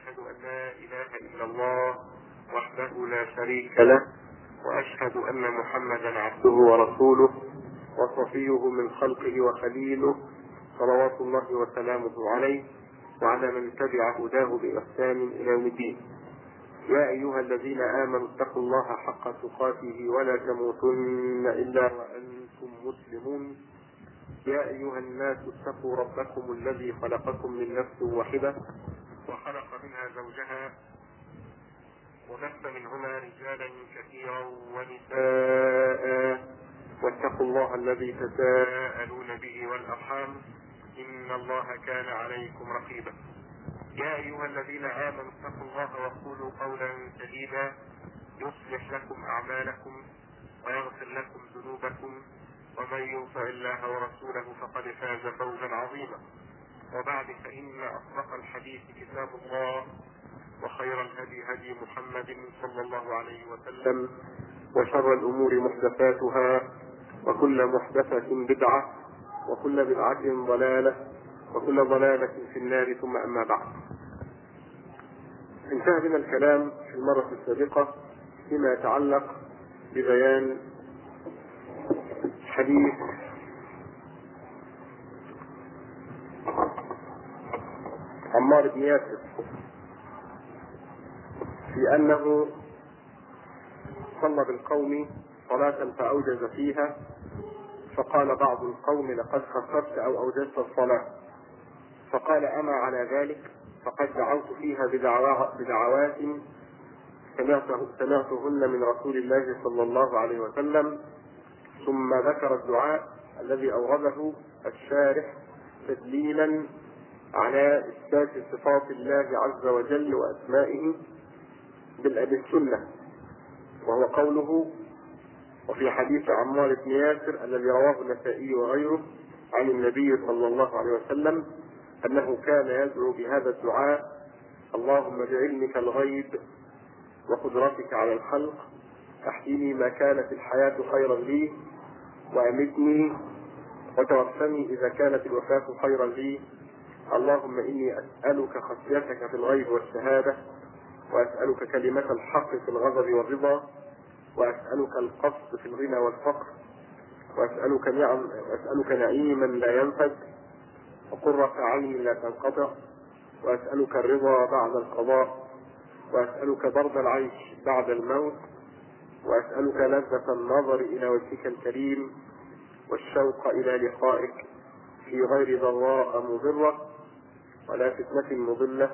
واشهد ان لا اله الا الله وحده لا شريك له واشهد ان محمدا عبده ورسوله وصفيه من خلقه وخليله صلوات الله وسلامه عليه وعلى من تبع هداه باحسان الى يوم الدين يا ايها الذين امنوا اتقوا الله حق تقاته ولا تموتن الا وانتم مسلمون يا أيها الناس اتقوا ربكم الذي خلقكم من نفس واحدة وخلق منها زوجها وبث منهما رجالا كثيرا ونساء واتقوا الله الذي تساءلون به والأرحام إن الله كان عليكم رقيبا يا أيها الذين آمنوا اتقوا الله وقولوا قولا سديدا يصلح لكم أعمالكم ويغفر لكم ذنوبكم ومن يطع الله ورسوله فقد فاز فوزا عظيما وبعد فإن أصدق الحديث كتاب الله وخير الهدي هدي محمد صلى الله عليه وسلم وشر الأمور محدثاتها وكل محدثة بدعة وكل بدعة ضلالة وكل ضلالة في النار ثم أما بعد انتهى بنا الكلام في المرة السابقة فيما يتعلق ببيان حديث عمار بن ياسر في أنه صلى بالقوم صلاة فأوجز فيها فقال بعض القوم لقد خسرت أو أوجزت الصلاة فقال أما على ذلك فقد دعوت فيها بدعوات سمعته سمعتهن من رسول الله صلى الله عليه وسلم ثم ذكر الدعاء الذي أورده الشارح تدليلا على إثبات صفات الله عز وجل وأسمائه بالسنة وهو قوله وفي حديث عمار بن ياسر الذي رواه النسائي وغيره عن النبي صلى الله عليه وسلم أنه كان يدعو بهذا الدعاء اللهم بعلمك الغيب وقدرتك على الخلق احيني ما كانت الحياة خيرا لي وأمتني وتوفني إذا كانت الوفاة خيرا لي اللهم إني أسألك خشيتك في الغيب والشهادة وأسألك كلمة الحق في الغضب والرضا وأسألك القصد في الغنى والفقر وأسألك نعم وأسألك نعيما لا ينفد وقرة عين لا تنقطع وأسألك الرضا بعد القضاء وأسألك برد العيش بعد الموت وأسألك لذة النظر إلى وجهك الكريم والشوق إلى لقائك في غير ضراء مضرة ولا فتنة مضلة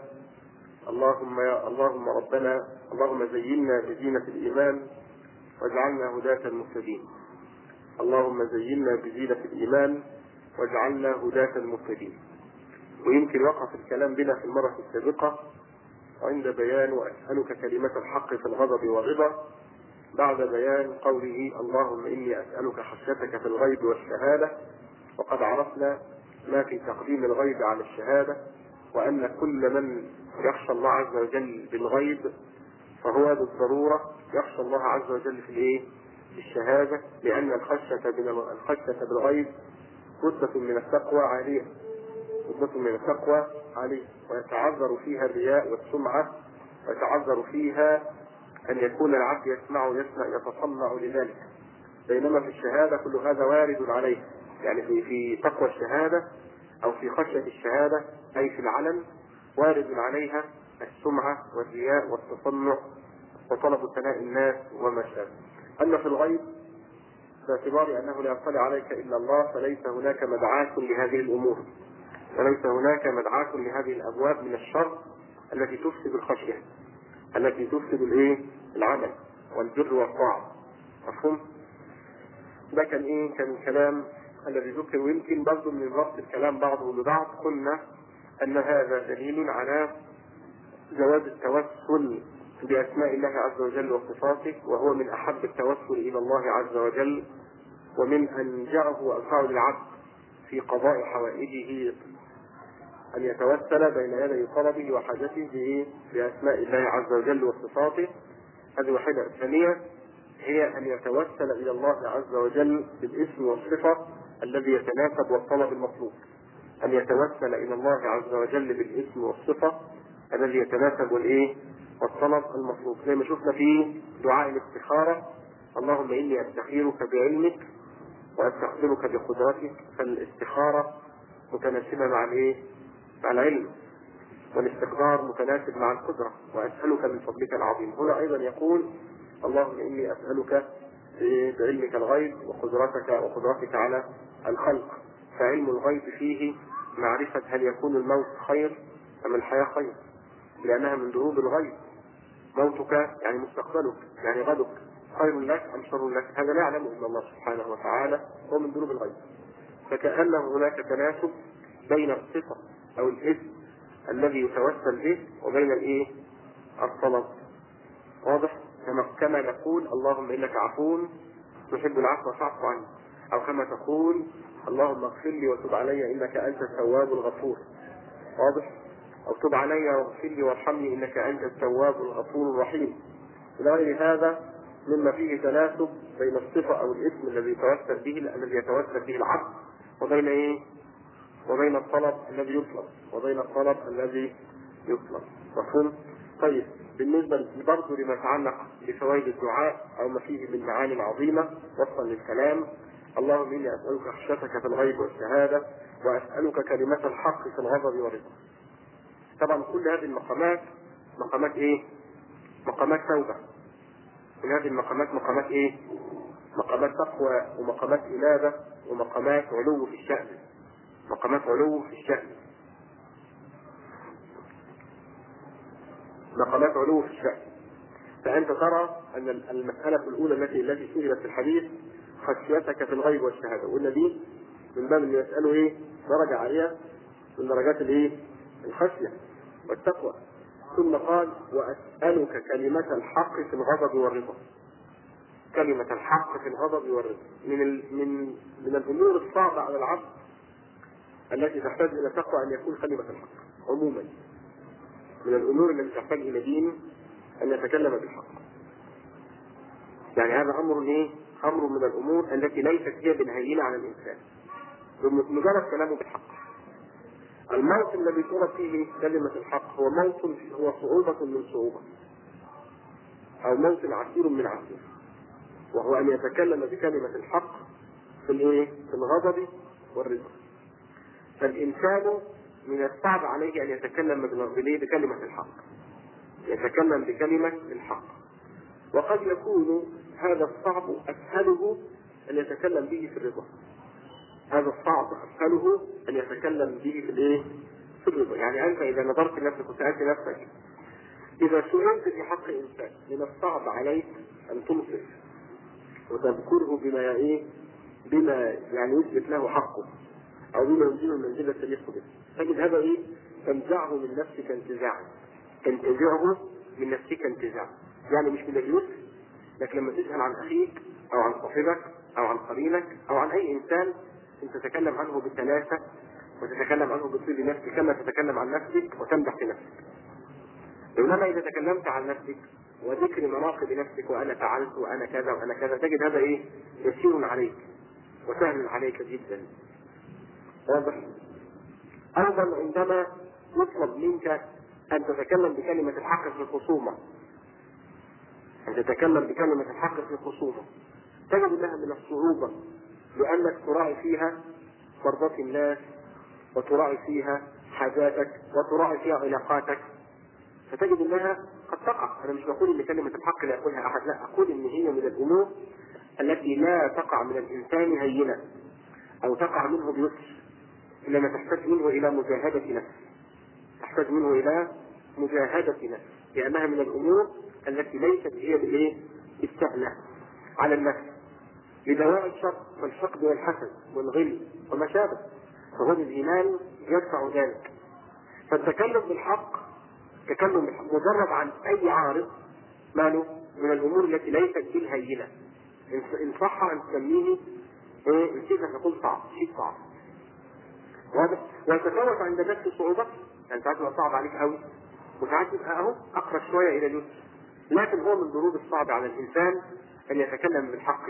اللهم يا اللهم ربنا اللهم زينا بزينة الإيمان واجعلنا هداة المهتدين اللهم زينا بزينة الإيمان واجعلنا هداة المهتدين ويمكن وقف الكلام بنا في المرة السابقة عند بيان وأسألك كلمة الحق في الغضب والرضا بعد بيان قوله اللهم إني أسألك خشيتك في الغيب والشهادة وقد عرفنا ما في تقديم الغيب على الشهادة وأن كل من يخشى الله عز وجل بالغيب فهو بالضرورة يخشى الله عز وجل في الإيه؟ في الشهادة لأن الخشية الخشية بالغيب رتبة من التقوى عالية رتبة من التقوى عالية ويتعذر فيها الرياء والسمعة ويتعذر فيها أن يكون العبد يسمع يسمع يتصنع لذلك بينما في الشهادة كل هذا وارد عليه يعني في في تقوى الشهادة أو في خشية الشهادة أي في العلن وارد عليها السمعة والرياء والتصنع وطلب ثناء الناس وما شابه أما في الغيب باعتبار أنه لا يطلع عليك إلا الله فليس هناك مدعاة لهذه الأمور وليس هناك مدعاة لهذه الأبواب من الشر التي تفسد الخشية التي تفسد الايه العمل والبر والطاعة مفهوم ده كان ايه كان الكلام الذي ذكر ويمكن برضه من ربط الكلام بعضه ببعض قلنا ان هذا دليل على جواز التوسل باسماء الله عز وجل وصفاته وهو من احب التوسل الى الله عز وجل ومن انجعه وانفعه للعبد في قضاء حوائجه أن يتوسل بين يدي طلبه وحاجته به بأسماء الله عز وجل وصفاته هذه واحدة الثانية هي أن يتوسل إلى الله عز وجل بالاسم والصفة الذي يتناسب والطلب المطلوب أن يتوسل إلى الله عز وجل بالاسم والصفة الذي يتناسب والايه والطلب المطلوب زي ما شفنا في دعاء الاستخارة اللهم إني أستخيرك بعلمك وأستقدرك بقدرتك فالاستخارة متناسبة مع الايه مع العلم والاستقدار متناسب مع القدرة وأسألك من فضلك العظيم هنا أيضا يقول اللهم إني أسألك بعلمك الغيب وقدرتك وقدرتك على الخلق فعلم الغيب فيه معرفة هل يكون الموت خير أم الحياة خير لأنها من دروب الغيب موتك يعني مستقبلك يعني غدك خير لك أم شر لك هذا لا يعلمه إلا الله سبحانه وتعالى هو من دروب الغيب فكأن هناك تناسب بين الصفة أو الاسم الذي يتوسل به وبين الايه الطلب واضح كما كما نقول اللهم انك عفو تحب العفو فاعف عني او كما تقول اللهم اغفر لي وتب علي انك انت التواب الغفور واضح او تب علي واغفر لي وارحمني انك انت التواب الغفور الرحيم الى غير هذا مما فيه تناسب بين الصفه او الاسم الذي يتوسل به الذي يتوسل به العبد وبين ايه وبين الطلب الذي يطلب وبين الطلب الذي يطلب مفهوم؟ طيب بالنسبة برضه لما يتعلق بفوائد الدعاء أو ما فيه من معاني عظيمة وفقا للكلام اللهم إني أسألك خشيتك في الغيب والشهادة وأسألك كلمة الحق في الغضب والرضا طبعا كل هذه المقامات مقامات إيه؟ مقامات توبة من هذه المقامات مقامات إيه؟ مقامات تقوى ومقامات إنابة ومقامات علو في الشأن مقامات علو في الشأن مقامات علو في الشأن فأنت ترى أن المسألة الأولى التي التي سئلت في الحديث خشيتك في الغيب والشهادة وقلنا دي من باب اللي يسأله إيه درجة عالية من درجات الإيه الخشية والتقوى ثم قال وأسألك كلمة الحق في الغضب والرضا كلمة الحق في الغضب والرضا من ال... من من الأمور الصعبة على العبد التي تحتاج إلى تقوى أن يكون كلمة الحق عموما من الأمور التي تحتاج إلى دين أن يتكلم بالحق يعني هذا أمر إيه؟ أمر من الأمور التي ليست هي بالهينة على الإنسان مجرد كلامه بالحق الموت الذي طلب فيه كلمة الحق هو موت هو صعوبة من صعوبة أو موت عسير من عسير وهو أن يتكلم بكلمة الحق في الإيه؟ في الغضب والرضا فالإنسان من الصعب عليه أن يتكلم بكلمة الحق يتكلم بكلمة الحق وقد يكون هذا الصعب أسهله أن يتكلم به في الرضا هذا الصعب أسهله أن يتكلم به في الإيه؟ في الرضا يعني أنت إذا نظرت لنفسك وسألت نفسك إذا سئلت في حق إنسان من الصعب عليك أن تنصف وتذكره بما إيه؟ بما يعني يثبت له حقه أو بما ينزل المنزلة تليق به تجد هذا إيه؟ تنزعه من نفسك انتزاعا تنتزعه من نفسك انتزاعا يعني مش من اليسر لكن لما تسأل عن أخيك أو عن صاحبك أو عن قرينك أو عن أي إنسان أنت تتكلم عنه بالثلاثة وتتكلم عنه بطيب نفسك كما تتكلم عن نفسك وتمدح في نفسك إنما إذا تكلمت عن نفسك وذكر مناقب نفسك وأنا فعلت وأنا كذا وأنا كذا تجد هذا إيه؟ يسير عليك وسهل عليك جدا واضح؟ أيضا عندما يطلب منك أن تتكلم بكلمة الحق في الخصومة أن تتكلم بكلمة الحق في الخصومة تجد أنها من الصعوبة لأنك تراعي فيها مرضاة الناس وتراعي فيها حاجاتك وتراعي فيها علاقاتك فتجد انها قد تقع انا مش بقول ان كلمه الحق لا يقولها احد لا اقول ان هي من الامور التي لا تقع من الانسان هينه او تقع منه بيسر انما تحتاج منه الى مجاهده نفس تحتاج منه الى مجاهده نفس لانها من الامور التي ليست هي بالايه؟ بالسهله على النفس لدواء الشر والحقد والحسد والغل وما شابه فهو الايمان يدفع ذلك فالتكلم بالحق تكلم بالحق مجرد عن اي عارض ماله من الامور التي ليست بالهينه ان صح ان تسميه ايه نسيت ان تقول صعب شيء صعب واضح ويتفاوت عند نفس صعوبته يعني ساعات يبقى صعب عليك قوي وساعات يبقى اهو اقرب شويه الى اليسر لكن هو من ضروب الصعب على الانسان ان يتكلم بالحق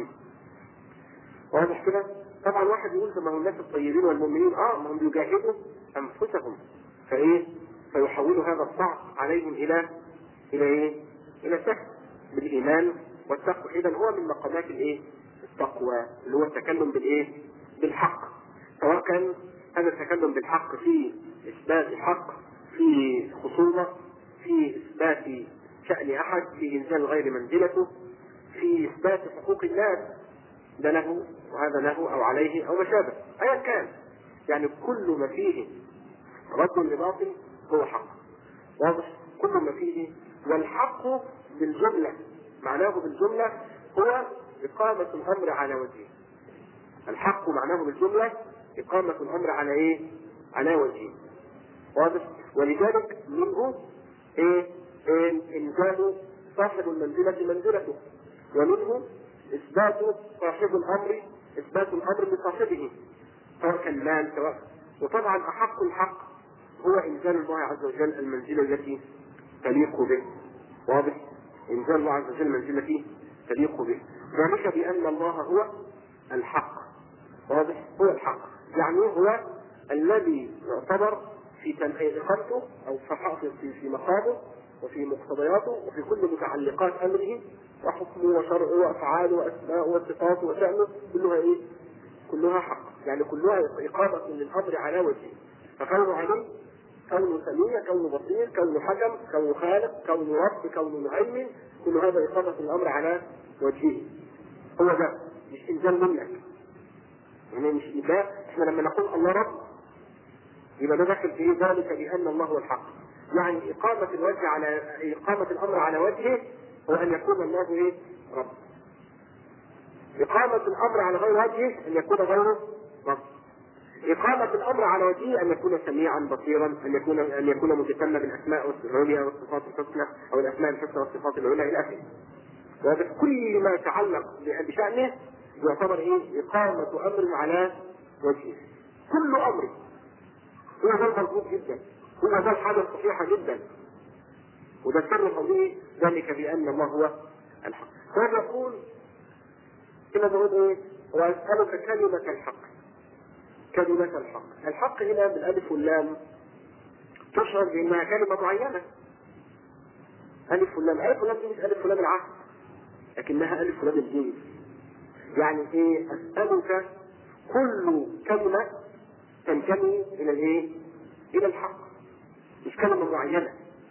واضح كده طبعا واحد يقول ما هو الناس الطيبين والمؤمنين اه ما هم بيجاهدوا انفسهم فايه فيحول هذا الصعب عليهم الى الى ايه؟ الى سهل بالايمان والتقوى اذا هو من مقامات الايه؟ التقوى اللي هو التكلم بالايه؟ بالحق سواء كان هذا التكلم بالحق في اثبات حق في خصومه في اثبات شان احد في انزال غير منزلته في اثبات حقوق الناس ده له وهذا له او عليه او ما شابه ايا كان يعني كل ما فيه رد لباطل هو حق واضح كل ما فيه والحق بالجمله معناه بالجمله هو اقامه الامر على وجهه الحق معناه بالجمله اقامه الامر على ايه على وجهه واضح ولذلك منه ايه, إيه انزال صاحب المنزله منزلته ومنه اثبات صاحب الامر اثبات الامر بصاحبه سواء كان مال سواء وطبعا احق الحق هو انزال الله عز وجل المنزله التي تليق به واضح انزال الله عز وجل المنزله التي تليق به ذلك بان الله هو الحق واضح هو الحق يعني هو الذي يعتبر في اقامته او في في مقامه وفي مقتضياته وفي كل متعلقات امره وحكمه وشرعه وافعاله واسماءه وصفاته وشانه كلها ايه؟ كلها حق يعني كلها اقامه للامر على وجهه فكونه عليه كونه سميع كونه بصير كونه حكم كونه خالق كونه رب كونه مهيمن كل هذا اقامه الامر على وجهه هو ده مش انزال منك يعني مش ده احنا لما نقول الله رب يبقى ده داخل في ذلك بان الله هو الحق يعني إقامة الوجه على إقامة الأمر على وجهه هو أن يكون الله إيه؟ رب. إقامة الأمر على غير وجهه أن يكون غيره رب. إقامة الأمر على وجهه أن يكون سميعا بصيرا، أن يكون أن يكون متسمى بالأسماء العليا والصفات الحسنى أو الأسماء الحسنى والصفات العليا إلى آخره. وهذا كل ما يتعلق بشأنه يعتبر إيه؟ إقامة أمر على وجهه. كل أمر هو ده مضبوط جدا. هو ده الحاجة الصحيحة جدا وده سر قوله ذلك بأن الله هو الحق فهذا يقول كما بقول ايه وأسألك كلمة الحق كلمة الحق الحق هنا بالألف واللام تشعر بأنها كلمة معينة ألف واللام ألف واللام دي مش ألف واللام العهد لكنها ألف واللام الجنس يعني ايه أسألك كل كلمة تنتمي إلى الايه؟ إلى الحق مش كلمة معينة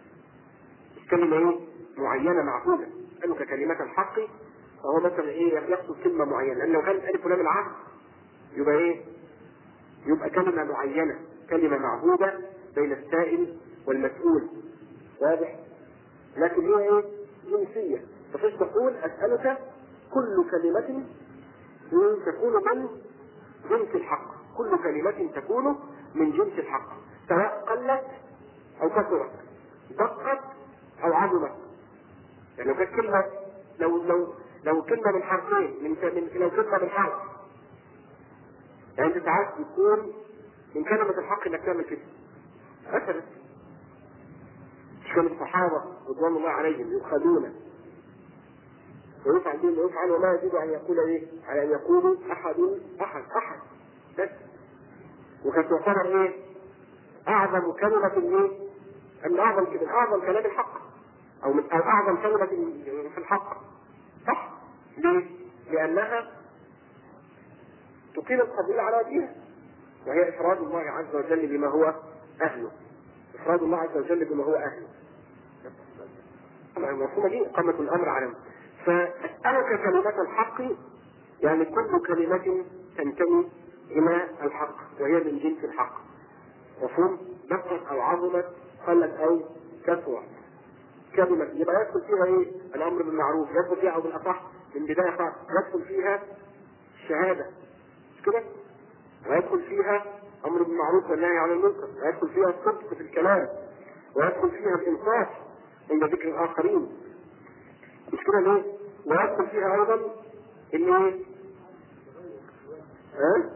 مش كلمة ايه؟ معينة معقولة أسألك كلمة الحق فهو مثلا ايه يقصد كلمة معينة لأن لو كانت ألف ولام العهد يبقى ايه؟ يبقى كلمة معينة كلمة معهودة بين السائل والمسؤول واضح؟ لكن هي ايه؟ جنسية ففيش تقول أسألك كل كلمة تكون من جنس الحق كل كلمة تكون من جنس الحق سواء قلت او كثرت دقت او عظمت يعني لو كانت كلمه لو لو لو كلمه من حرفين من, من لو كلمه من حرف يعني انت ساعات يكون من كلمه الحق انك تعمل كده مثلا مش كان الصحابه رضوان الله عليهم يؤخذون ويفعل بهم ويفعل وما يزيد ان يقول ايه؟ على ان يقولوا احد احد احد بس وكانت تعتبر ايه؟ اعظم كلمه ايه؟ من اعظم من اعظم كلام الحق او من او اعظم كلمه في الحق صح؟ ليه؟ لانها تقيم القبيله على وجهها وهي افراد الله عز وجل بما هو اهله افراد الله عز وجل بما هو اهله المفهومه دي اقامه الامر على فاسالك كلمه الحق يعني كل كلمه تنتمي الى الحق وهي من جنس الحق مفهوم دقت او عظمت قلت او كثرت كلمة يبقى يدخل فيها ايه؟ الامر بالمعروف يدخل فيها او بالاصح من بداية خالص يدخل فيها الشهادة مش كده؟ ويدخل فيها امر بالمعروف والنهي عن المنكر ويدخل فيها الصدق في الكلام ويدخل فيها الانصاف عند ذكر الاخرين مش كده ليه؟ ويدخل فيها ايضا ان ايه؟ ها؟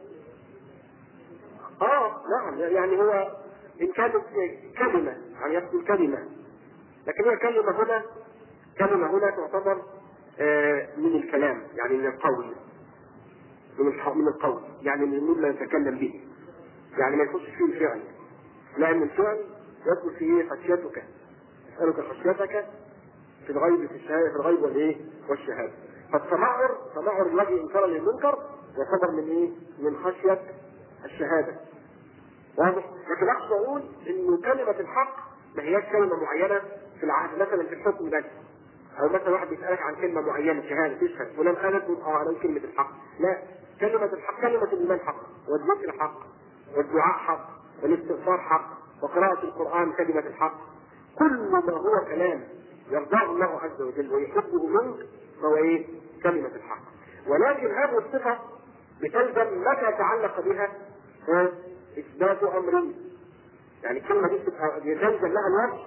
اه نعم يعني هو ان كانت كلمه يعني يقصد كلمه لكن هي كلمه هنا كلمه هنا تعتبر آه من الكلام يعني من القول من من القول يعني من مما يتكلم به يعني ما يخش فيه الفعل لان الفعل يدخل في ايه خشيتك اسالك خشيتك في الغيب في الشهاده في الغيب والايه والشهاده فالتمعر تمعر الوجه انكارا للمنكر يعتبر من ايه من خشيه الشهاده واضح لكن اقصد اقول انه كلمه الحق ما هياش كلمه معينه في العهد مثلا في الحكم بس او مثلا واحد بيسالك عن كلمه معينه شهاده تشهد فلان قال تقول اه انا كلمه الحق لا كلمه الحق كلمه الايمان حق والذكر حق والدعاء حق والاستغفار حق وقراءه القران كلمه الحق كل ما هو كلام يرضاه الله عز وجل ويحبه منك فهو ايه؟ كلمه الحق ولكن هذه الصفه بتلزم متى تعلق بها ها؟ اثبات امر يعني الكلمه دي بتبقى يلزم لها الوجه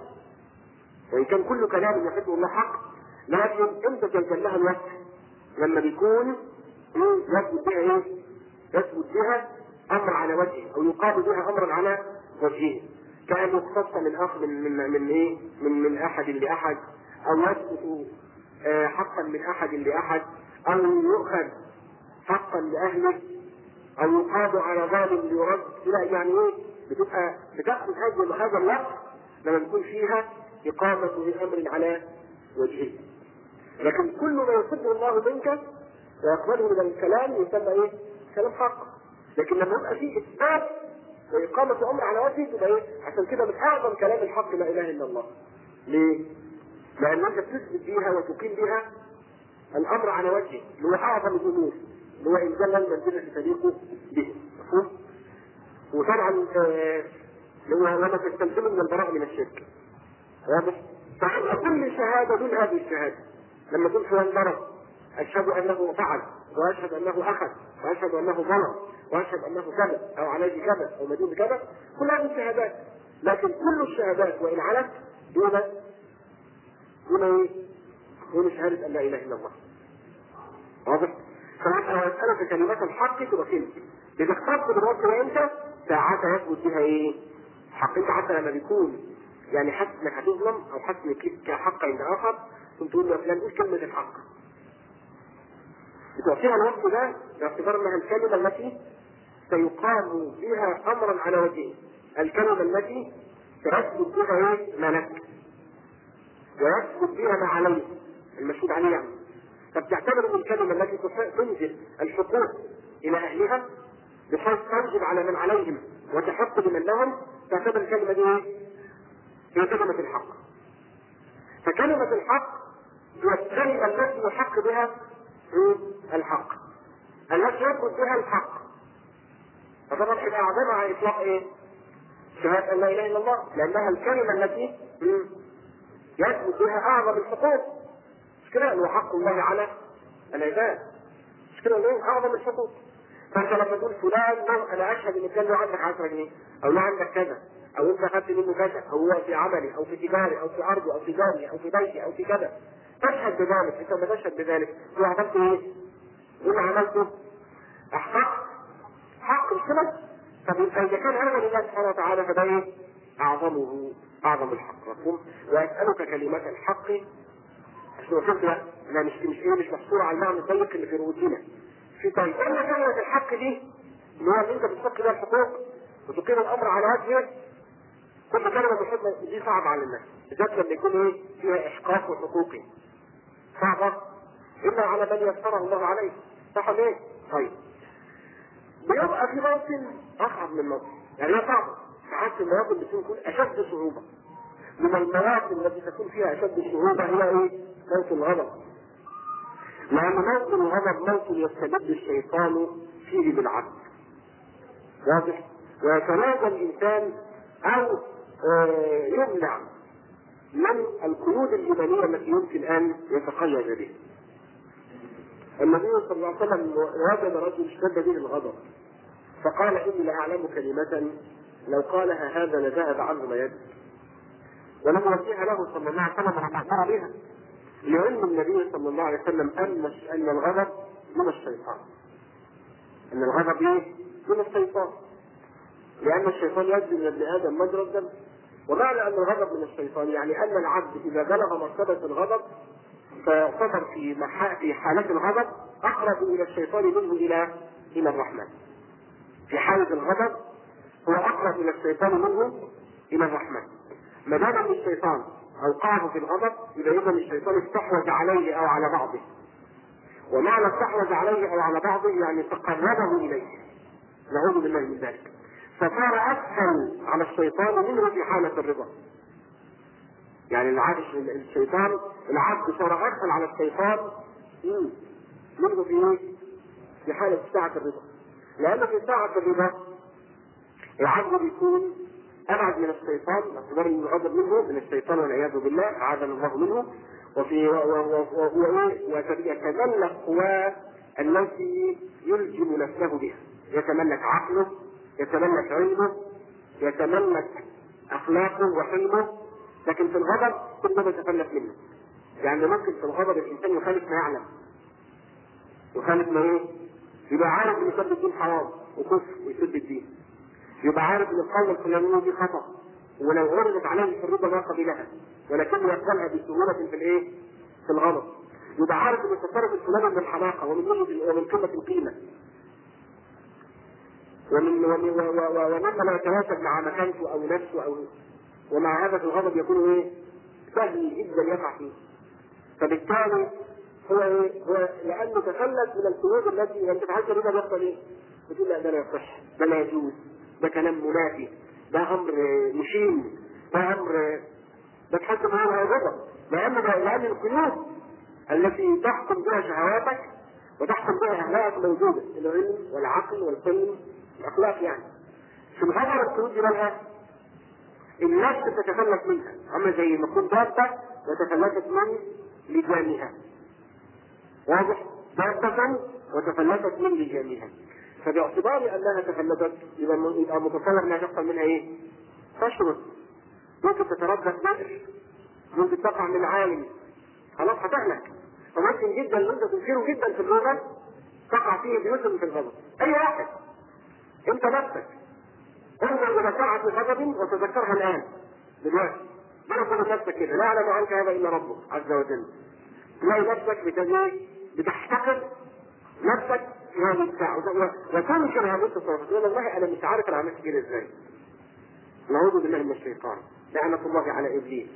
وان كان كل كلام يحبه الله حق لكن امتى تلزم لها الوجه؟ لما بيكون يثبت بها ايه؟ يثبت بها امر على وجهه او يقابل بها امرا على وجهه كان يختص من اخ من من من ايه؟ من من احد لاحد او يثبت آه، حقا من احد لاحد او يؤخذ حقا لاهله او يقاد على ظالم ليرد الى يعني ايه؟ بتبقى بتاخذ هذا هذا الوقت لما يكون فيها اقامه امر على وجهه. لكن كل ما يحبه الله منك ويقبله من الكلام يسمى ايه؟ كلام حق. لكن لما يبقى فيه اثبات واقامه امر على وجهه تبقى ايه؟ عشان كده من اعظم كلام الحق لا اله الا الله. ليه؟ لانك تثبت بها وتقيم بها الامر على وجهه اللي هو اعظم الامور اللي هو انزال المنزله تليق به مفهوم؟ وطبعا آه، اللي هو لما تستلزم من البراء من الشرك واضح؟ فعلى كل شهاده دون هذه الشهاده لما تقول فلان ضرب اشهد انه فعل واشهد انه اخذ واشهد انه ظلم واشهد انه كذا او عليه كذا او مدين كذا كل هذه الشهادات لكن كل الشهادات وان علت دون دون ايه؟ دون شهاده ان لا اله الا الله واضح؟ فأنا أسألك كلمات الحق تبقى كلمة إذا اخترت بالوقت وأنت ساعتها يثبت بها إيه؟ حق أنت حتى لما بيكون يعني حاسس إنك هتظلم أو حاسس إنك ليك حق عند آخر ثم تقول له يا فلان قول كلمة الحق. بتعطيها الوقت ده باعتبار إنها الكلمة التي سيقام بها أمرا على وجهه. الكلمة التي تثبت بها إيه؟ ما لك. ويثبت بها ما عليه. المشهود عليه يعني. فبتعتبر من الكلمة التي تنزل الحقوق إلى أهلها بحيث تنزل على من عليهم وتحق بمن لهم تعتبر الكلمة دي إيه؟ هي كلمة الحق. فكلمة الحق هي الكلمة التي يحق بها الحق. التي يثبت بها الحق. فطبعا يبقى أعظمها على إطلاق إيه؟ شهادة أن لا إله إلا الله لأنها الكلمة التي يثبت بها أعظم الحقوق مش كده هو حق الله على العباد مش كده هو اعظم الحقوق فانت لما تقول فلان له انا اشهد ان كان له عندك 10 جنيه او له عندك كذا او انت اخذت منه كذا او هو في عملي او في تجاري او في ارضي او في داري او في بيتي او في كذا تشهد بذلك انت ما تشهد بذلك تقول عملت ايه؟ تقول عملته احققت حق مش كده؟ طب اذا كان هذا لله سبحانه وتعالى فده ايه؟ اعظمه اعظم الحق مفهوم؟ واسالك كلمات الحق مش وصلت لا لا مش مش ايه مش محصوره على المعنى الضيق اللي في رؤوسنا في طيب اما كلمه الحق دي اللي هو اللي انت بتفك بيها الحقوق وتقيم الامر على وجهه كل كلمه بحب دي صعبه على الناس بالذات لما يكون ايه فيها احقاق وحقوقي صعبه الا على من يسره الله عليه صح ليه؟ طيب بيبقى في موطن اصعب من موطن يعني هي صعبه ساعات المواطن بتكون اشد صعوبه من المواطن التي تكون فيها اشد صعوبه هي ايه؟ موت الغضب. لان موت الغضب موت يستبد الشيطان فيه بالعبد. واضح؟ ويتنادى الانسان او آه يمنع من القيود الايمانيه التي يمكن ان يتقيد بها. النبي صلى الله عليه وسلم وجد رجل اشتد به الغضب فقال اني لاعلم كلمه لو قالها هذا لذهب عنه ما يدري ولم يوصيها له صلى الله عليه وسلم ولا اعتبر بها لعلم النبي صلى الله عليه وسلم ان ان الغضب من الشيطان ان الغضب ايه؟ من الشيطان لان الشيطان يجري من ابن ادم مجرى الدم ومعنى ان الغضب من الشيطان يعني ان العبد اذا بلغ مرتبه الغضب فيعتبر في في حالة الغضب اقرب الى الشيطان منه الى الى الرحمن. في حالة الغضب هو اقرب الى الشيطان منه الى الرحمن. ما دام ان الشيطان اوقعه في الغضب يبقى اذا الشيطان استحوذ عليه او على بعضه ومعنى استحوذ عليه او على بعضه يعني تقربه اليه نعوذ بالله من ذلك فصار اسهل على الشيطان منه في حاله الرضا يعني العبد الشيطان العبد صار اسهل على الشيطان منه في ايه؟ في حاله ساعه الرضا لان في ساعه الرضا العبد بيكون ابعد من الشيطان باعتبار انه غضب منه من الشيطان والعياذ بالله اعاذنا الله منه وفي ويتملك قواه التي يلجم نفسه بها يتملك عقله يتملك علمه يتملك اخلاقه وحلمه لكن في الغضب كل ما يتخلف منه يعني ممكن في الغضب الانسان يخالف ما يعلم يخالف ما ايه؟ يبقى عارف ان يسب الدين حرام وكفر ويسب الدين يبقى عارف ان القول الفلانيه دي خطا ولو عرضت عليه في الرضا ما قبلها ولكنه يقبلها بسهوله في الايه؟ في الغضب يبقى عارف ان التصرف الفلاني من الحماقه ومن ومن قله القيمه ومن ومن ومما لا يتناسب مع مكانته او نفسه او ومع هذا في الغضب يكون ايه؟ سهل جدا يقع فيه فبالتالي هو ايه؟ هو لانه تخلص من القيود التي لم تتعجل بها بيحصل ايه؟ بتقول لا ده لا يصح ده لا يجوز ده كلام منافي ده امر مشين ده امر ده تحس ان هو غضب لان لان القيود التي تحكم بها شهواتك وتحكم بها اهلاك موجوده العلم والعقل والحلم الاخلاق يعني في الغضب القيود دي مالها النفس تتخلص منها عامله زي ما تكون دابه وتفلتت من لجامها واضح دابه وتفلتت من لجامها فباعتبار انها تفلتت يبقى يبقى متصور انها تحصل منها ايه؟ تشرب ممكن تتردد بئر ممكن تقع من عالم خلاص هتهلك فممكن جدا ان انت تثيره جدا في الغضب تقع فيه بيسر في الغضب اي واحد انت نفسك انظر الى ساعة غضب وتذكرها الان دلوقتي بلغ نفسك كده لا يعلم عنك هذا الا ربك عز وجل تلاقي نفسك بتحتقر نفسك في هذه الساعة وتنكر هذه التصرفات تقول والله انا مش عارف انا عملت كده ازاي نعوذ بالله من الشيطان لعنة الله على ابليس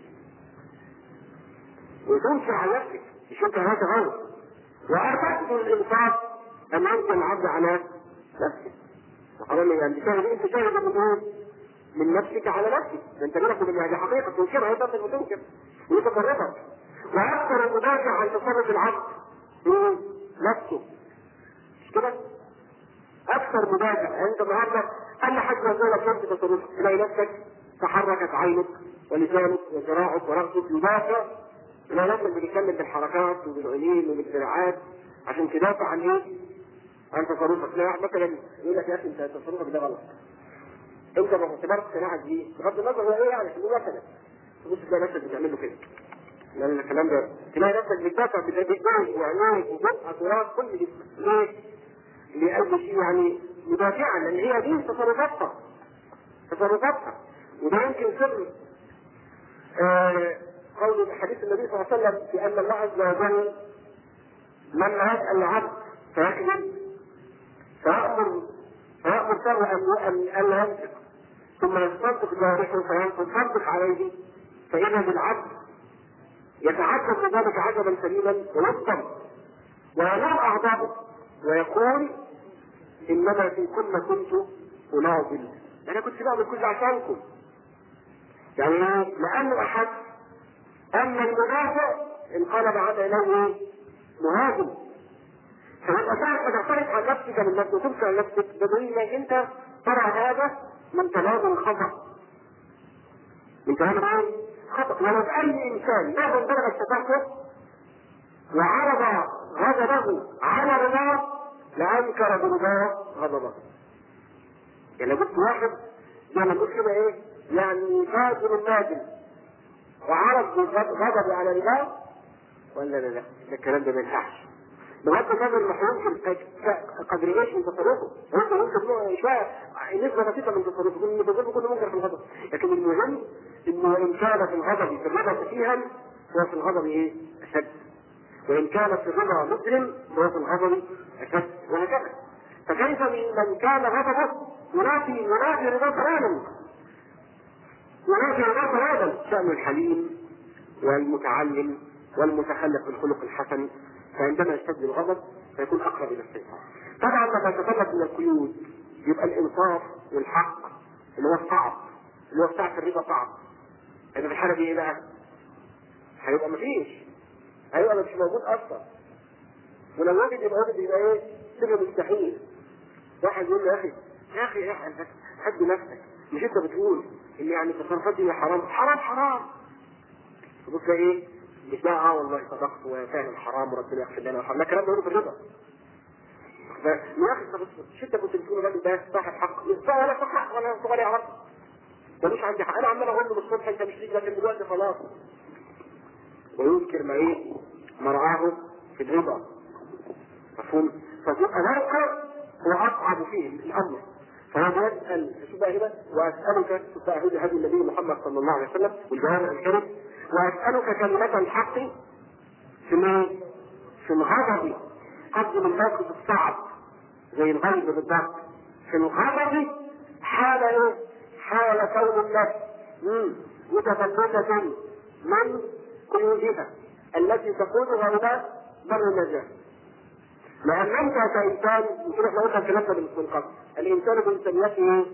وتنكر على نفسك مش انت هذا غلط وأردت الإنصاف أن أنت العبد على نفسك وقال يعني تشاهد انت شاهد من من نفسك على نفسك ده انت بينك وبين هذه حقيقه تنكرها انت وتنكر وتقربك واكثر المدافع عن تصرف العبد هو نفسه مش كده؟ اكثر مدافع انت النهارده اي حد يقول لك نفس تصرفك تلاقي نفسك تحركت عينك ولسانك وذراعك وراسك يدافع تلاقي نفسك بتتكلم بالحركات وبالعينين وبالذراعات عشان تدافع عن ايه؟ عن تصرفك لا مثلا يقول لك يا اخي انت تصرفك ده غلط انت ما اعتبرت قناعه دي بغض النظر هو ايه يعني مثلا تبص تلاقي نفسك بتعمل له كده لان الكلام ده تلاقي نفسك بتدافع بتدافع وعينيك وبقك وراس كل جسمك ليه؟ لأي شيء يعني مدافعا لان هي دي تصرفاتها تصرفاتها وده يمكن سر آه قول حديث النبي صلى الله عليه وسلم بان الله عز وجل لما يسال العبد فيكذب فيأمر فيأمر شر أن أن ينطق ثم يصدق جارحه فينطق عليه فإذا بالعبد يتعجب من ذلك عجبا سليما ويصدم وينام أعضاؤه ويقول إنما في كل كنت أناضل أنا كنت بعمل كل عشانكم يعني لأن أحد أن المدافع انقلب على إليه مهاجم فيبقى تعرف تعترف عن نفسك من نفسك وتنكر عن نفسك بدليل انك انت ترى هذا من تمام الخطا من تمام ايه؟ خطا ولو اي انسان مهما بلغ التفكر وعرض غضبه على رضاه لانكر برضاه غضبه يعني قلت واحد يعني قلت كده ايه يعني فاجر نادم وعرض غضبه على رضاه ولا لا لا ده الكلام ده ما ينفعش بغض النظر ما يمكن قدر ايش من تصرفه هو ممكن شويه نسبه بسيطه من تصرفه كل تصرفه كله منكر في الغضب لكن المهم انه ان كان في الغضب في الرضا فيها هو في الغضب ايه؟ اشد وان كان في الرضا مسلم فهو في الغضب اشد وهكذا فكيف من كان غضبه ينافي ينافي رضا تماما ولكن الآخر أيضا شأن الحليم والمتعلم والمتخلق بالخلق الحسن فعندما يشتد الغضب فيكون أقرب إلى الشيطان. طبعا لما تتطلب من القيود يبقى الإنصاف والحق اللي هو الصعب اللي هو ساعة الرضا صعب. يعني في الحالة دي إيه بقى؟ هيبقى مفيش هيبقى مش موجود أصلا. ولو وجد يبقى وجد يبقى إيه؟ شبه مستحيل. واحد يقول له يا أخي يا أخي يا أخي حد نفسك مش أنت بتقول إن يعني التصرفات دي حرام حرام حرام تبص ايه؟ مش بقى اه والله صدقت وفاهم حرام وربنا يغفر لنا ويرحمنا لا الكلام ده يقوله في الرضا يا اخي طب مش انت كنت بتقول الراجل ده صاحب حق لا ولا صاحب حق ولا ولا يعرف ملوش عندي حق انا عمال اقول له من الصبح انت مش ليك لكن دلوقتي خلاص وينكر ما ايه؟ ما رآه في الرضا مفهوم؟ فيبقى ذلك هو اصعب فيه الامر فهو يسال شوف بقى هنا واسالك شوف بقى هدي هدي النبي محمد صلى الله عليه وسلم والجواب الكريم واسالك كلمة الحق في ما في الغضب قبل من الموقف الصعب زي الغيب بالضبط في الغضب حال ايه؟ حال كون النفس متفتتة من قيودها التي تقودها الى بر النجاة لأن أنت كإنسان يمكن احنا قلنا الكلام ده من قبل الإنسان بإنسانيته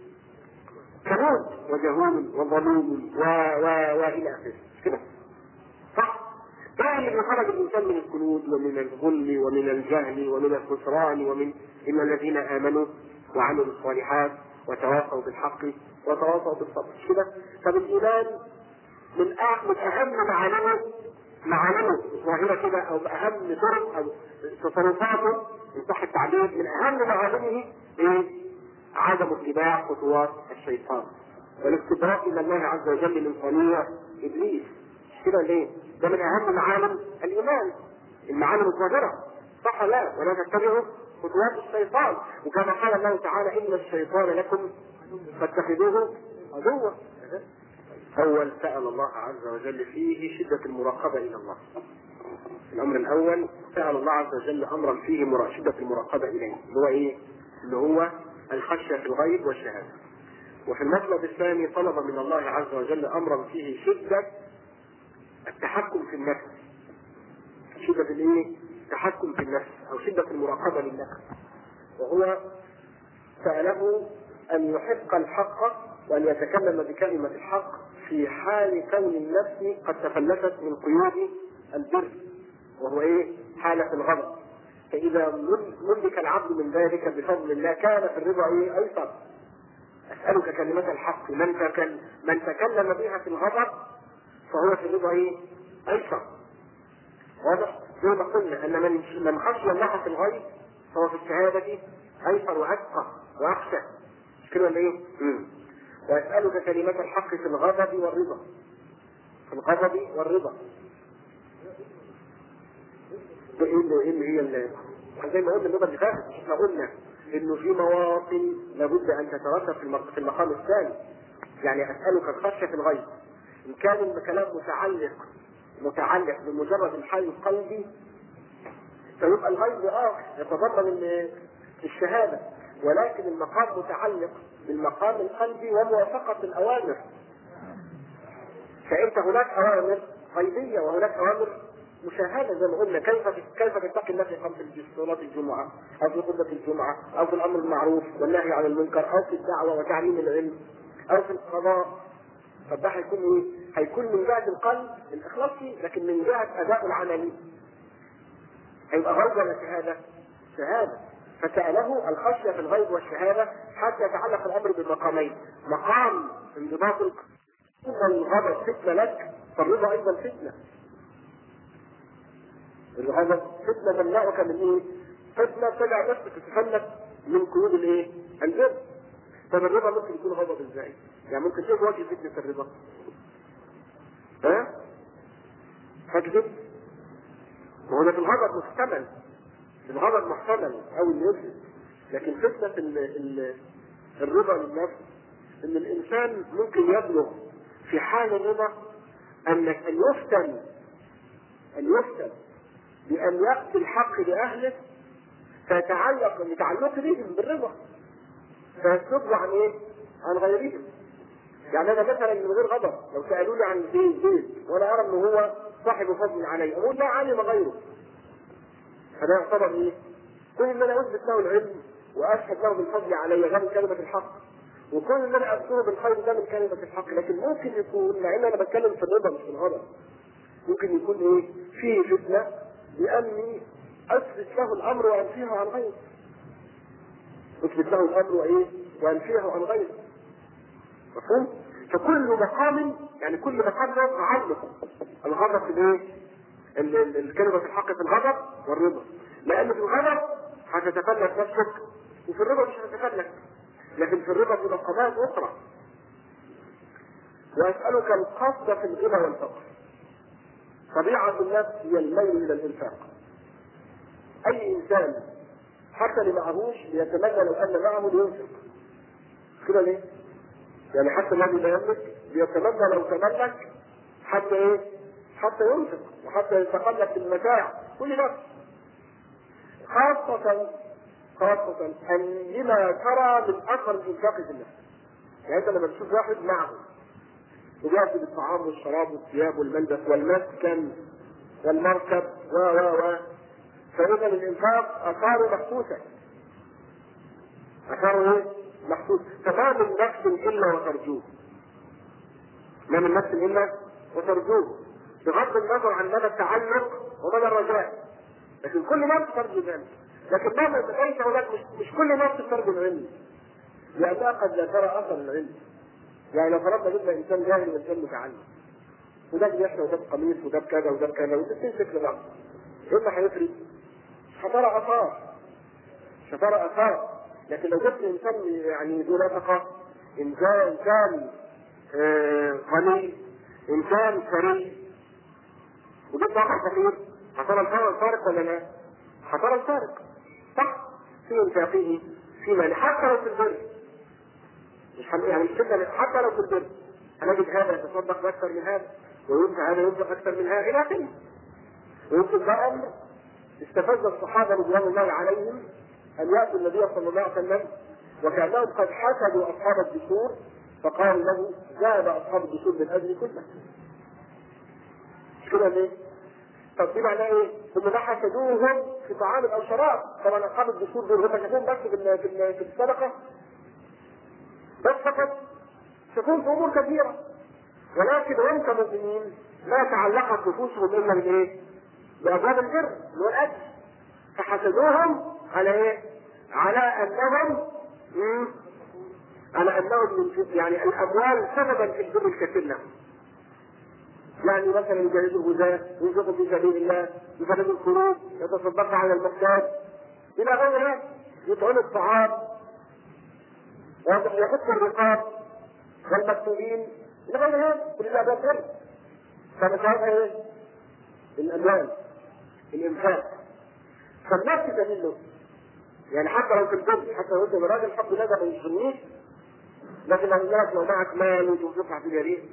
كنود وجهول وظلوم و و والى اخره كده صح ده اللي خرج الانسان من الكنود ومن الظلم ومن الجهل ومن الخسران ومن الا الذين امنوا وعملوا الصالحات وتواصوا بالحق وتواصوا بالصبر كده فالايمان من من اهم معالمه معالمه ظاهره كده او اهم طرق او تصرفاته ان صح التعبير من اهم معالمه ايه؟ عدم اتباع خطوات الشيطان والاستبراء الى الله عز وجل من صنيع ابليس كده ليه؟ ده من اهم معالم الايمان المعالم الظاهره صح لا ولا تتبعوا خطوات الشيطان وكما قال الله تعالى ان الشيطان لكم فاتخذوه عدوا اول سال الله عز وجل فيه شده المراقبه الى الله الامر الاول سال الله عز وجل امرا فيه شده المراقبه اليه اللي هو ايه؟ اللي هو الخشية في الغيب والشهادة وفي المطلب الثاني طلب من الله عز وجل أمرا فيه شدة التحكم في النفس شدة الايه؟ التحكم في النفس أو شدة المراقبة للنفس وهو سأله أن يحق الحق وأن يتكلم بكلمة الحق في حال كون النفس قد تفلتت من قيود البر وهو ايه؟ حالة الغضب فإذا ملك العبد من ذلك بفضل الله كان في الرضا إيه أيسر أسألك كلمة الحق من تكلم من تكلم بها في الغضب فهو في الرضا إيه أيسر واضح؟ زي ما قلنا أن من من خشي الله في الغيب فهو في الشهادة أيسر وأتقى وأخشى مش كده ولا إيه؟ وأسألك كلمة الحق في الغضب والرضا في الغضب والرضا ايه اللي ايه اللي هي اللي زي ما قلنا اللغه اللي فاتت احنا قلنا انه في مواطن لابد ان تترتب في في المقام الثاني يعني اسالك الخشيه في الغيب ان كان الكلام متعلق متعلق بمجرد الحال القلبي فيبقى الغيب اه يتضمن الشهاده ولكن المقام متعلق بالمقام القلبي وموافقه الاوامر فانت هناك اوامر غيبيه وهناك اوامر مشاهده زي ما قلنا كيف كيف تتقي الله في قبل صلاه الجمعه او في خطبه الجمعه او في الامر بالمعروف والنهي عن المنكر او في الدعوه وتعليم العلم او في القضاء طب ده هيكون ايه؟ هيكون من جهه القلب الاخلاص فيه لكن من جهه اداء العملي هيبقى غيب ولا شهاده؟ شهاده فسأله الخشية في الغيب والشهادة حتى يتعلق الأمر بمقامين مقام انضباط الغضب فتنة لك فالرضا أيضا فتنة الغضب فتنة تمنعك من ايه؟ فتنة تدع نفسك تتفلت من قيود الايه؟ البر. طب الرضا ممكن يكون غضب ازاي؟ يعني ممكن تشوف وجه فتنة الرضا. ها؟ فاكذب؟ ما هو ده في الغضب محتمل. الغضب محتمل او يفسد. لكن فتنة ال ال الرضا للنفس ان الانسان ممكن يبلغ في حال الرضا ان ان يفتن ان يفتن بأن يأتي الحق لأهله فيتعلق بتعلق بهم بالرضا فيصدوا عن ايه؟ عن غيرهم يعني انا مثلا من غير غضب لو سالوني عن زيد زيد وانا ارى ان هو صاحب فضل علي اقول لا علم غيره هذا يعتبر ايه؟ كل ان انا اثبت له العلم واشهد له بالفضل علي ده من كلمه الحق وكل ان انا اذكره بالخير ده من كلمه الحق لكن ممكن يكون مع ان انا بتكلم في الرضا مش في الغضب ممكن يكون ايه؟ فيه فتنه لاني اثبت له الامر وانفيه عن غيره اثبت له الامر وايه؟ وانفيه عن غيره مفهوم؟ فكل مقام يعني كل مقام له تعلق الغضب في الايه؟ ال- ال- الكلمة الحق في الغضب والرضا لأن في الغضب هتتفلت نفسك وفي الرضا مش هتتفلت لكن في الرضا في مقامات أخرى وأسألك القصد في الغنى والفقر طبيعة النفس هي الميل إلى الإنفاق أي إنسان حتى اللي معهوش بيتمنى لو أن معه لينفق كده ليه؟ يعني حتى الذي لا يملك بيتمنى لو تملك حتى ايه؟ حتى ينفق وحتى يتقلب في المتاع كل ده خاصة خاصة أن لما ترى من أثر الإنفاق في النفس يعني أنت لما تشوف واحد معه وبيأتي بالطعام والشراب والثياب والملبس والمسكن والمركب و و و فإذا الإنفاق أثاره محسوسة أثاره إيه؟ محسوس فما من نفس إلا وترجوه ما من نفس إلا وترجوه بغض النظر عن مدى التعلق ومدى الرجاء لكن كل نفس ترجو ذلك لكن ما ليس هناك مش, مش كل نفس ترجو العلم لأنها قد لا ترى أثر العلم يعني لو فرضنا جبنا إنسان جاهل وإنسان متعلم وده بيحلى وده بقميص وده بكذا وده بكذا والاثنين شكل بعض ايه اللي هيفرق؟ مش هترى آثار مش هترى آثار لكن لو جبت إنسان يعني ذو نفقة إنسان إنسان آه، غني إنسان ثري وجبت واحد فقير هترى الفارق ولا لا؟ هترى الفارق صح في انفاقه في مال حتى لو في البر مش حم... يعني مش كده حتى لو في البر هنجد هذا يتصدق باكثر من هذا وينفق هذا ينفق اكثر من هذا الى اخره ويمكن ده امر استفز الصحابه رضوان الله عليهم ان ياتوا النبي صلى الله عليه وسلم وكانهم قد حسدوا اصحاب الدثور فقالوا له ذهب اصحاب الدثور بالاجر كله مش كده ليه؟ طب دي معناه ايه؟ هم ده حسدوهم في طعام او شراب، طبعا اصحاب الدثور دول هم شافوهم بس في ال- في ال- في الصدقه بس فقط شافوهم في امور كثيره ولكن هم كمؤمنين ما تعلقت نفوسهم الا بالايه؟ بابواب البر اللي هو الاجر فحسدوهم على ايه؟ على انهم مم، على انهم من يعني الاموال سببا في البر الكثير لهم يعني مثلا يجهزوا الغزاة ينفقوا في سبيل الله يفرغوا الخروج يتصدقوا على المحتاج الى غير ذلك يطعموا الطعام ويحطوا الرقاب والمكتوبين الى غير هذا كل ده ابواب خير فمساعدها ايه؟ الاموال الانفاق فالنفس تميل له يعني حتى لو في البر حتى لو انت راجل الحمد لله ده ما يشغلنيش لكن لو لك لو معك مال وتنفقها في اليمين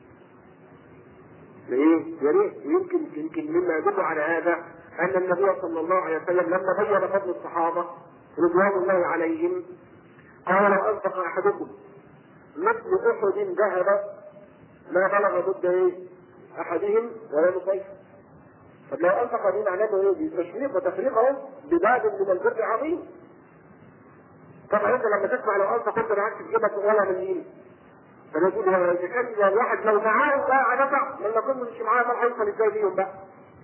ليه؟ يا ريت يمكن يمكن مما يدل على هذا ان النبي صلى الله عليه وسلم لما بين فضل الصحابه رضوان الله عليهم قال لو انفق احدكم مثل احد ذهب ما بلغ ضد ايه؟ احدهم ولا نصيف طب لو انفق دي معناته ايه؟ دي تشويق وتفريق اهو بباب من البر عظيم طبعا انت لما تسمع لو انفق انت معاك في جيبك ولا مليم فنقول هو اذا كان الواحد لو معاه بقى نفع لما كنت مش معاه ما هيوصل ازاي بيهم بقى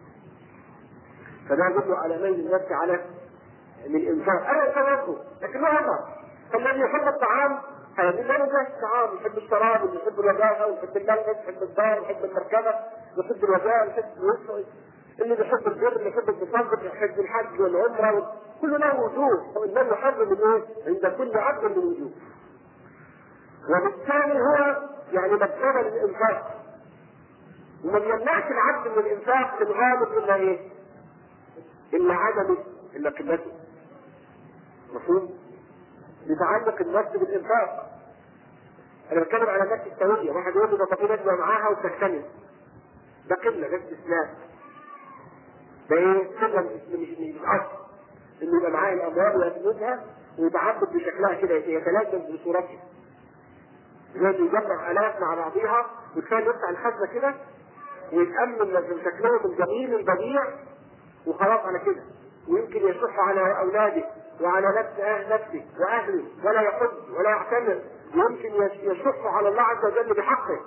فده يدل على ميل النفس على الانفاق انا انسان يطلب لكن له اثر فالذي يحب الطعام هذا لا يجهز الطعام يحب الشراب يحب الوجاهه ويحب الملبس يحب الدار يحب المركبه يحب الوجاهه يحب الوسع اللي بيحب البر اللي يحب التصدق يحب الحج والعمره كل له وجوه وانه يحرم الايه عند كل عبد من وجوه وبالتالي هو يعني مدعوة للإنفاق وما يمنعش العبد من الإنفاق في الغالب إلا إيه؟ إلا عدمه إلا قلته مفهوم؟ يتعلق النفس بالإنفاق أنا بتكلم على النفس السوية واحد يقول لي ده طبيعي نجمع معاها وتكتمل ده قلة ده استثناء ده إيه؟ قلة مش مش مش أصل إنه يبقى معاه الأموال ويسندها ويتعبد بشكلها كده يتلازم بصورتها يقعد يجمع الاف مع بعضيها وتلاقي يفتح الخزنه كده ويتامل من شكلهم الجميل البديع وخلاص على كده ويمكن يشح على اولاده وعلى نفس اهل نفسه واهله ولا يحج ولا يعتمر يمكن يشح على الله عز وجل بحقه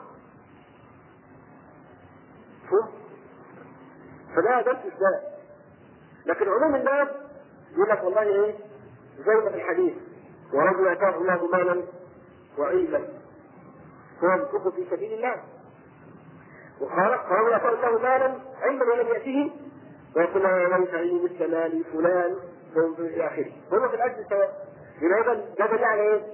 فهم؟ فده درس ازاي لكن عموم الناس يقول لك والله ايه زي ما في الحديث ورجل اتاه الله مالا وعلما هو ينفقه في سبيل الله وقال فرجل اتاه الله مالا علما ولم ياته ويقول له من تعين مثل مال فلان الى اخره هم في الاجر سواء يبقى اذا ده دليل على ايه؟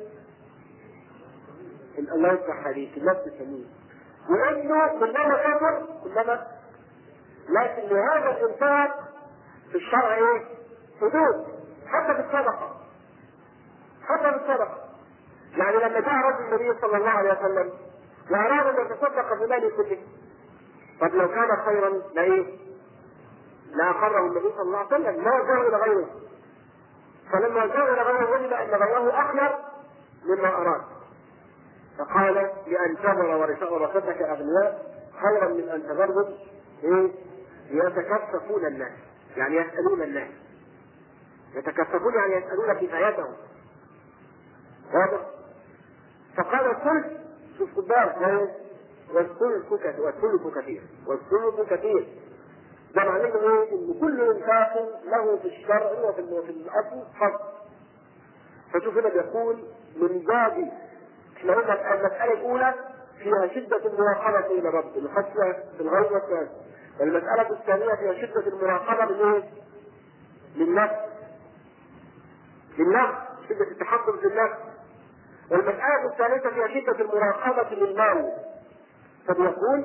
إن الله يفتح عليك الناس تسميه وانه كلما كفر كلما لكن لهذا الانفاق في الشرع ايه؟ حدود حتى في الصدقه حتى في الصدقه يعني لما جاء رجل النبي صلى الله عليه وسلم واراد ان يتصدق بماله كله طب لو كان خيرا لايه؟ لاقره النبي صلى الله عليه وسلم ما وجهه الى غيره فلما جاء الى غيره وجد ان غيره اخير مما اراد فقال لان تمر ورثتك اغنياء خيرا من ان تذرهم ايه؟ يتكففون الناس يعني يسالون الناس يتكففون يعني يسالون كفايتهم واضح فقال الثلث شوف خد بالك والثلث كثير والثلث كثير والثلث كثير ده معناه ايه؟ ان كل انفاق له في الشرع وفي في الاصل حظ فشوف هنا بيقول من باب احنا قلنا المساله الاولى فيها شده المراقبه الى الرب الخشيه في الغيب والثاني والمساله الثانيه فيها شده المراقبه من ايه؟ للنفس للنفس شده التحكم في النفس والمساله الثالثه فيها شده المراقبه للمال فبيقول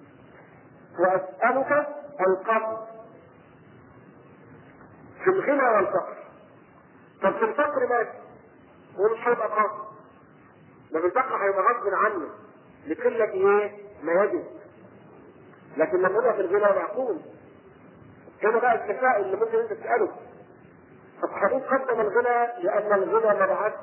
واسالك القبض في الغنى والفقر طب في الفقر ماشي هو مش هيبقى قاصد ده في الفقر هيبقى غصب عنه لقلة ايه؟ ما يجب لكن لما يبقى في الغنى معقول هنا بقى الذكاء اللي ممكن انت تسأله طب حديث قدم الغنى لأن الغنى مبعث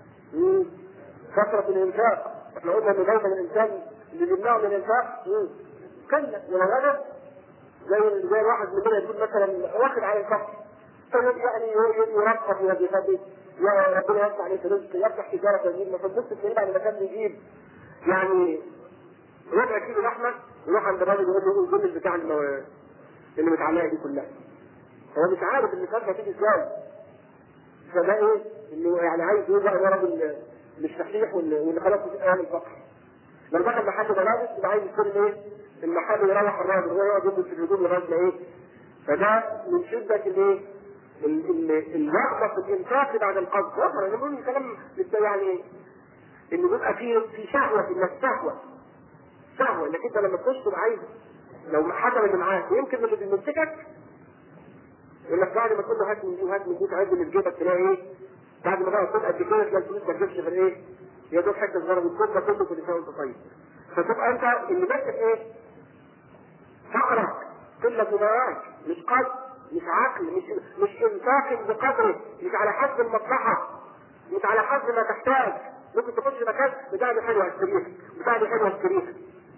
كثرة الإنفاق احنا قلنا إن دايما الإنسان اللي بيمنعه من الإنفاق كلا ولو وجد زي زي الواحد مننا يكون مثلا واخد على الفقر يعني يرقب وظيفته يا ربنا يفتح عليك رزق يفتح تجاره تجيب مثلا بص تلاقيه بعد ما كان بيجيب يعني ربع كيلو لحمه يروح عند الراجل يقول له قول الجمل بتاع اللي متعلقه دي كلها هو مش عارف ان الفرخه تيجي ازاي فده ايه؟ انه يعني عايز يقول بقى ده راجل مش صحيح واللي خلاص في ايام الفقر لما دخل محل ملابس يبقى عايز يشتري ايه؟ المحل يروح الراجل وهو يقعد يلبس الهدوم لغايه ما ايه؟ فده من شده الايه؟ الرغبه في الانفاق بعد القبض واضح انا بقول الكلام لسه يعني ان بيبقى في في شهوه في الناس شهوه شهوه انك انت لما تخش تبقى عايز لو حكم اللي معاك ويمكن اللي بيمسكك يقول لك بعد ما تقول له هات من دي وهات من دي تعد اللي في جيبك تلاقي ايه؟ بعد ما بقى تكون قد كده تلاقي الفلوس ما تجيبش غير ايه؟ يا دوب حته صغيره من كل كله كل سنه وانت طيب فتبقى انت اللي ماسك ايه؟ فقرك قله معاك مش قصد مش عقل مش مش انفاق بقدره مش على حسب المصلحه مش على حسب ما تحتاج ممكن تخش مكان بتاع دي حلوه اشتريها بتاع دي حلوه اشتريها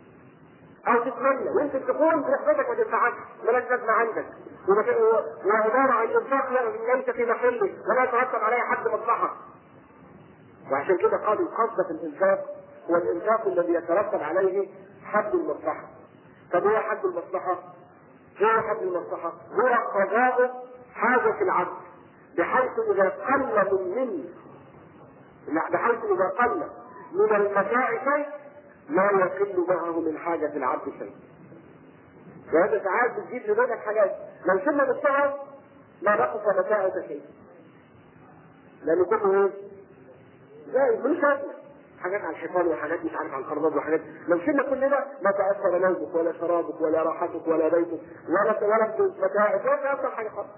او تتمنى ويمكن تكون رحلتك ما تنفعكش ملاش لازمه عندك وعباره عن انفاق ليس في محله ولا يترتب عليه حد مصلحه وعشان كده قال القصد في الانفاق هو الانفاق الذي يترتب عليه حد المصلحه طب ايه حد المصلحه؟ ايه حد المصلحه؟ هو قضاء حاجه العبد بحيث اذا قل من من لا بحيث اذا قل من المتاع شيء لا يقل معه من حاجة العبد شيء. وهذا ساعات بتجيب لبالك حاجات لو شلنا بالسهل ما نقص متاعك شيء. لأنه كله ايه؟ زي مش لازمة. حاجات على الحيطان وحاجات مش عارف على الخربات وحاجات لو شلنا كل ده ما تأثر نومك ولا شرابك ولا راحتك ولا بيتك ولا ولا متاعك ولا تأثر حاجة خالص.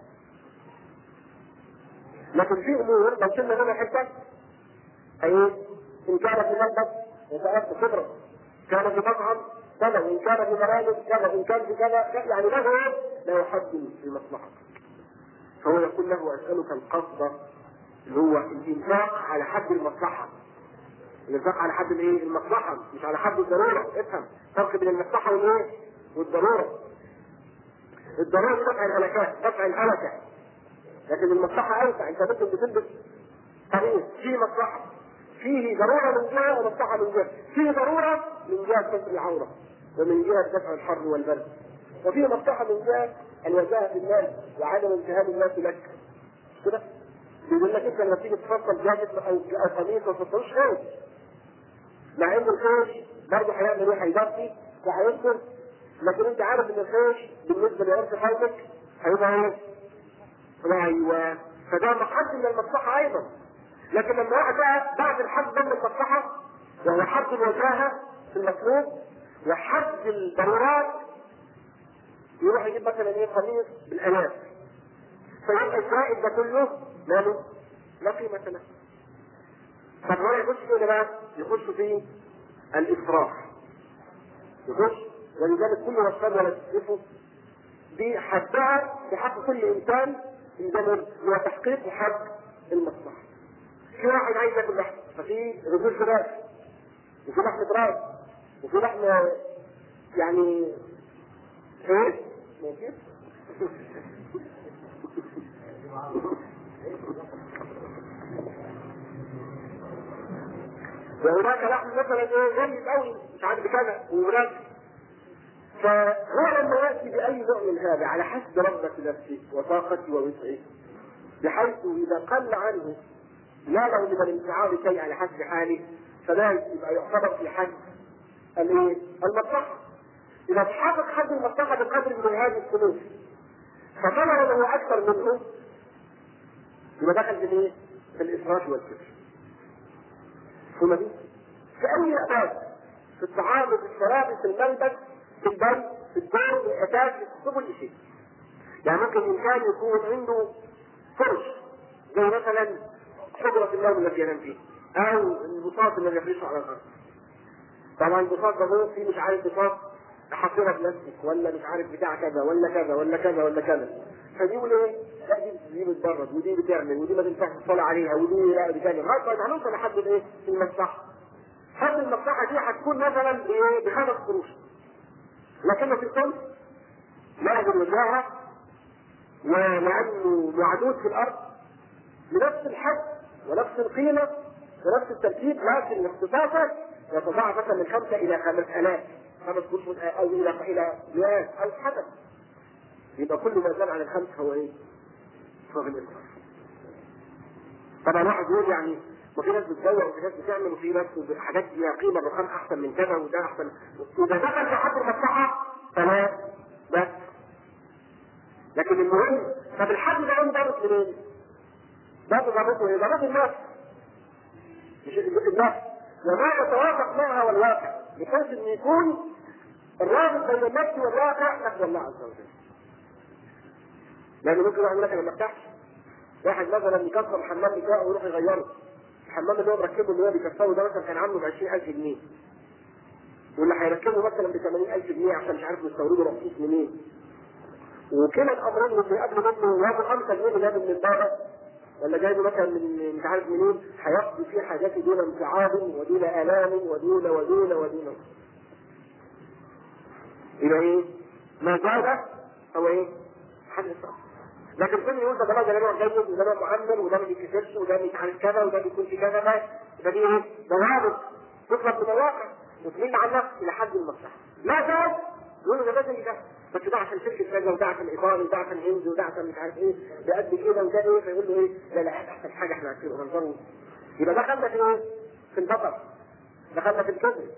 لكن في أمور لو شلنا منها حتة أي إن كان في ملبس يتأثر خبرة كان في مطعم كذا وإن كان في مرابط كذا وإن كان في كذا يعني له له حد في مصلحتك فهو يقول له أسألك القصد اللي هو الإنفاق على حد المصلحة الانفاق على حد الايه؟ المصلحه مش على حد الضروره افهم فرق بين المصلحه والايه؟ والضروره الضروره دفع الهلكات دفع الهلكه لكن المصلحه اوسع انت ممكن بتلبس قميص فيه مصلحه فيه ضروره من جهه ومصلحه من جهه فيه ضروره من جهه ستر العوره ومن جهه دفع الحر والبرد وفيه مصلحه من جهه الوجاهه في الناس وعدم انتهاب الناس لك مش كده؟ بيقول لك انت لما تيجي تفصل جاكيت او او قميص ما تفصلوش خير مع ان الخيش برضه هيعمل ايه؟ هيدفي وهينكر لكن انت عارف ان الخيش بالنسبه لعرف قومك هيبقى ايه؟ ايوه فده محد من المصلحه ايضا لكن لما واحد بقى بعد الحد ده من المصلحه وهو حد الوجاهه في المطلوب وحد الضرورات يروح يجيب مثلا ايه قميص بالالاف فيبقى الزائد ده كله ماله؟ لا قيمة له. طب هو يخش في ايه بقى؟ يخش في الإسراف. يخش ولذلك كل وصفات ولا تسرفه بحدها بحق كل إنسان عندما هو تحقيق حق المصلحة. في واحد عايز ياكل لحم ففي رجول فراخ وفي لحم فراخ وفي لحم يعني ايه؟ ممكن؟ وهناك لحم مثلا ايه جيد قوي مش عارف كذا ومناسب فهو لما ياتي باي نوع من هذا على حسب رغبه نفسه وطاقته ووسعه بحيث اذا قل عنه لا له من الانفعال شيء على حسب حاله فلا يبقى يعتبر في حد الايه؟ المصلحه اذا تحقق حد المصلحه بقدر من هذه الفلوس فطلب له اكثر منه يبقى دخل في الايه؟ في الاسراف والكفر ثم دي في اي اساس في الطعام في الشراب في الملبس في البر في الدار في الاساس في كل شيء يعني ممكن انسان يكون عنده فرش زي مثلا حجرة النوم التي ينام فيه او البساط الذي يفرشه على الارض طبعا البساط ده هو فيه مش عارف بساط حصيرة بلاستيك ولا مش عارف بتاع كذا ولا كذا ولا كذا ولا كذا فدي يقول ايه؟ لا دي دي بتبرد ودي بتعمل ودي ما تنفعش تصلي عليها ودي لا بتعمل ما هنوصل لحد الايه؟ المصلحه. حد المصلحه دي هتكون مثلا بايه؟ بخمس قروش. لكنه في الكل له الوجاهه ولانه معدود في الارض بنفس الحد ونفس القيمه ونفس التركيب لكن اختصاصه يتضاعف مثلا من خمسه الى خمس الاف خمس قروش او الى الى مئات او حسب يبقى كل ما زاد عن الخمس هو ايه؟ هو في الاسراف. طبعا واحد يقول يعني وفي ناس بتزوق وفي ناس بتعمل وفي ناس حاجات ليها قيمه الرقم احسن من كذا وده احسن اذا دخل في حد المصلحه فلا بس لكن المهم طب الحد ده انضبط منين؟ ده ضابطه ايه؟ ضابط الناس مش الناس وما يتوافق معها والواقع بحيث ان يكون الرابط بين النفس والواقع نحو الله عز وجل. لان ممكن واحد يقول لك انا ما ارتاحش واحد مثلا يكسر الحمام بتاعه ويروح يغيره الحمام اللي هو مركبه اللي هو بيكسره ده مثلا كان عامله ب 20000 جنيه واللي هيركبه مثلا ب 80000 جنيه عشان مش عارف مستورده رخيص منين وكلا الامرين اللي قبل منه ياخد 5 جنيه جايبه من بره ولا جايبه مثلا من مش عارف منين هيقضي فيه حاجات دون انفعال ودون الام ودون ودون ودون يبقى ايه؟ ما زاد هو ايه؟ حد الصح لكن كل يقول ده ده نوع جيد وده نوع معمر وده ما بيتكسرش وده مش عارف كذا وده بيكون في كذا ما ده دي ايه؟ ضوابط تطلب من الواقع وتميل عن نفس الى حد المصلحه ما زاد يقولوا ده لازم ده بس ده عشان شركه كذا وده عشان ايطالي وده عشان هندي وده عشان مش عارف ايه ده قد كده وده ايه فيقول له ايه لا لا احسن حاجه احنا هننظره يبقى دخلنا في ايه؟ في البطل دخلنا في الكذب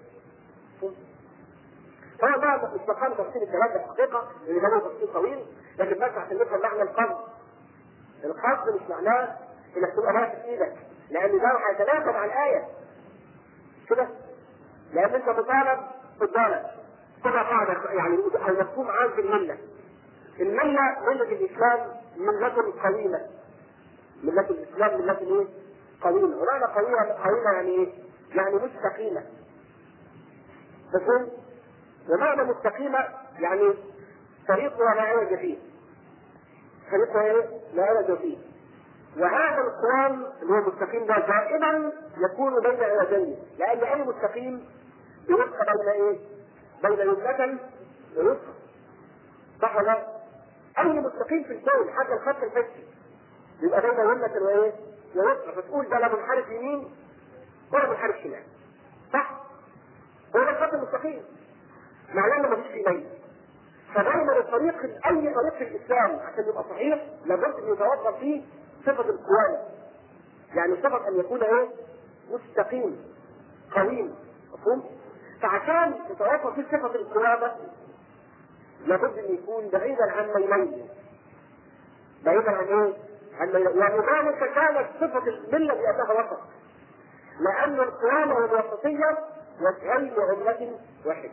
هو بقى مستقام تفسير الكلام ده الحقيقه اللي ده له تفسير طويل لكن بس عشان نفهم معنى القصد القصد مش معناه انك تبقى ماسك ايدك لان ده هيتناسب مع الايه كده لان انت مطالب قدامك كده قاعده يعني او مفهوم عام في المله المله مله الاسلام مله قويمه مله الاسلام مله ايه؟ قويمه ومعنى قويمه قويمه يعني ايه؟ يعني مستقيمه مفهوم؟ ومعنى مستقيمة يعني طريقها لا عوج فيه طريقها ايه؟ لا عوج فيه وهذا القوام اللي هو المستقيم ده دائما يكون بين عوجين لان اي مستقيم بيبقى بين ايه؟ بين يمنة ويسرى صح ولا لا؟ اي مستقيم في الكون حتى الخط الحسي يبقى بين يمنة وايه؟ ويسرى فتقول ده لا منحرف يمين ولا منحرف شمال صح؟ هو ده الخط المستقيم معناه انه مفيش فيه ميل فدايما الطريق اي طريق في الاسلام عشان يبقى صحيح لابد ان يتوفر فيه صفه القوام يعني صفه ان يكون ايه؟ مستقيم قويم مفهوم؟ فعشان تتوفر فيه صفه القوامه لابد ان يكون بعيدا عن ميلين بعيدا عن ايه؟ عن ميلين ولذلك كانت صفه المله بانها وسط لان القوامه والوسطيه وجهين عمله واحده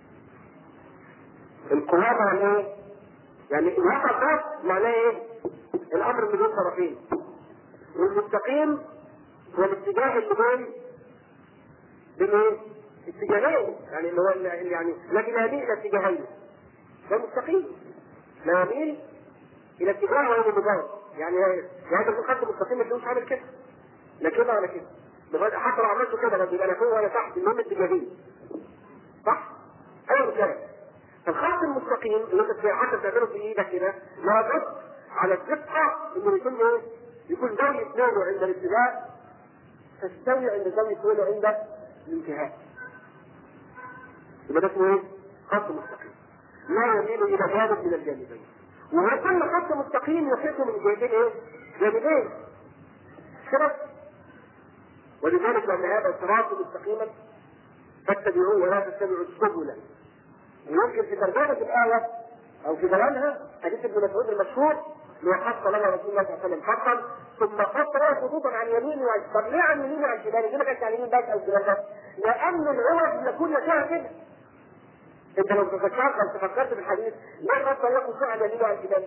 القوامة يعني ايه؟ يعني الوسط ده معناه ايه؟ الامر اللي بين طرفين والمستقيم هو الاتجاه اللي بين بين ايه؟ اتجاهين يعني اللي هو اللي يعني لكن لا يميل الى اتجاهين ده مستقيم لا يميل الى اتجاه ولا اتجاه يعني يعني انت خدت مستقيم ما تلاقوش عامل كده لا كده ولا كده لغايه حتى لو عملته كده بس يبقى لا فوق ولا تحت المهم اتجاهين صح؟ ايوه كده الخط المستقيم اللي انت حتى بتعمله في ايدك كده لابد على الدقة انه يكون ايه؟ يكون زاوية ميله عند الابتداء تستوي عند زاوية ميله عند الانتهاء. يبقى ده اسمه ايه؟ خط مستقيم. لا يميل الى جانب من الجانبين. وهو كل خط مستقيم يحيط من جانبين ايه؟ جانبين. كده ولذلك لان هذا الصراط مستقيما فاتبعوه ولا تتبعوا السبل ويمكن في ترجمة الآية أو في بيانها حديث ابن مسعود المشهور اللي حق لنا رسول الله صلى الله عليه وسلم حقا ثم خط له خطوطا عن يمينه وعن طب ليه عن يمينه وعن شماله؟ ليه ما كانش عن يمين بس أو شمال بس؟ لأن العوض يكون فيها كده. أنت لو تفكرت لو تفكرت في الحديث ليه خط له خطوطا عن يمينه وعن شماله؟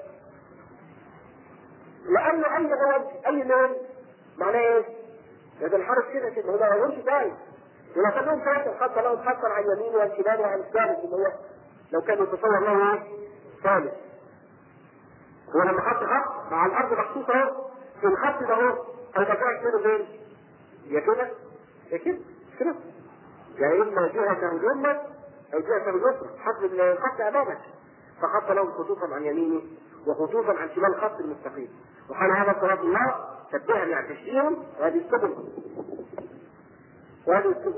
لأن أي عوض أي لون معناه إيه؟ لازم الحرف كده كده هو ما يقولش تاني ولو كان لهم ثلاثة خط لهم خطا عن يمينه وعن شماله وعن الثالث اللي هو لو كان يتصور له ايه؟ ثالث. هو لما حط خط مع الارض محطوط اهو في الخط ده اهو هيبقى قاعد منه فين؟ يا كده يا كده كده يا اما جهة اليمنى او جهة اليسرى حط الخط امامك فخط لهم خطوطا عن يمينه وخطوطا عن شمال الخط المستقيم وقال هذا صراط الله شبهها يعني تشبيههم وهذه السبل وهذه السبل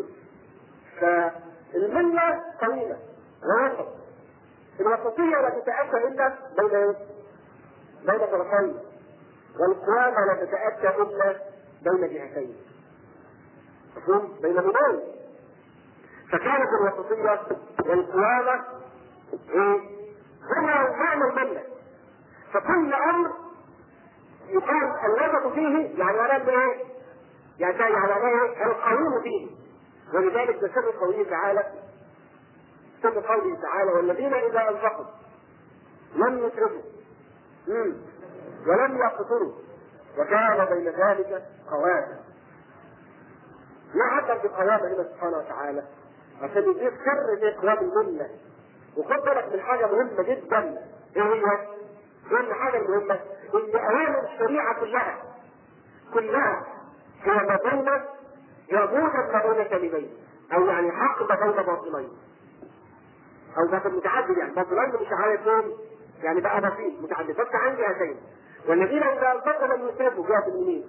فالمنة طويلة ووسط الوسطية لا تتأتى إلا بين بين طرفين والقوامة لا تتأتى إلا بين جهتين مفهوم؟ بين منين فكانت الوسطية والقوامة إيه؟ هما معنى المنة فكل أمر يقال الوسط فيه يعني معناه إيه؟ يعني يعني ايه القويم فيه ولذلك ده سر قوله تعالى سر قوله تعالى والذين اذا انفقوا لم يسرفوا ولم يقصروا وكان بين ذلك قواما ما عبر بالقوامة هنا سبحانه وتعالى عشان يديك سر في قوام الملة وخد بالك من حاجة مهمة جدا ايه هي؟ ايه الحاجة المهمة؟ ان اوامر الشريعة كلها كلها هي ما بين يغوص ما بين كلمين او يعني حق ما بين باطلين او باطل متعدد يعني باطلين مش عارف فين يعني بقى بسيط متعدد بس عن جهتين والذين اذا انفقوا لم يسافوا جهه اليمين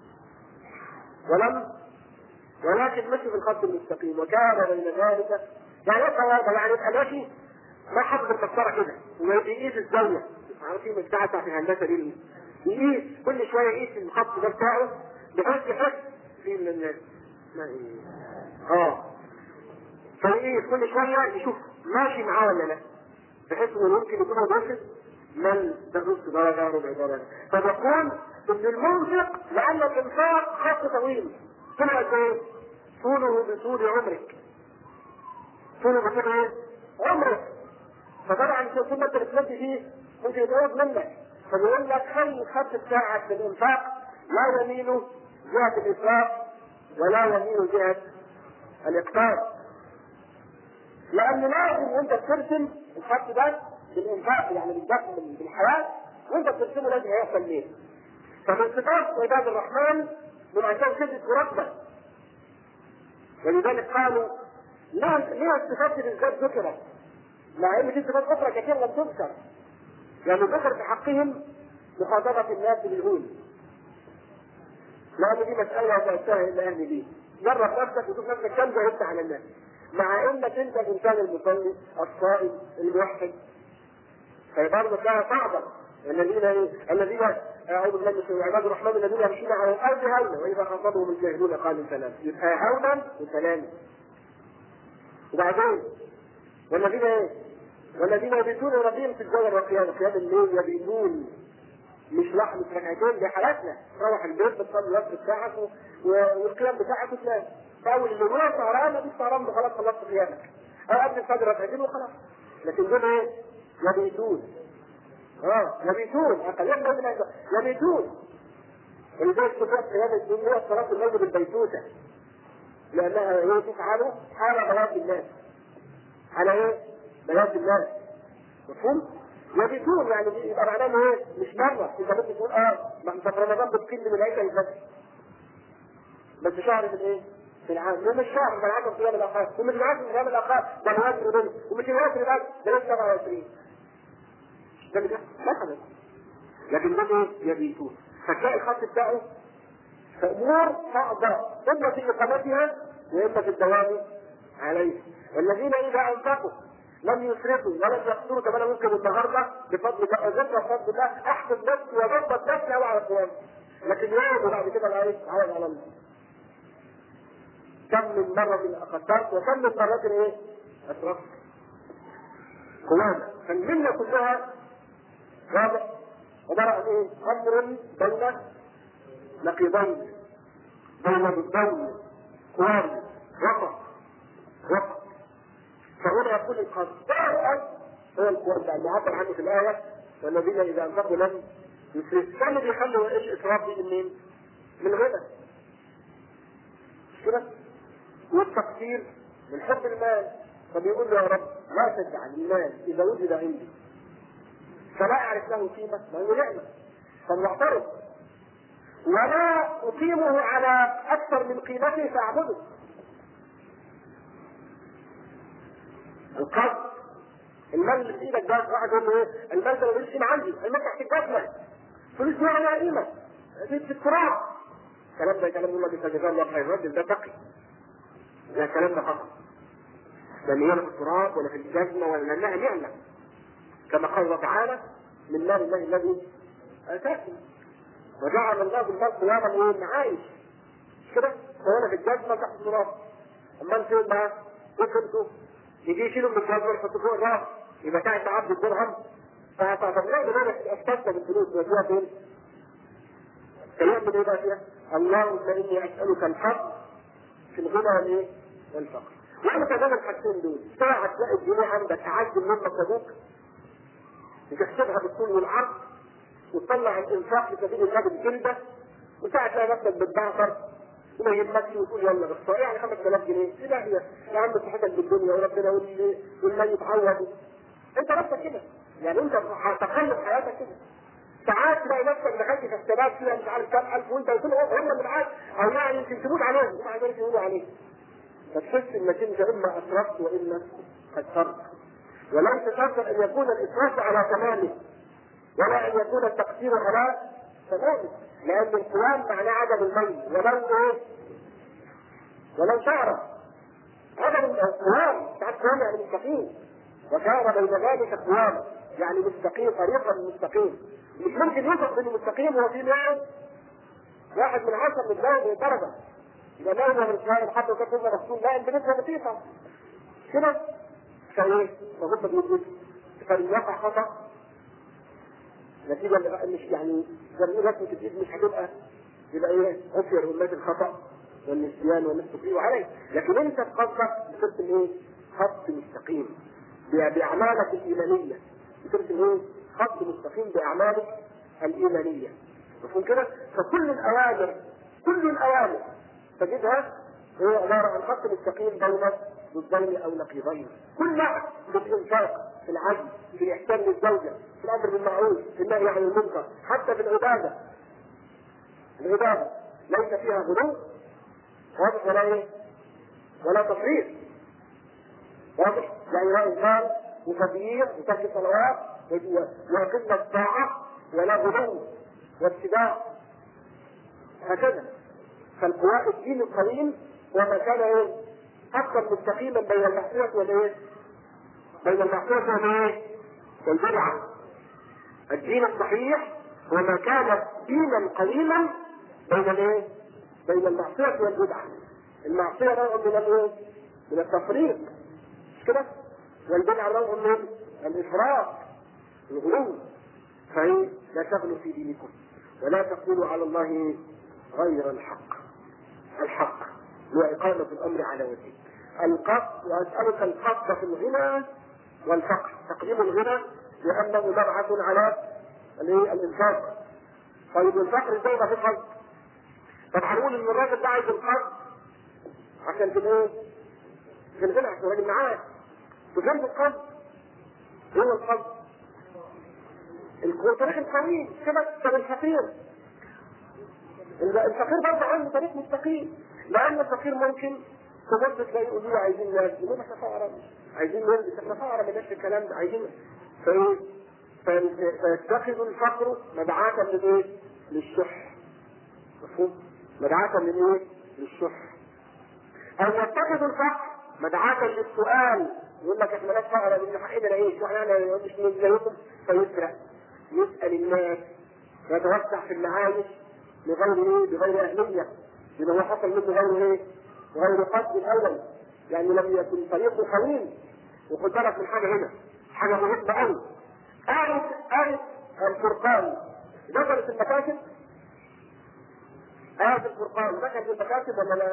ولم ولكن مشي في الخط المستقيم وكان بين ذلك يعني ايه صوابه يعني يبقى ماشي ما حط المسطره كده ويقيس الزاويه عارف في بتاعتها في الهندسه دي يقيس كل شويه يقيس الخط ده بتاعه بحيث يحس في من اه فايه كل شويه يشوف ماشي معاه ولا لا بحيث انه ممكن يكون واصل من ده نص درجه ربع درجه فبقول ان المنفق لان الانفاق خط طويل طلع قد ايه؟ طوله بطول عمرك طوله بطول ايه؟ عمرك فطبعا طول ما انت بتمشي فيه ممكن يتعوض منك فبيقول لك خلي الخط بتاعك بالانفاق لا يميل جهة الإسراف ولا يميل جهة الإقطاع لأن لازم وأنت بترسم الخط ده بالإنفاق يعني بالدخل بالحياة وأنت بترسمه لازم هيحصل ليه؟ فمن صفات عباد الرحمن من عشان شدة مرتبة ولذلك قالوا ليه ليه الصفات دي بالذات ذكرت؟ مع ان في صفات اخرى كثير لم تذكر يعني ذكر في حقهم مخاطبة الناس بالهون لأن دي مسألة وتأتيها إلى أهل دين جرب نفسك وشوف نفسك كم جاوبت على الناس مع انك انت الانسان المصلي الصائم الموحد فهي برضه كانت صعبة الذين ايه؟ الذين اعوذ بالله من الشيطان عباد الرحمن الذين يمشون على الارض هونا واذا خاطبهم الجاهلون قالوا سلام يبقى هونا وسلام وبعدين والذين ايه؟ والذين يبيتون ربهم في الجو والقيام قيام الليل يبيتون مش لحظة ركعتين دي حالاتنا تروح البيت بتصلي الوقت بتاعك و- و- والقيام بتاعك وتنام فاول اللي هو سهران اديك سهران خلاص خلصت قيامك او قبل الفجر ركعتين وخلاص لكن دول ايه؟ يبيتون اه يبيتون اقل من يبيتون ولذلك صفات قيام الدنيا صلاة الليل بالبيتوتة لأنها هي تفعل حال بيات الناس على ايه؟ بيات الناس مفهوم؟ يبيتون يعني دي- يبقى معناه إن ايه؟ مش مرة انت ممكن تقول اه ما انت في رمضان بتقل من العشاء الفجر بس شهر في الايه؟ في العام ومش شهر ده العشر ايام الاخر ومش العشر ايام الاخر ده الوتر دول ومش الوتر بس ده لسه 27 ده اللي مثلا لكن ده ايه؟ يبيتون فتلاقي الخط بتاعه في امور صعبه اما في اقامتها واما في الدوام عليها والذين اذا انفقوا لم يسرفوا ولم يقصروا كما انا ممكن النهارده بفضل الله ذكر بفضل الله احسن نفسي وضبط نفسي قوي على القيام لكن يوم بعد كده بقى ايه؟ عوض على الله كم من مرة قدرت وكم من مرات ايه؟ أسرفت. قوانا فالملة كلها واضح عبارة عن ايه؟ أمر بين نقيضين بين ضدين قوام وسط وسط فهنا يقول القدار هو القوام ده اللي عبر عنه في الآية والذين إذا أنفقوا لم يسرفوا كان اللي بيخلوا ايش إسراف دي منين؟ من غنى مش كده؟ والتقصير من حب المال فبيقول له يا رب لا تجعل المال اذا وجد عندي فلا اعرف له قيمه لانه نعمه فليعترض ولا اقيمه على اكثر من قيمته فاعبده القصد المال اللي في ايدك ده واحد يقول له ايه المال ده ملوش قيمه عندي المال تحت الجزمه فلوس دي عليها قيمه دي في التراب الكلام ده كلام يقول لك جزاه الله خير الراجل ده تقي ده كلام ده خطأ لأن هي لا في التراب ولا في الجزمة ولا لأنها نعمة كما قال الله تعالى من مال الله الذي آتاكم وجعل الله بالمال قياما ايه معايش مش كده؟ فهنا في الجزمة تحت التراب أما أنت بقى وصلته يجي يشيلوا من الجزمة ويحطوا فوق الراس يبقى ساعة عبد الدرهم فهتعتبرها ان انا استثمر بالفلوس وديها فين؟ كلام من ايه بقى فيها؟ اللهم اني اسالك الحق في الغنى والايه؟ والفقر. يعني كمان الحاجتين دول ساعة تلاقي الجنيه عندك أعز مما ابوك وتحسبها بالطول والعرض وتطلع الانفاق لسبيل الله بالجلدة وساعة تلاقي نفسك بتبعثر وما يهمكش وتقول يلا بس يعني 5000 جنيه ايه ده هي يا عم صحتك بالدنيا وربنا واللي والمال يتعوض انت نفسك كده يعني انت تخلص حياتك كده ساعات تلاقي نفسك دخلت في حسابات فيها مش عارف كام الف وانت قلت له هم اللي معاك او يعني يمكن تموت عليهم ومع ذلك يقولوا عليك فتحس انك انت اما اسرفت واما قصرت وليس شرطا ان يكون الاسراف على تمامه ولا ان يكون التقصير على تمامه لان القيام معناه عدم الميل ولو ايه ولو شعر عدم القيام ساعات قيام يعني مستقيم وكان بين ذلك قيام يعني مستقيم طريقا مستقيم مش ممكن يوصف انه مستقيم وهو في معه واحد من عشر من الله درجه يبقى لا يظهر الاسلام حتى تكون رسول لا بنسبه بسيطه كده فايه فهم بيقول فان يقع خطا نتيجه لبقى مش يعني زي رسمه الايد مش هتبقى يبقى ايه عفي الامات الخطا والنسيان والنسيان عليه لكن انت تقصد بترسم ايه خط مستقيم باعمالك الايمانيه بترسم ايه خط مستقيم باعمالك الايمانيه مفهوم كده فكل الاوامر كل الاوامر تجدها هي عباره عن خط مستقيم بين ضدين او نقيضين كل واحد في الانفاق في العدل في الاحسان للزوجه في الامر بالمعروف في النهي عن المنكر حتى في العباده العبادة ليس فيها غلو واضح ولا ايه؟ ولا تفريط واضح؟ يعني لا إنسان وتغيير وترك صلوات وقلة الطاعة ولا غلو وابتداع هكذا فالقواء الدين القويم وما كان ايه؟ اكثر مستقيما بين المعصيه والايه؟ بين المعصيه والايه؟ والبدعه الدين الصحيح وما كان دينا قويما بين الايه؟ بين المعصيه والبدعه المعصيه نوع من الايه؟ من التفريط مش كده؟ والبدعه نوع من الافراط الغلو فهي لا تغلوا في دينكم ولا تقولوا على الله غير الحق الحق هو إقامة الأمر على وجهه القصد وأسألك القصد في الغنى والفقر تقديم الغنى لأنه مبعث على الإنفاق طيب الفقر ازاي ما في قصد؟ طب هنقول إن الراجل ده عايز القصد عشان في الإيه؟ في الغنى عشان الراجل معاه وفين القصد؟ هو القصد الطريق القوي كده طب الفقير الفقير برضه عنده طريق مستقيم لان الفقير ممكن تبص تلاقي يقولوا له عايزين ناس يقولوا احنا فقراء عايزين نلبس احنا فقراء بلاش الكلام ده عايزين فايه فيتخذ الفقر مدعاة للايه؟ للشح مفهوم؟ مدعاة للايه؟ للشح او يتخذ الفقر مدعاة للسؤال يقول لك احنا ناس فقراء من حقنا نعيش واحنا مش زيكم فيسرق يسأل الناس ويتوسع في المعايش بغير ايه؟ بغير أهلية لما هو حصل منه غير ايه؟ غير قصد الأول يعني لم يكن طريقه قويم وخد بالك من حاجة هنا حاجة مهمة قوي آية آية الفرقان ذكرت المكاتب آية الفرقان ذكرت المكاتب ولا لا؟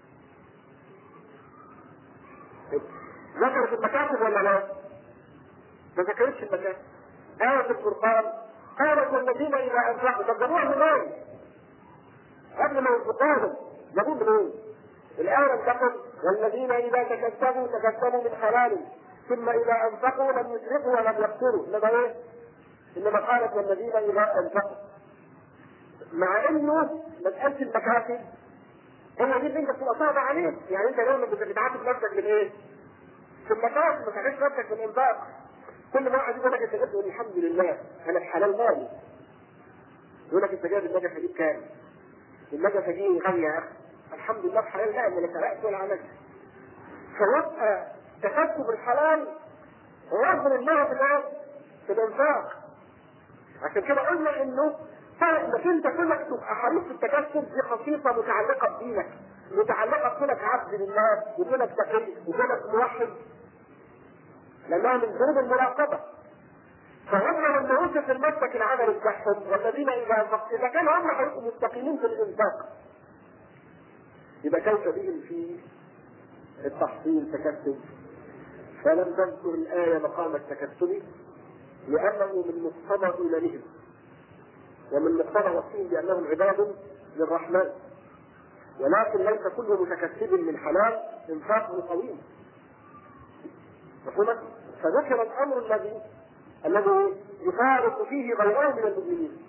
ذكرت المكاتب ولا لا؟ ما ذكرتش المكاتب آية الفرقان قالت والذين إذا أنفقوا طب جابوها منين؟ قبل ما ينفقوهم جابوه منين؟ الآية لم تقل والذين إذا تكسبوا تكسبوا من حلال ثم إذا أنفقوا لم يسرفوا ولم يقتلوا إنما إيه؟ إنما قالت والذين إذا أنفقوا مع إنه مسألة المكاسب هي دي اللي أنت بتبقى صعبة عليك يعني أنت دايما بتعاتب نفسك بالإيه؟ في المكاسب ما تعيش نفسك بالإنفاق كل ما واحد يقول لك انت جبت الحمد لله انا الحلال مالي يقول لك انت جايب النجفه دي بكام؟ النجفه دي غاليه يا اخي الحمد لله الحلال لا انا لا سرقت ولا عملت فيبقى تكسب الحلال رغم الله في الناس في الانفاق عشان كده قلنا انه انك انت كونك تبقى حريص في التكسب دي خصيصه متعلقه بدينك متعلقه بكونك عبد لله وكونك تقي وكونك موحد لانها من ذنوب المراقبه فهم لما وصف المسلك العمل بتاعهم والذين اذا انفقوا اذا كانوا هم هيبقوا مستقيمين في الانفاق يبقى كيف بهم في التحصيل تكسب فلم تذكر الآية مقام التكسب لأنه من مقتضى إيمانهم ومن مقتضى وصفهم بأنهم عباد للرحمن ولكن ليس كل متكسب من حلال انفاقه قوي مفهوم؟ فذكر الامر الذي الذي يفارق فيه غيره من المؤمنين.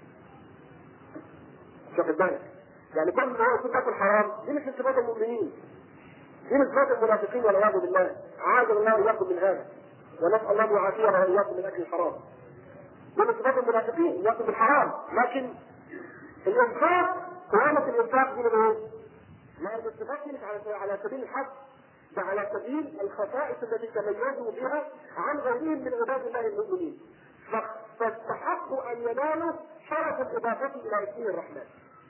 واخد بالك؟ يعني كل ما هو يكون تاكل حرام دي مش من صفات المؤمنين. دي من صفات المنافقين والعياذ بالله. اعاذنا الله واياكم من هذا. ونسال الله يعافينا واياكم من اكل الحرام. دي من صفات المنافقين اياكم بالحرام، لكن الانفاق قيامة الانفاق دي من ايه؟ ما الصفات مش على على سبيل الحق ده على سبيل الخصائص التي تميزوا بها عن غيرهم من عباد الله المؤمنين فاستحقوا ان ينالوا شرف الاضافه الى اسم الرحمن.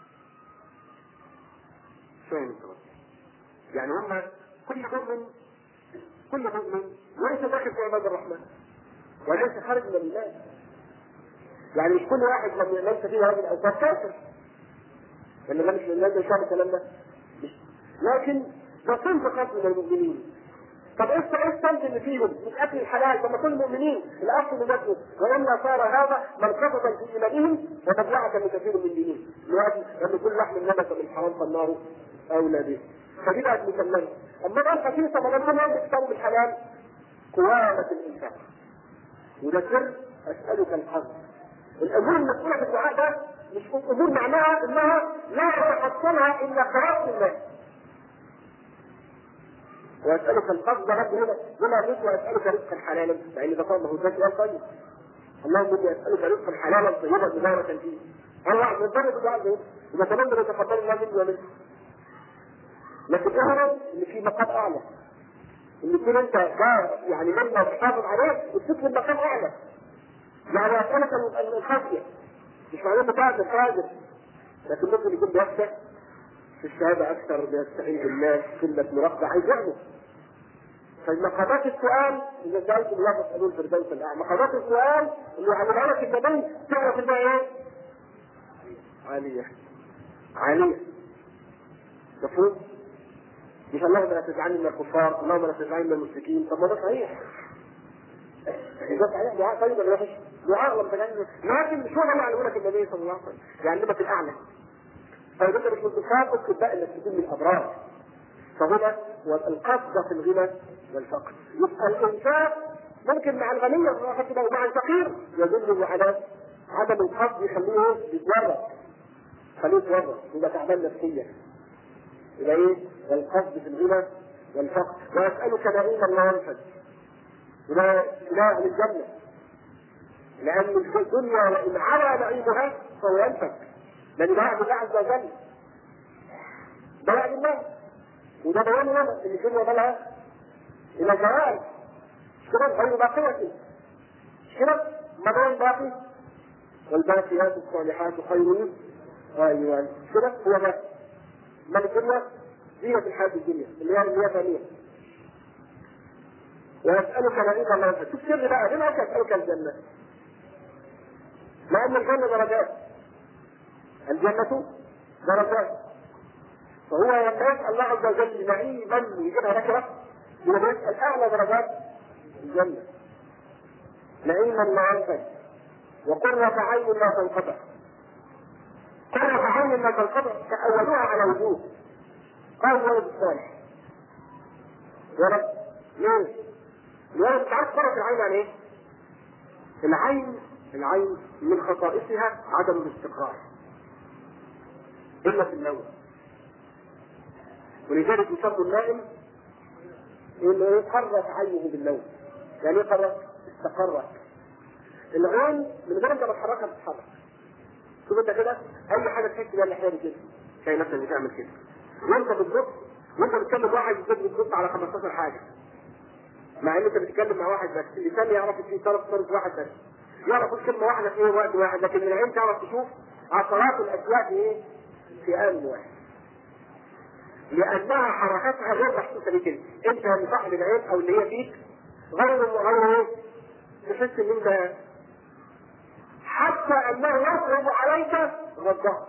فاهم يعني هم كل مؤمن كل مؤمن ليس داخل في عباد الرحمن وليس خارج من الله يعني مش كل واحد لم ليس فيه هذه الاوصاف كافر ولا ده مش من الله مش فاهم الكلام ده لكن ده صنف خاص من المؤمنين طب ايه ايه الصنف اللي فيهم من اكل الحلال لما كل المؤمنين الاصل بذاته والا صار هذا منخفضا في ايمانهم ومبلعه لكثير من دينهم لان كل لحم نبت من حرام فالنار اولى به فدي بقت مسميه اما بقى الخفيفه ما دام كلهم بيكتبوا بالحلال قوامه الانفاق وده سر اسالك الحظ الامور المسؤوله في الدعاء ده مش قبول معناها انها لا يتحصلها الا قرار الله واسالك القبض رب هنا ولا بد واسالك رزقا حلالا فان ده طبعا هو سؤال طيب اللهم اني اسالك رزقا حلالا طيبا مباركا فيه انا واحد من بره بدعاء ده ونتمنى ان يتقبل الله مني ومنك لكن اعرف ان في مقام اعلى ان يكون انت ده يعني لما تحافظ عليه وتطلب مقام اعلى يعني اسالك الخشيه مش معناه انك قاعد قادر لكن ممكن يكون بيخشى في الشهاده اكثر بيستعين بالناس كلمه مربع عايز يعمل فمقامات السؤال اذا سالت الله تسالون الفردوس الاعلى مقامات السؤال اللي هعملها لك النبي تعرف انها ايه؟ عاليه عاليه مفهوم؟ مش اللهم لا تجعلني من الكفار، اللهم لا تجعلني من المشركين، طب ما ده صحيح. ده صحيح دعاء طيب ولا وحش؟ دعاء لما تجعلني لكن مش هو ده اللي علمه لك النبي صلى الله عليه وسلم، يعلمك الاعلى. طيب انت مش متفاهم اكتب بقى انك تكون من الابرار. فهنا القصد في الغنى والفقر. يبقى الانفاق ممكن مع الغني ومع الفقير يدل على عدم القصد يخليه يتورط. خليه يتورط يبقى تعبان نفسيا. يبقى ايه؟ والقصد في الغنى والفقر واسالك نعيما لا ينفد الى الى اهل الجنه لان الدنيا وان على نعيمها فهو ينفد لان ده وعد الله عز وجل ده وعد الله وده بيان لنا ان الدنيا بلها الى زوال مش كده غير باقيه مش كده ما بين باقي والباقيات الصالحات خير ايوه مش كده هو ده ما الدنيا زينة الحياة الدنيا اللي هي اللي هي ثانية ويسألك نعيم الله ينفع شوف سر بقى ليه يسألك الجنة لأن الجنة درجات الجنة درجات فهو لما يسأل الله عز وجل نعيما يجيبها نكرة يبقى يسأل أعلى درجات الجنة نعيما لا ينفد وقرة عين لا تنقطع قرة عين لا تنقطع تأولوها على وجوه قال الولد الصالح يا رب ليه؟ الولد انت عارف قرة العين يعني ايه؟ العين العين من خصائصها عدم الاستقرار إلا في النوم ولذلك يسمى النائم انه ايه قرت عينه بالنوم يعني ايه قرت؟ استقرت العين من غير انت ما تحركها بتتحرك شوف انت كده اي حاجه تحس بيها الاحيان كده تلاقي نفسك بتعمل كده وانت بتبص وانت بتكلم واحد بتبص على 15 حاجه مع ان انت بتتكلم مع واحد بس اللسان يعرف في طرف طرف واحد بس يعرف كلمه واحده في وقت واحد لكن العين تعرف تشوف عشرات الاشياء في ايه؟ في ان واحد لانها حركتها غير محسوسه ليك انت انت صاحب العين او اللي هي فيك غير غير ايه؟ تحس ان انت حتى انه يصعب عليك غضها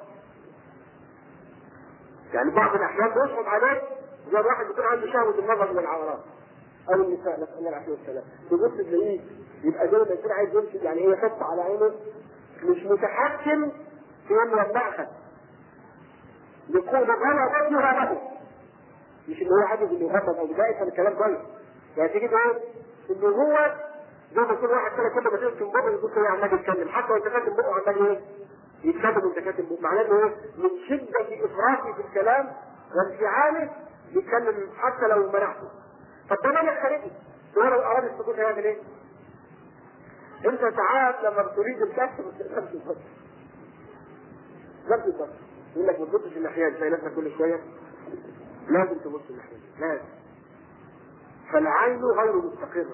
يعني بعض الاحيان بيصعب عليك زي واحد بيكون عنده شهوه النظر من العورات او النساء نسال الله العافيه والسلام تبص تلاقيه يبقى زي ما يكون عايز يمشي يعني ايه يحط على عينه مش متحكم في انه يمنعها يكون غلبتها له مش ان هو عاجز انه يغضب او بدا يفهم الكلام كويس يعني تيجي تقول انه هو زي ما يكون واحد كده كل ما تمسك بقه يقول كده عمال يتكلم حتى وانت كاتب بقه عمال ايه؟ يتكلم وانت كاتب بقه معناه انه ايه؟ من شده افراطه في الكلام وانفعاله يتكلم حتى لو منعته طب ده مالك خارجي هو لو اراد السكوت هيعمل ايه؟ انت ساعات لما تريد الكف ما بتقدرش تبص لازم تبص يقول لك ما تبصش الناحيه دي تلاقي نفسك كل شويه لازم تبص الناحيه دي لازم فالعين غير مستقره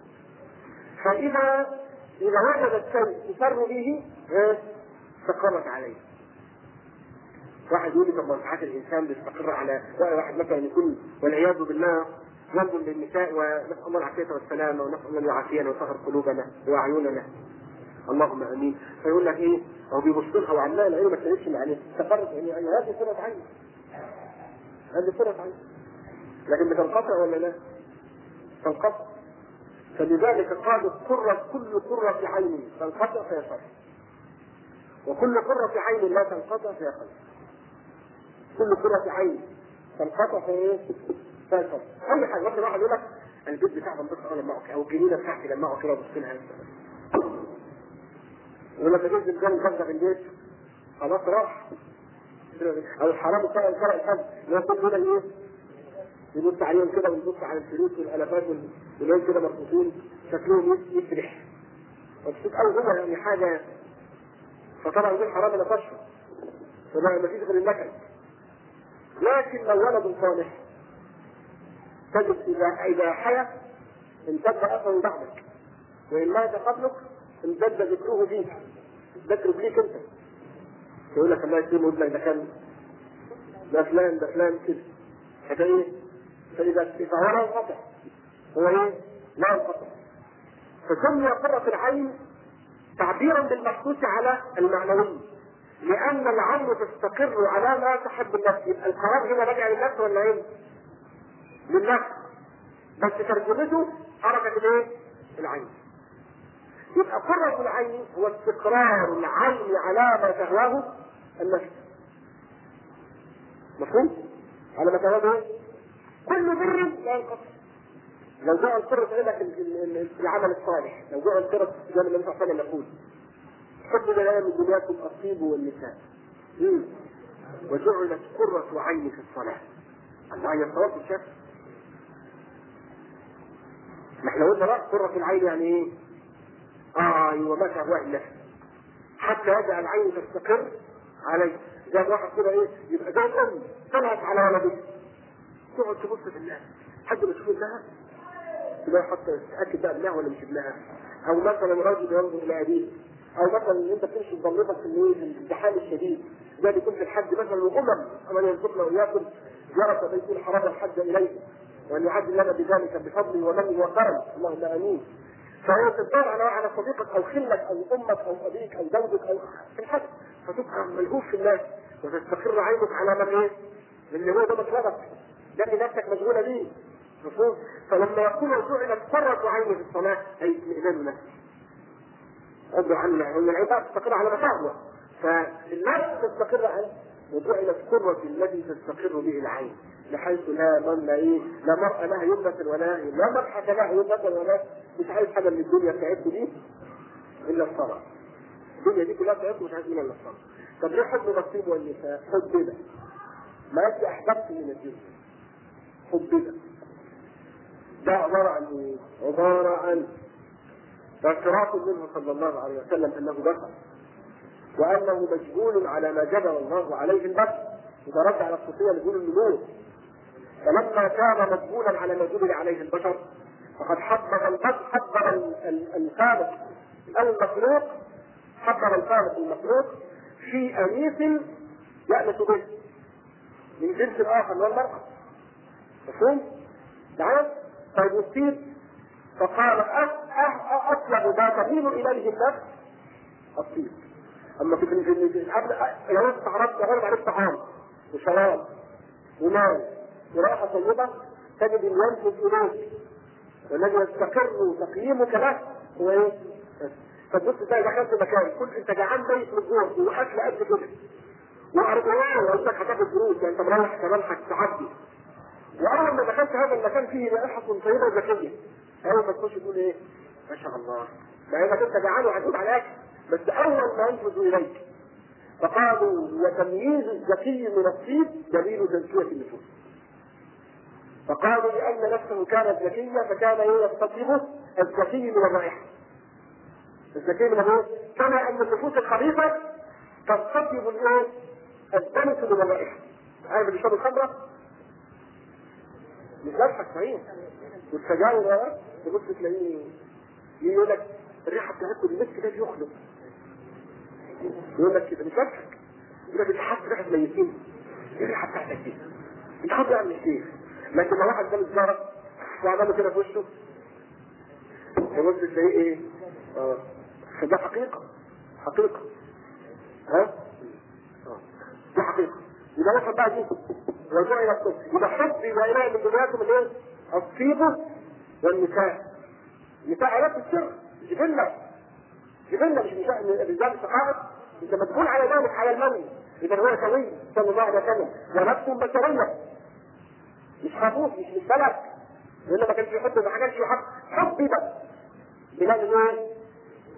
فاذا اذا وجدت شيء تسر به استقرت عليه واحد يقول لي طب ما ساعات الانسان بيستقر على واحد مثلا يكون والعياذ بالله ينظر للنساء ونسال الله العافيه والسلامه ونسال الله يعافينا ويطهر قلوبنا واعيننا اللهم امين فيقول لك ايه هو بيبص لها وعمال العين ما تلاقيش اللي عليه استقرت يعني هذه صوره عين هذه صوره عين لكن بتنقطع ولا لا؟ تنقطع فلذلك قالوا قرة كل قرة عين تنقطع فهي شر وكل قرة عين لا تنقطع فهي خير كل قرة عين تنقطع فهي فهي شر اي حاجه مثلا واحد يقول لك البيت بتاعي بنبص انا لما او الجنينه بتاعتي لما اقعد كده ابص لها ولما تنزل جنب تفتح البيت خلاص راح او الحرام بتاع الفرع الحج اللي هو كل هنا ايه؟ يبص عليهم كده ويبص على الفلوس والالافات وال- واللي كده مربوطين شكلهم يس- يفرح مبسوط قوي هو يعني حاجه فطبعا دي حرام لا تشرب فما مفيش غير النكد لكن لو ولد صالح تجد اذا اذا حيا امتد اثره بعدك وان مات قبلك امتد ذكره فيك ذكره فيك انت يقول لك الله يكرمه ابنك ده كان ده فلان ده فلان كده حتى ايه؟ فاذا اذا هو لا ينقطع هو ايه؟ لا ينقطع فسمي قرة العين تعبيرا بالمحسوس على المعنوي لأن العين تستقر على ما تحب النفس يبقى القرار هنا راجع للنفس ولا ايه؟ للنفس بس ترجمته حركة الايه؟ العين يبقى قرة العين هو استقرار العين على ما تهواه النفس مفهوم؟ على ما تهواه ايه؟ كل بر لا ينقطع لو جاء القرة لك العمل الصالح لو جاء القرة زي ما النبي صلى الله عليه وسلم يقول حب الآية من دنياكم الطيب والنساء مم. وجعلت قرة عيني في الصلاة الله هي الصلاة الشك ما احنا قلنا بقى قرة العين يعني ايه؟ اه ايوه ما شاء النفس حتى يجعل العين تستقر عليه زي واحد كده ايه يبقى زي الام طلعت على ولده تقعد تبص في الناس حد ما يشوف ابنها تلاقي حتى تتاكد بقى ابنها ولا مش ابنها او مثلا راجل ينظر الى ابيه او مثلا انت بتمشي بضلتك في الايه في الازدحام الشديد ده بيكون في الحج مثلا وامم ومن يرزقنا واياكم جرس ان يكون حرام الحج اليه وان يعد لنا بذلك بفضله ومنه وكرم اللهم امين فهو تدور على على صديقك او خلك او امك او ابيك او زوجك او في الحج فتبقى ملهوف في الناس وتستقر عينك على من ايه؟ اللي هو ده مطلبك ده اللي نفسك مشغوله بيه مفهوم؟ فلما يكون جعلت قرة عيني في الصلاة أي اطمئنان نفسي. عضو عن العين العين تستقر على مشاهدها فالنفس تستقر على وجعلت قرة الذي تستقر به العين بحيث لا من لا ايه لا مرأة لها يمثل ولا لا مبحث لها يمثل ولا مش عايز حاجة من الدنيا بتاعتكم دي إلا الصلاة. الدنيا دي كلها بتاعتكم مش عايز منها إلا الصلاة. طب ليه حب النصيب والنساء؟ حب ده. ما أنت أحببت من الدنيا. حب ده. ده عبارة عن ايه؟ عبارة عن اعتراف منه صلى الله عليه وسلم انه بشر وانه مجبول على ما جبل الله عليه البشر اذا رد على الصوفيه اللي يقول النمو فلما كان مجبولا على ما جبل عليه البشر فقد حبب البشر حبب ال- ال- الخالق المخلوق حبب الخالق المخلوق في انيس يأنس به من جنس اخر من المرأة مفهوم؟ تعال طيب والطيب فقال أ- أ- أطلب ما تميل إليه النفس الطيب أما في في في قبل لو أنت عرفت غلب عليك طعام وشراب ومال ورائحة طيبة تجد أن ينفذ إليك والذي يستقر تقييمك له هو إيه؟ فتبص تلاقي دخلت مكان كل أنت جعان ميت من الجوع وأكل قد كده وأربعين وقلت لك هتاخد فلوس يعني أنت مروح كمان هتعدي واول ما دخلت هذا المكان فيه رائحه طيبه وذكيه اول ما تخش تقول ايه ما شاء الله مع انك انت جعان وهتقول على الاكل بس اول ما ينفذ اليك فقالوا وتمييز الذكي من الطيب دليل تزكيه النفوس فقالوا لان نفسه كانت ذكيه فكان ايه يستطيب الذكي من الرائحه الذكي من الايه؟ كما ان النفوس الخبيثه تستطيب الايه؟ الدنس من الرائحه عارف اللي بيشرب الخمره مش بضحك صحيح والسجاير بقى تبص تلاقيه يقول لك الريحه بتاعتكم المسك ده بيخلق يقول لك كده مش بضحك يقول لك انت حاسس ريحه ميتين ايه الريحه بتاعتك دي؟ انت حاسس يعني الشيخ لكن لو واحد جاب سجاره وعمله كده في وشه تبص تلاقيه ايه؟ اه ده حقيقه حقيقه ها؟ اه دي حقيقه يبقى ناخد بقى دي رجوع الى الطب يبقى حبي والى من دنياكم الايه؟ الطيب والنساء نساء آلات السر جبلة جبلة مش نساء الرجال الصحابة انت مدخول على ذلك على المني اذا هو سوي صلى الله عليه وسلم ونفس بشرية مش خافوش مش مستلك لانه ما كانش يحب ما كانش يحب حب ده بلاد ايه؟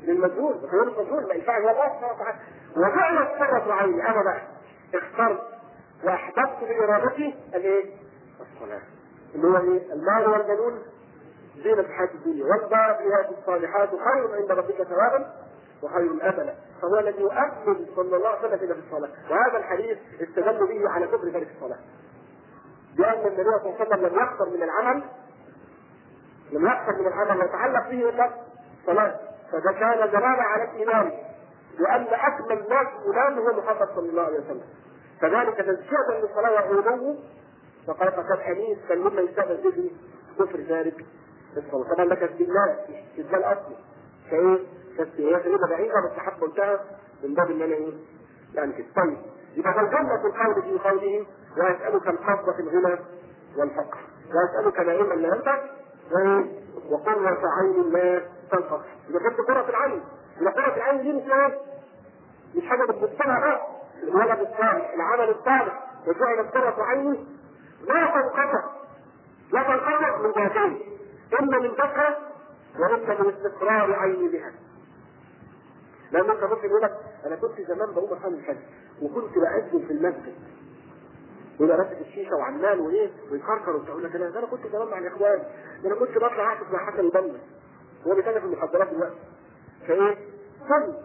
للمجهول غير المجهول ما ينفعش الله سبحانه وتعالى وجعلت قرة عيني انا بقى اخترت واحببت بارادتي الايه؟ الصلاة اللي هو ايه؟ المال والبنون زينة الحياة الدنيا والباقيات الصالحات خير عند ربك ثوابا وخير املا فهو الذي يؤمن صلى الله عليه وسلم في الصلاه وهذا الحديث استدل به على كفر ذلك الصلاه لان النبي صلى الله عليه وسلم لم يقصر من العمل لم يقصر من العمل يتعلق به الا الصلاه فده كان دلاله على الايمان وان اكمل الناس ايمان هو محمد صلى الله عليه وسلم فذلك تزكيه للصلاه وعلو فقال فقد حديث كان مما يستخدم به كفر ذلك الصلاه طبعا ده كان استدلال استدلال اصلي فايه بس هي كلمه بعيده بس حتى قلتها من باب ان انا ايه يعني كده طيب يبقى فالجنة القول في قوله ويسألك الحظ في الغنى والفقر ويسألك نعيما لا ينفع وقرة عين لا تنفق يبقى كنت قرة العين يبقى قرة العين دي مش ايه؟ مش حاجة بتبصلها بقى الولد الصالح العمل الصالح وجعلت قرة عيني لا تنقطع لا تنقطع من ذاتين اما من ذكرى واما من استقرار عيني بها لان انت ممكن يقول لك انا كنت زمان بقوم اصلي الفجر وكنت بأذن في المسجد ويبقى ماسك الشيشه وعمال وايه ويكركر وبتاع يقول لك انا ده انا كنت زمان مع الاخوان ده انا كنت بطلع اعكس مع حسن البنا هو بيتكلم في المخدرات دلوقتي فايه؟ صلي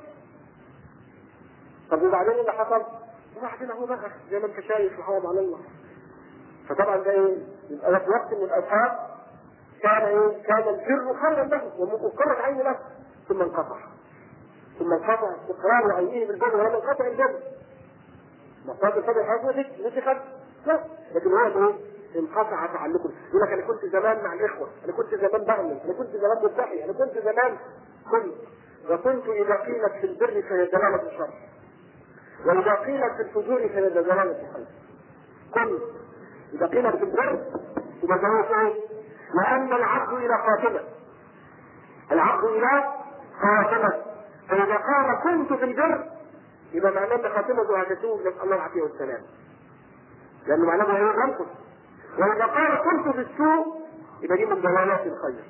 طب وبعدين ايه اللي حصل؟ وبعدين اهو بقى زي ما انت شايف وحوض على الله فطبعا ده ايه؟ يبقى في وقت من الاوقات كان ايه؟ كان البر خيرا له وقرة عين له ثم انقطع ثم انقطع استقرار عينه بالبر ولم ينقطع البر مصادر الفضل حاجه نسخت لا لكن هو ايه؟ انقطع تعلقه يقول لك انا كنت زمان مع الاخوه انا كنت زمان بعمل انا كنت زمان متقي انا كنت زمان كنت وكنت اذا قيلت في البر فهي دلاله الشر واذا قيلت في الفجور فهي دلاله الخير كنت اذا قيلت في البر يبقى دلاله ايه؟ وأما العبد إلى خاتمة العبد إلى خاتمة فإذا قال كنت في البر يبقى معناه أن خاتمته هتتوب نسأل الله العافية والسلام لأنه معناه هي ينقص وإذا قال كنت في السوء يبقى دي من دلالات الخير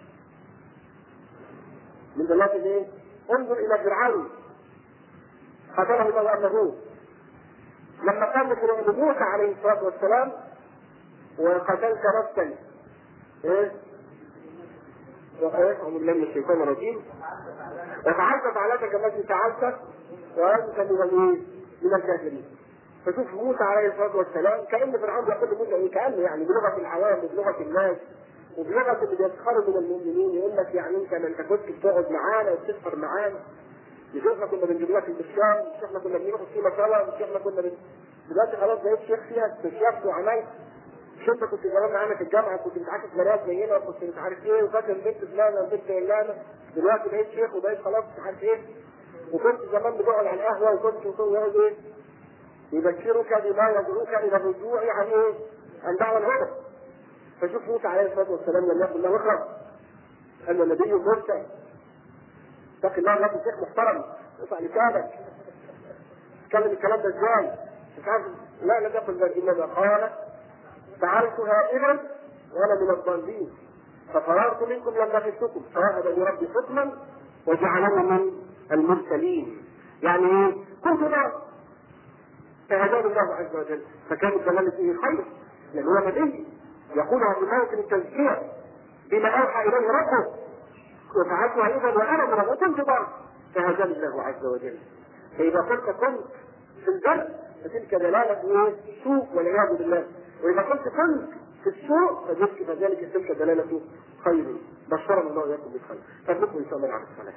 من دلالات الايه؟ انظر إلى فرعون قتله الله أنه لما قام موسى عليه الصلاة والسلام وقتلت نفسا ايه؟ وخيرهم بالله من الشيطان الرجيم وفعلت فعلتك التي فعلت وانت من الايه؟ من الكافرين فشوف موسى عليه الصلاه والسلام كان فرعون يقول لموسى ايه كانه يعني بلغه العوام وبلغه الناس وبلغه اللي بيسخروا من المؤمنين يقول لك يعني انت ما انت كنت بتقعد معانا وبتسهر معانا مش احنا كنا بنجيب لك المشوار مش احنا كنا بنروح السيما سوا مش احنا كنا بن... دلوقتي خلاص بقيت شيخ فيها استشيخت وعملت مش انت كنت زمان معانا في الجامعه كنت بتعاكس بنات زينا وكنت مش عارف ايه وفاكر البنت فلانه والبنت فلانه دلوقتي بقيت شيخ وبقيت خلاص مش عارف ايه وكنت زمان بتقعد على القهوه وكنت وكنت يقعد ايه يبشرك بما يدعوك الى الرجوع عن ايه؟ عن دعوى الهدى فشوف موسى عليه الصلاه والسلام لم يقل له اقرا ان النبي مرسل اتق الله لكن شيخ محترم ارفع لسانك اتكلم الكلام ده ازاي؟ مش عارف لا لم يقل ذلك انما قال فعلتها اذا وانا من الضالين ففررت منكم لم اخذتكم فوهب لي ربي حكما وجعلني من المرسلين يعني ايه؟ كنت ضال فهداني الله عز وجل فكانت دلاله فيه خير لانه هو نبي يقولها في موطن التزكيه بما اوحى اليه ربه وفعلتها اذا وانا من وكنت ضال فهداني الله عز وجل فاذا قلت كنت في البر فتلك دلاله ايه؟ سوء والعياذ بالله واذا قلت كنت في السوء فذلك فذلك تلك دلاله خير بشرنا الله اياكم بالخير فنكمل ان شاء الله على الصلاه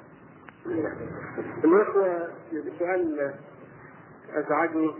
الاخوه سؤال ازعجني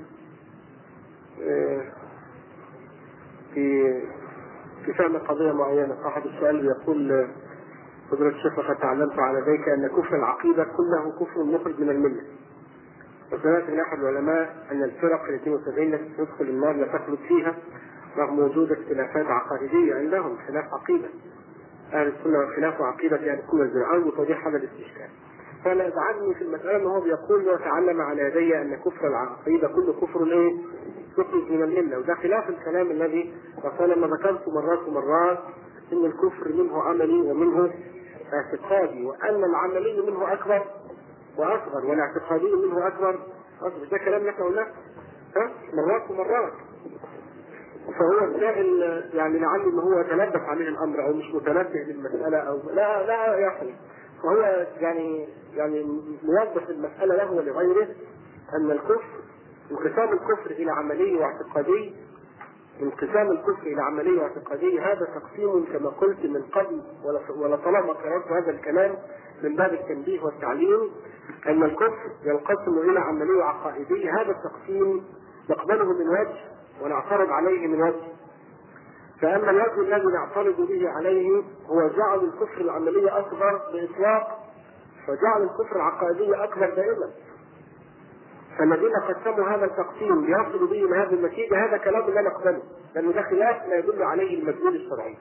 في في فهم قضية معينة صاحب السؤال يقول فضيلة الشيخ لقد تعلمت على ذلك أن كفر العقيدة كله كفر مخرج من الملة وسمعت من أحد العلماء أن الفرق ال 72 التي تدخل النار لا تخلد فيها رغم وجود اختلافات عقائدية عندهم خلاف عقيدة أهل السنة والخلاف عقيدة يعني كل الزرعان وتوضيح هذا الاستشكال فأنا أزعجني في المسألة أنه هو بيقول وتعلم على يدي أن كفر العقيدة كله كفر إيه؟ يخرج من الملة وده خلاف الكلام الذي وقال لما ذكرت مرات ومرات أن الكفر منه عملي ومنه اعتقادي وأن العملي منه أكبر واصغر والاعتقادي منه اكبر اصغر ده كلام احنا قلناه ها مرات ومرات فهو السائل يعني لعل ان هو يتلبس عليه الامر او مش متنبه للمساله او لا لا يحرم فهو يعني يعني موضح المساله له ولغيره ان الكفر انقسام الكفر الى عملي واعتقادي انقسام الكفر الى عملي واعتقادي هذا تقسيم كما قلت من قبل ولطالما قررت هذا الكلام من باب التنبيه والتعليم ان الكفر ينقسم الى عملي وعقائدي هذا التقسيم نقبله من وجه ونعترض عليه من وجه فاما الوجه الذي نعترض به عليه هو جعل الكفر العملي اكبر باطلاق فجعل الكفر العقائدي اكبر دائما فالذين قسموا هذا التقسيم ليصلوا به الى هذه النتيجه هذا كلام لا نقبله لانه ده خلاف ما يدل عليه المدلول الشرعي.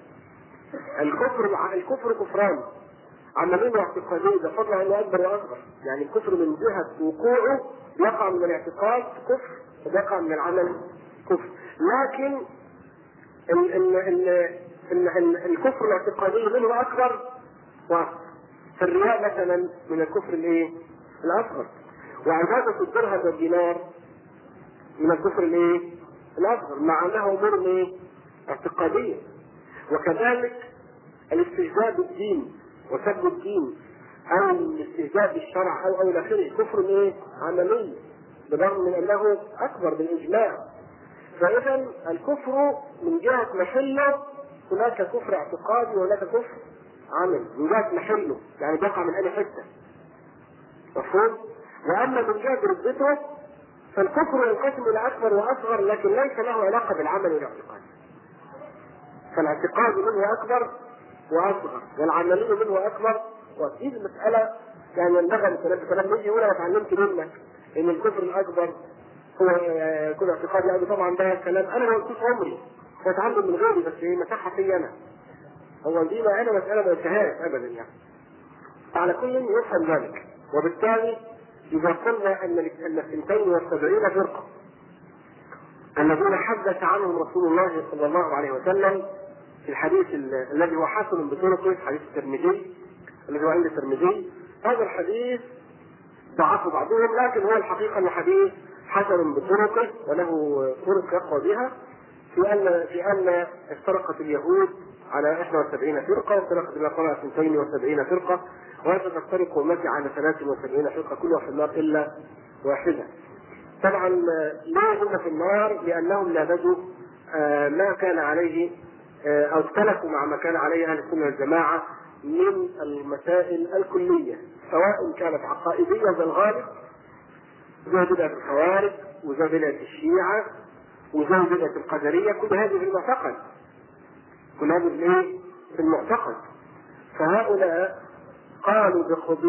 الكفر الكفر كفران عملي واعتقادي ده فضلا انه اكبر واصغر يعني الكفر من جهه وقوعه يقع من الاعتقاد كفر ويقع من العمل كفر لكن ال ال ال ال ال الكفر الاعتقادي منه اكبر واصغر في الرياء مثلا من الكفر الايه؟ الاصغر وعبادة الدرهم والدينار من الكفر الايه؟ الاصغر مع انه امور ايه؟ اعتقاديه وكذلك الاستهزاء بالدين وسب الدين او الاستهزاء بالشرع او او الى اخره كفر ايه؟ عملي بالرغم من انه اكبر بالاجماع فاذا الكفر من جهه محله هناك كفر اعتقادي وهناك كفر عمل من جهه محله يعني بيقع من اي حته مفهوم؟ واما من جهه ردته فالكفر ينقسم الى اكبر واصغر لكن ليس له علاقه بالعمل والاعتقاد. فالاعتقاد منه اكبر واصغر والعملي منه اكبر واذ المساله يعني ينبغي الكلام فلما يجي يقول انا اتعلمت منك ان الكفر الاكبر هو يكون اعتقاد يعني طبعا ده كلام انا ما قلتوش عمري بتعلم من غيري بس هي مساحه في انا هو دي ما انا مساله ما قلتهاش ابدا يعني على كل يفهم ذلك وبالتالي إذا قلنا أن أن الثنتين والسبعين فرقة الذين حدث عنهم رسول الله صلى الله عليه وسلم في الحديث الذي هو حسن بطرقه حديث الترمذي الذي هو عند الترمذي هذا الحديث ضعفه بعضهم لكن هو الحقيقة أنه حديث حسن بطرقه وله طرق يقوى بها في أن في أن افترقت اليهود على 71 فرقة وافترقت النصارى 72 فرقة وستفترق أمتي على 73 فرقة كلها في النار إلا واحدة. طبعا لا هم في النار لأنهم نابذوا ما كان عليه أو اختلفوا مع ما كان عليه أهل السنة والجماعة من المسائل الكلية سواء كانت عقائدية زي الغالب زي بدعة الخوارج وزي بدعة الشيعة وزي بدعة القدرية كل هذه في المعتقد كل هذه الايه؟ في المعتقد فهؤلاء قالوا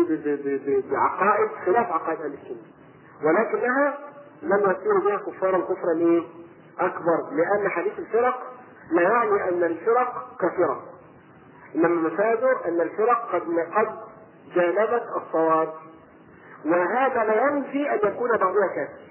بعقائد خلاف عقائد اهل السنه ولكنها لم يصيروا بها كفارا كفرا ايه؟ اكبر لان حديث الفرق لا يعني ان الفرق كفره انما مفاده ان الفرق قد قد جانبت الصواب وهذا لا ينفي ان يكون بعضها كافر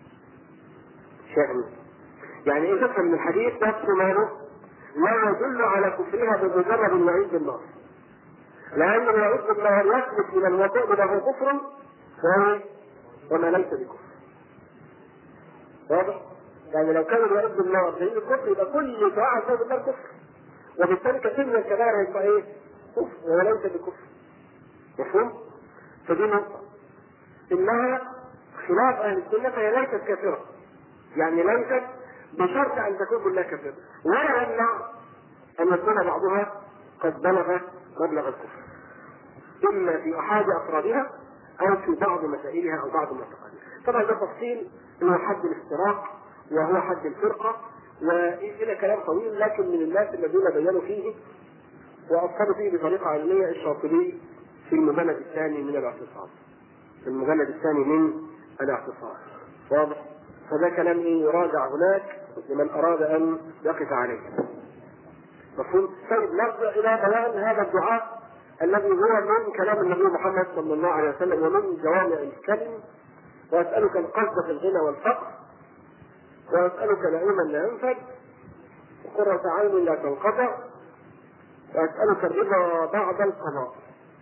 شاهد يعني ايه تفهم من الحديث نفسه ماله لا يدل على كفرها بمجرد الوعيد بالنار لأن الوعيد بالنار يثبت من الوضوء له كفر وهو وما ليس بكفر واضح؟ يعني لو كان الوعيد بالنار دليل الكفر يبقى كل دعاء الله بالنار كفر وبالتالي كثير من الكبائر هيبقى ايه؟ كفر وهو ليس بكفر مفهوم؟ فدي نقطة إنها خلاف أهل السنة فهي ليست كافرة يعني ليست بشرط ان تكون كلها كافره ولا يمنع ان يكون بعضها قد بلغ مبلغ الكفر اما في احد افرادها او في بعض مسائلها او بعض معتقداتها طبعا ده تفصيل هو حد الافتراق وهو حد الفرقه والى كلام طويل لكن من الناس الذين بينوا فيه واصلوا فيه بطريقه علميه الشاطبي في المجلد الثاني من الاعتصام في المجلد الثاني من الاعتصام واضح فده كلام ايه يراجع هناك لمن اراد ان يقف عليه. مفهوم؟ طيب نرجع الى بيان هذا الدعاء الذي هو من كلام النبي محمد صلى الله عليه وسلم ومن جوامع الكلم واسالك القصد في الغنى والفقر واسالك نعيما لا ينفد وقرة عين لا تنقطع واسالك الرضا بعد القضاء.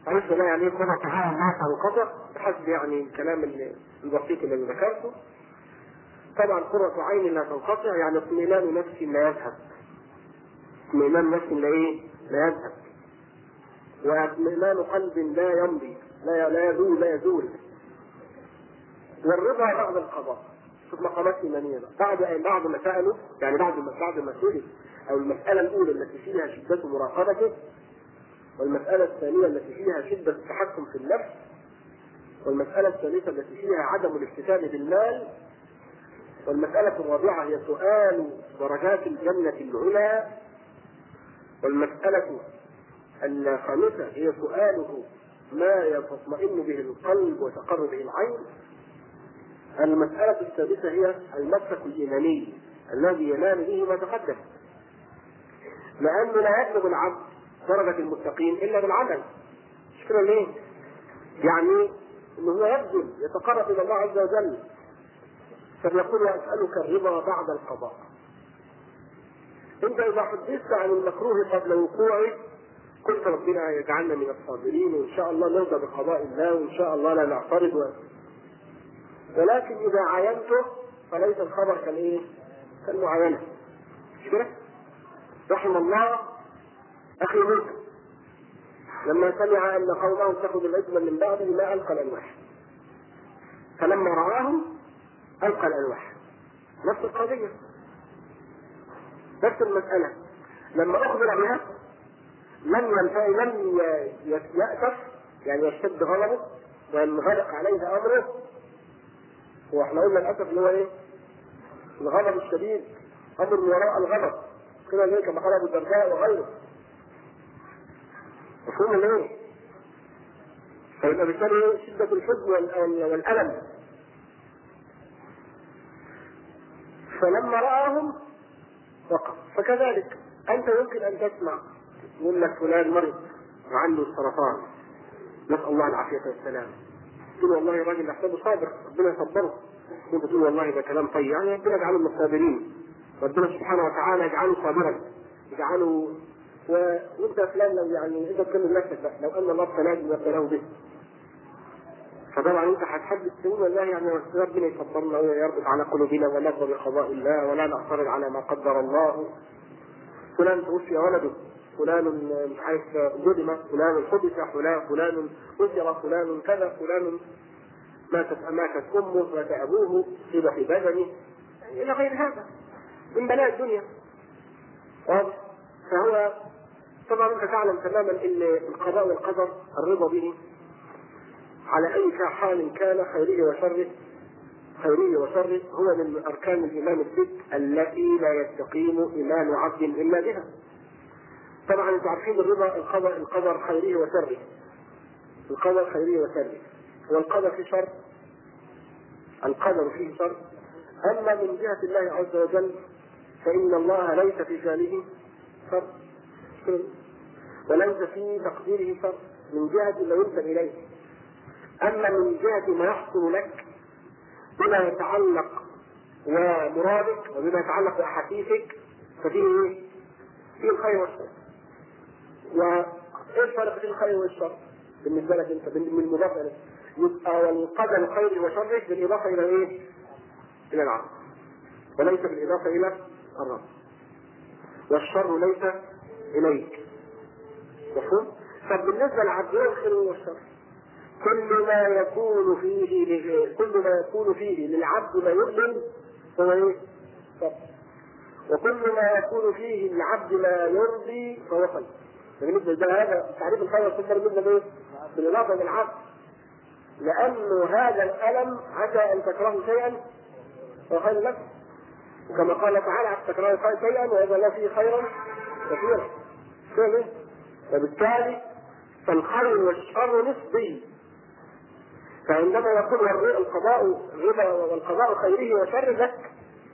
عرفت بقى يعني ايه قرة عين لا تنقطع بحسب يعني الكلام اللي- البسيط الذي ذكرته طبعا قرة عين لا تنقطع يعني اطمئنان نفس لا يذهب اطمئنان نفس لا ايه؟ لا يذهب واطمئنان قلب لا يمضي لا لا يزول لا يزول والرضا بعد القضاء شوف مقامات ايمانيه بقى. بعد بعد ما سالوا يعني بعد ما بعد ما سئل او المساله الاولى التي فيها شده مراقبته والمساله الثانيه التي فيها شده التحكم في النفس والمساله الثالثه التي فيها عدم الافتتان بالمال والمساله الرابعه هي سؤال درجات الجنه العلى والمساله الخامسه هي سؤاله ما يطمئن به القلب وتقر به العين المسألة السادسة هي المسلك الإيماني الذي ينال به ما تقدم لأنه لا يبلغ العبد درجة المتقين إلا بالعمل مش كده ليه؟ يعني إنه هو يبذل يتقرب إلى الله عز وجل فبيقول وأسألك الرضا بعد القضاء أنت إذا حدثت عن المكروه قبل وقوعه قلت ربنا يجعلنا من الصابرين وإن شاء الله نرضى بقضاء الله وإن شاء الله لا نعترض و... ولكن إذا عاينته فليس الخبر كالإيه؟ كالمعاينة مش كده؟ رحم الله أخي موسى لما سمع أن قومه اتخذوا العجل من بعده ما ألقى الألواح فلما رآهم ألقى الألواح نفس القضية نفس المسألة لما أخبر بها لم ينفع لم ي- ي- يأسف يعني يشتد غضبه وينغلق عليه أمره واحنا قلنا الاسف اللي هو ايه؟ الغضب الشديد امر وراء الغضب كده زي كما قال ابو الدرداء وغيره مفهوم ولا ايه؟ فيبقى بالتالي إيه؟ شدة الحزن وال- والألم فلما رآهم وقف فكذلك أنت يمكن أن تسمع يقول لك فلان مرض وعنده السرطان نسأل الله العافية والسلام تقول والله الراجل يحسبه صابر ربنا يصبره وانت تقول والله ده كلام طيب يعني ربنا يجعله من الصابرين ربنا سبحانه وتعالى يجعله صابرا يجعله و... وانت يا فلان لو يعني انت تكلم نفسك بقى لو ان الله ابتلاه بما ابتلاه به فطبعا انت هتحدث تقول والله يعني ربنا يصبرنا ويربط على قلوبنا ونرضى بقضاء الله ولا نعترض على ما قدر الله فلان توفي ولده فلان مش عارف ظلم فلان حبس فلان فلان أسر فلان كذا فلان ماتت ماتت امه مات ابوه صيب في بدنه يعني الى غير هذا من بلاء الدنيا واضح فهو طبعا انت تعلم تماما ان القضاء والقدر الرضا به على اي حال كان خيره وشره خيره وشره هو من اركان الايمان الست التي لا يستقيم ايمان عبد الا بها طبعا انتم عارفين الرضا القدر القدر خيره وشره القدر خيره وشره والقدر فيه شر القدر فيه شر اما من جهه الله عز وجل فان الله ليس في شانه شر وليس في تقديره شر من جهه ما ينسب اليه اما من جهه ما يحصل لك بما يتعلق ومرادك وبما يتعلق باحاسيسك ففيه ايه؟ فيه الخير والشر وايه الفرق بين الخير والشر؟ بالنسبه لك انت من المضافه لك يبقى والقدر خير وشره بالاضافه الى ايه؟ الى العبد وليس بالاضافه الى الرب والشر ليس اليك مفهوم؟ طب بالنسبه للعبد ايه الخير والشر؟ كل ما يكون فيه كل ما يكون فيه للعبد ما يؤمن هو ايه؟ شر وكل ما يكون فيه للعبد ما يرضي فهو خير بالنسبه لهذا تعريف الخير والشر بالنسبه لايه؟ بالاضافه للعبد لأن هذا الألم عسى أن تكرهوا شيئا هو خير لكم وكما قال تعالى عسى تكرهوا شيئا وإذا لا فيه خيرا كثيرا كده وبالتالي فالخير والشر نسبي فعندما يكون القضاء الربا والقضاء خيره وشر لك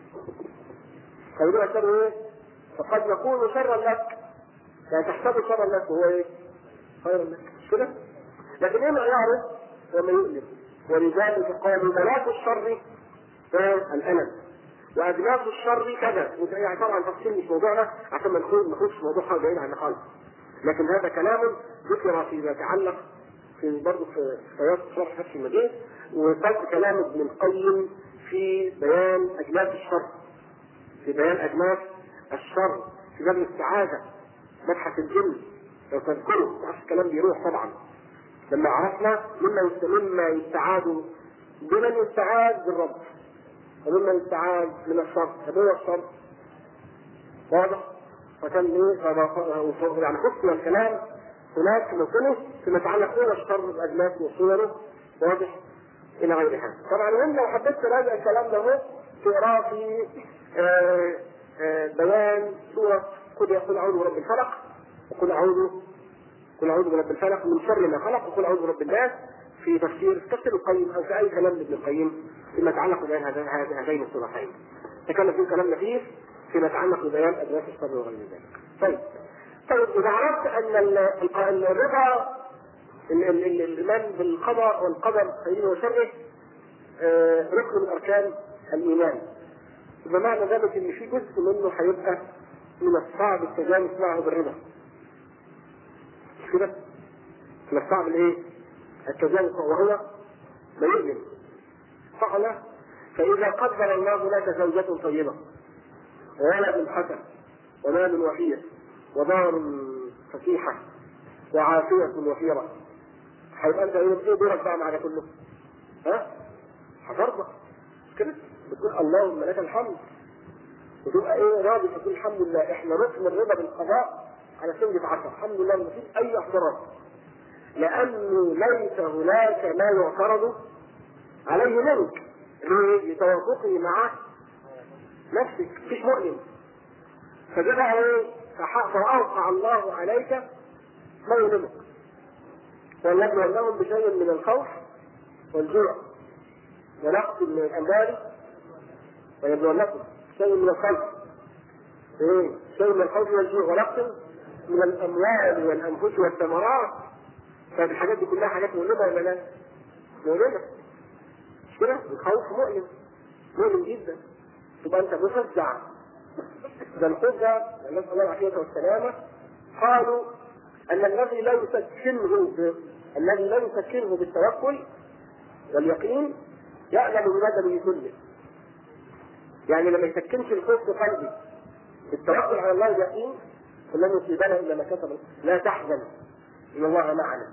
خيره وشر ايه؟ فقد يكون شرا لك يعني تحسبه شرا لك وهو ايه؟ خيرا لك مش كده؟ لكن ايه معياره؟ وما يؤلم ولذلك قالوا ملاك الشر الألم وأجناس الشر كذا يعني طبعا تفصيل مش موضوعنا عشان ما نخش نخش في موضوع حاجة بعيد عن خالص لكن هذا كلام ذكر فيما يتعلق في برضه في سياق شرح فتح المجيد وفصل كلام ابن القيم في بيان اجناس الشر في بيان اجناس الشر في باب الاستعاذه مبحث الجن لو تذكروا معرفش الكلام بيروح طبعا لما عرفنا مما يست- مما يستعاذ بمن يستعاذ بالرب ومما يستعاذ من الشر طب هو الشر واضح فكان ايه فما- يعني خصنا الكلام هناك في موطنه فيما يتعلق هو الشر باجناس وصوره واضح الى غيرها طبعا المهم لو حبيت تراجع الكلام ده هو تقراه في آه، آه، بيان سوره قل يقول اعوذ برب الفلق وقل اعوذ قل اعوذ برب الفلق من شر ما خلق وقل اعوذ برب الناس في تفسير تفسير القيم او في اي كلام لابن القيم فيما يتعلق ببيان هذين هذين الصورتين. تكلم فيه كلام لطيف فيما يتعلق ببيان ادوات الصبر وغير ذلك. طيب طيب اذا عرفت ان ال- ال- ال- الرضا ال- ال- ال- الايمان بالقضاء والقدر خيره وشره آه، ركن من اركان الايمان. يبقى معنى ذلك ان في جزء منه هيبقى من الصعب التجانس معه بالرضا. مش كده؟ من الصعب الايه؟ التجانس وهو لا يؤمن. صح ولا لا؟ فإذا قدر الله لك زوجة طيبة وولد حسن ومال وفير ودار فسيحة وعافية وفيرة هيبقى انت ايه ايه دورك بقى مع ده كله؟ ها؟ هترضى مش كده؟ بتقول اللهم لك الحمد وتبقى ايه راضي تقول الحمد لله احنا ركن الرضا بالقضاء على سنة عشر الحمد لله ما فيش اي اعتراض لانه ليس هناك ما يعترض عليه منك ليه؟ لتوافقه مع نفسك مفيش مؤمن فده بقى ايه؟ فح- فأوقع الله عليك ما يلمك ولنبلونهم بشيء من الخوف والجوع ونقص من الأموال ويبلونكم شيء من الخوف ايه؟ شيء من الخوف والجوع ونقص من الأموال والأنفس والثمرات فالحاجات دي كلها حاجات مؤلمة ولا لا؟ مؤلمة مش كده؟ الخوف مؤلم مؤلم جدا تبقى انت مفزع ده الخوف ده نسال الله العافيه والسلامه قالوا ان الذي لا يسكنه ب... الذي لا يسكنه بالتوكل واليقين يعلم ببدنه كله يعني لما يسكنش الخوف في قلبي بالتوكل على الله واليقين فلن يصيبنا الا ما كتب لا تحزن ان الله معنا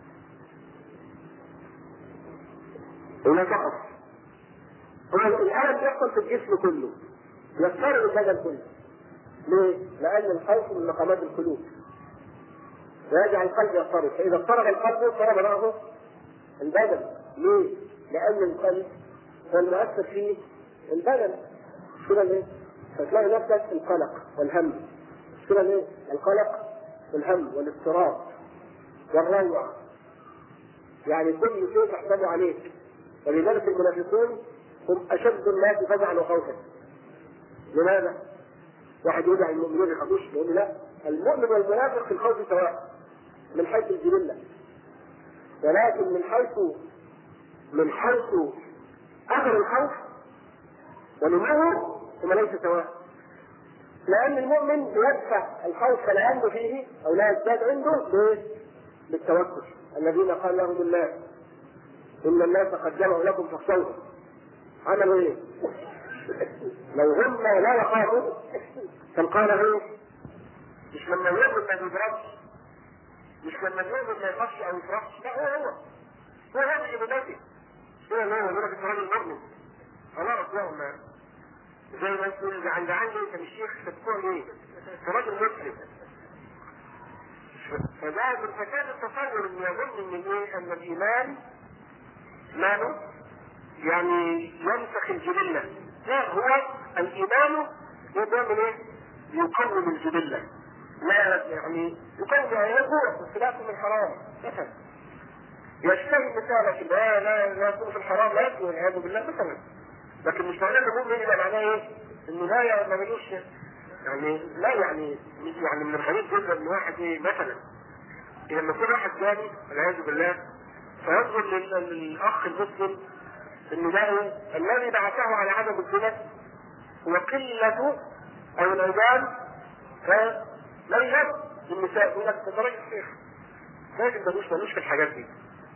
ولا تخف هو الألم بيحصل في الجسم كله يضطر البدن كله ليه؟ لأن الخوف من مقامات القلوب ويجعل القلب يضطرب فإذا اضطرب القلب اضطرب معه البدن ليه؟ لأن القلب هو المؤثر فيه البدن مش كده ليه؟ فتلاقي نفسك القلق والهم مش كده ليه؟ القلق والهم والاضطراب والروع يعني كل شيء تحتاج عليك ولذلك المنافقون هم اشد الناس فزعا وخوفا. لماذا؟ واحد يقول يعني المؤمنون يخافوش يقول لا المؤمن والمنافق في الخوف سواء من حيث الجبله ولكن من حيث من حيث اثر الخوف ونموه هم ليس سواء لان المؤمن يدفع الخوف فلا عنده فيه او لا يزداد عنده بايه؟ بالتوكل الذين قال لهم الناس ان الناس قد جمعوا لكم فاخشوهم عملوا ايه؟ لو هم لا يخافوا كان قال ايه؟ مش لما يؤمن ما يضربش مش لما يؤمن ما يخافش او يفرحش لا هو هو هو هذه عبادته هو هو يقول لك انت راجل مؤمن خلاص لا ما زي ما تقول عند عندي انت مش شيخ تقول ايه؟ انت راجل مسلم فده من فساد التصور ان يظن ان ايه؟ ان الايمان ماله؟ يعني ينسخ الجبلة لا هو الإيمان يقوم ايه؟ يقوم الجبلة لا يعني يقوم يقوم بس لا يكون الحرام مثلا يشتهي مثلا لكن لا لا لا يكون في الحرام لا يكون والعياذ بالله مثلا لكن مش معناه ان المؤمن يبقى معناه ايه؟ انه لا ما ملوش يعني لا يعني يعني من الغريب جدا ان واحد ايه مثلا لما يكون واحد ثاني والعياذ بالله فينظر لل- للاخ المسلم ان ده ايه؟ الذي بعثه على عدم الزنا هو قلة او العباد فلا يجب النساء يقول لك ده راجل شيخ راجل ملوش ملوش في الحاجات دي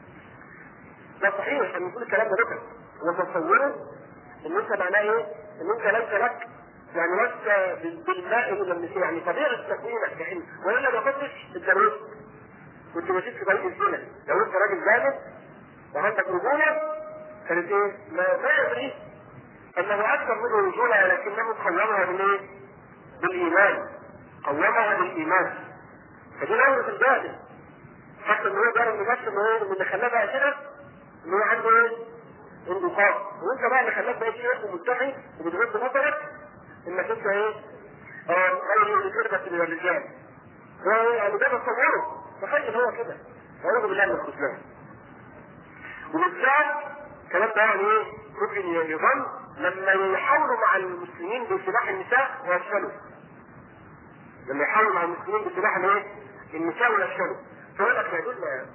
ده صحيح ان كل الكلام ده نكت وتصوره ان انت معناه ايه؟ ان انت ليس لك يعني لست بالماء الى النساء يعني طبيعه تكوينك كحين والا ما كنتش اتجوزت كنت مشيت في طريق الزنا لو انت راجل جامد وعندك رجوله كانت ايه؟ ما, ما يدري انه اكثر منه رجوله ولكنه قومها بالايه؟ بالايمان قومها بالايمان فدي نورة الجاهل حتى ان هو جرب نفسه ان هو من اللي خلاه بقى كده ان هو عنده ايه؟ انبساط وانت بقى اللي خلاك بقى شيخ وملتحي وبتغض نظرك انك انت ايه؟ اه غير تربة من الرجال يعني ده تصوره تخيل هو كده اعوذ بالله من الخذلان وبالذات الكلام ده يعني ايه؟ ممكن يظن لما يحاولوا مع المسلمين بسلاح النساء ويفشلوا لما يحاولوا مع المسلمين بسلاح الايه؟ النساء ويفشلوا فيقول لك ما يدل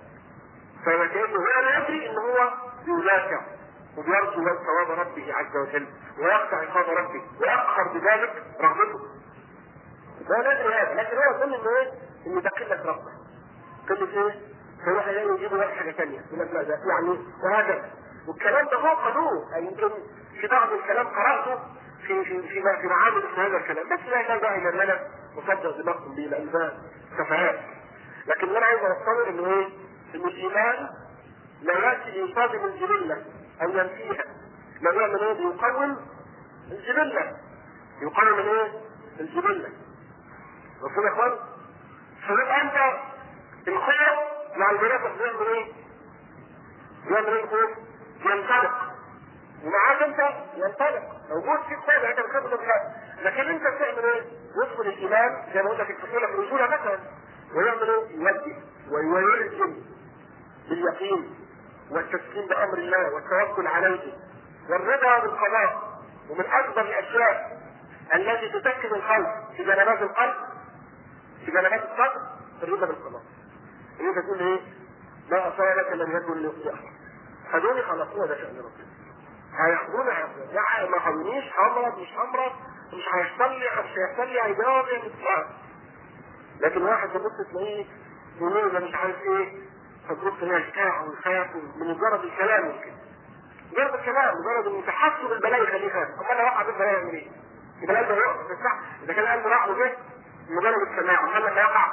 فكأنه هو لا يدري ان هو يذاكر وبيرجو ثواب ربه عز وجل ويقطع عقاب ربه ويقهر بذلك رغبته ده لا يدري هذا لكن هو يظن انه ايه؟ انه ده قله ربه قله ايه؟ فيروح يجيب لك حاجه ثانيه يقول لك لا ده يعني وهكذا والكلام ده هو قانون يعني يمكن في بعض الكلام قراته في في في في معامل مثل هذا الكلام بس لا لا داعي ان انا اصدق دماغكم بيه لان ده سفهات لكن اللي انا عايز اوصله انه ايه؟ ان الايمان لا ياتي ليصادم الجبله او ينفيها لا يعمل ايه؟ بيقوم الجبله يقوم الايه؟ الجبله مفهوم يا اخوان؟ فيبقى انت الخوف مع المنافق بيعمل ايه؟ بيعمل ايه الخوف؟ ينطلق ومعاك انت ينطلق موجود فيك طابع انت بتخاف من لكن انت بتعمل ايه؟ يدخل الايمان زي ما قلت لك الطفوله في الرجوله مثلا ويعمل ايه؟ يودي ويلزم باليقين والتسليم بامر الله والتوكل عليه والرضا بالقضاء ومن اكبر الاشياء التي تسكن الخوف في جنبات القلب في جنبات الصدر الرضا بالقضاء. ان انت تقول ايه؟ ما اصابك لم يكن ليخطئك. خدوني خلصونا ده شأن ربنا. هياخدوني يعني ما خدونيش همرض مش همرض مش هيحصل لي مش هيحصل لي عيدان مش لكن واحد تبص تلاقيه يقول ده مش عارف ايه فتبص هنا يشتاع ويخاف من مجرد الكلام يمكن مجرد الكلام مجرد ان تحسب البلاء يخليه خايف امال لو وقع بالبلاء يعمل ايه؟ يبقى القلب يقف بالصح اذا كان القلب راح وجه مجرد السماع امال لما يقع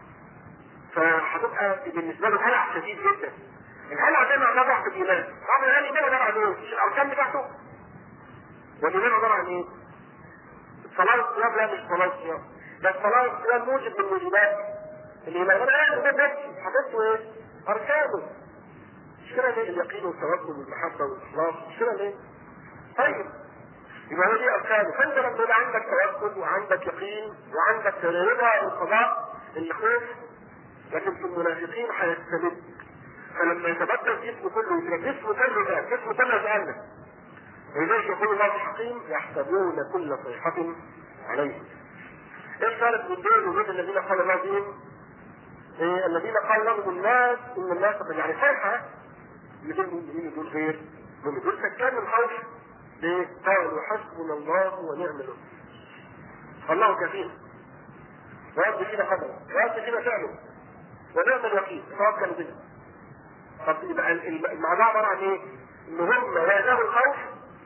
فهتبقى بالنسبه له هلع شديد جدا الهلع ده معناه ضعف الايمان طبعا الايمان عباره عن ايه؟ مش الاركان بتاعته والايمان عباره عن ايه؟ الصلاه والصيام لا مش صلاه والصيام ده الصلاه والصيام موجب من موجبات الايمان وانا قاعد قدام نفسي حطيته ايه؟ اركانه مش كده ليه اليقين والتوكل والمحبه والاخلاص مش كده ليه؟ طيب يبقى هو دي اركانه فانت لما يبقى عندك توكل وعندك يقين وعندك رضا بالقضاء الخوف لكن في المنافقين هيستمد فلما يتبدل جسمه كله يبقى جسمه كله ده جسمه كله جهنم ولذلك يقول الله في الحكيم يحسبون كل صيحة عليهم ايش قالت من دول وجود الذين قال الله فيهم إيه الذين قال لهم الناس ان الناس قد يعني صيحة يقول مين دول غير من دول سكان الخوف ليه؟ قالوا حسبنا الله ونعم الوكيل الله كفيل ويبدو فينا قدره ويبدو فينا فعله ونعم الوكيل توكلوا بنا طب يبقى الموضوع عباره عن ايه؟ ان هم واجهوا الخوف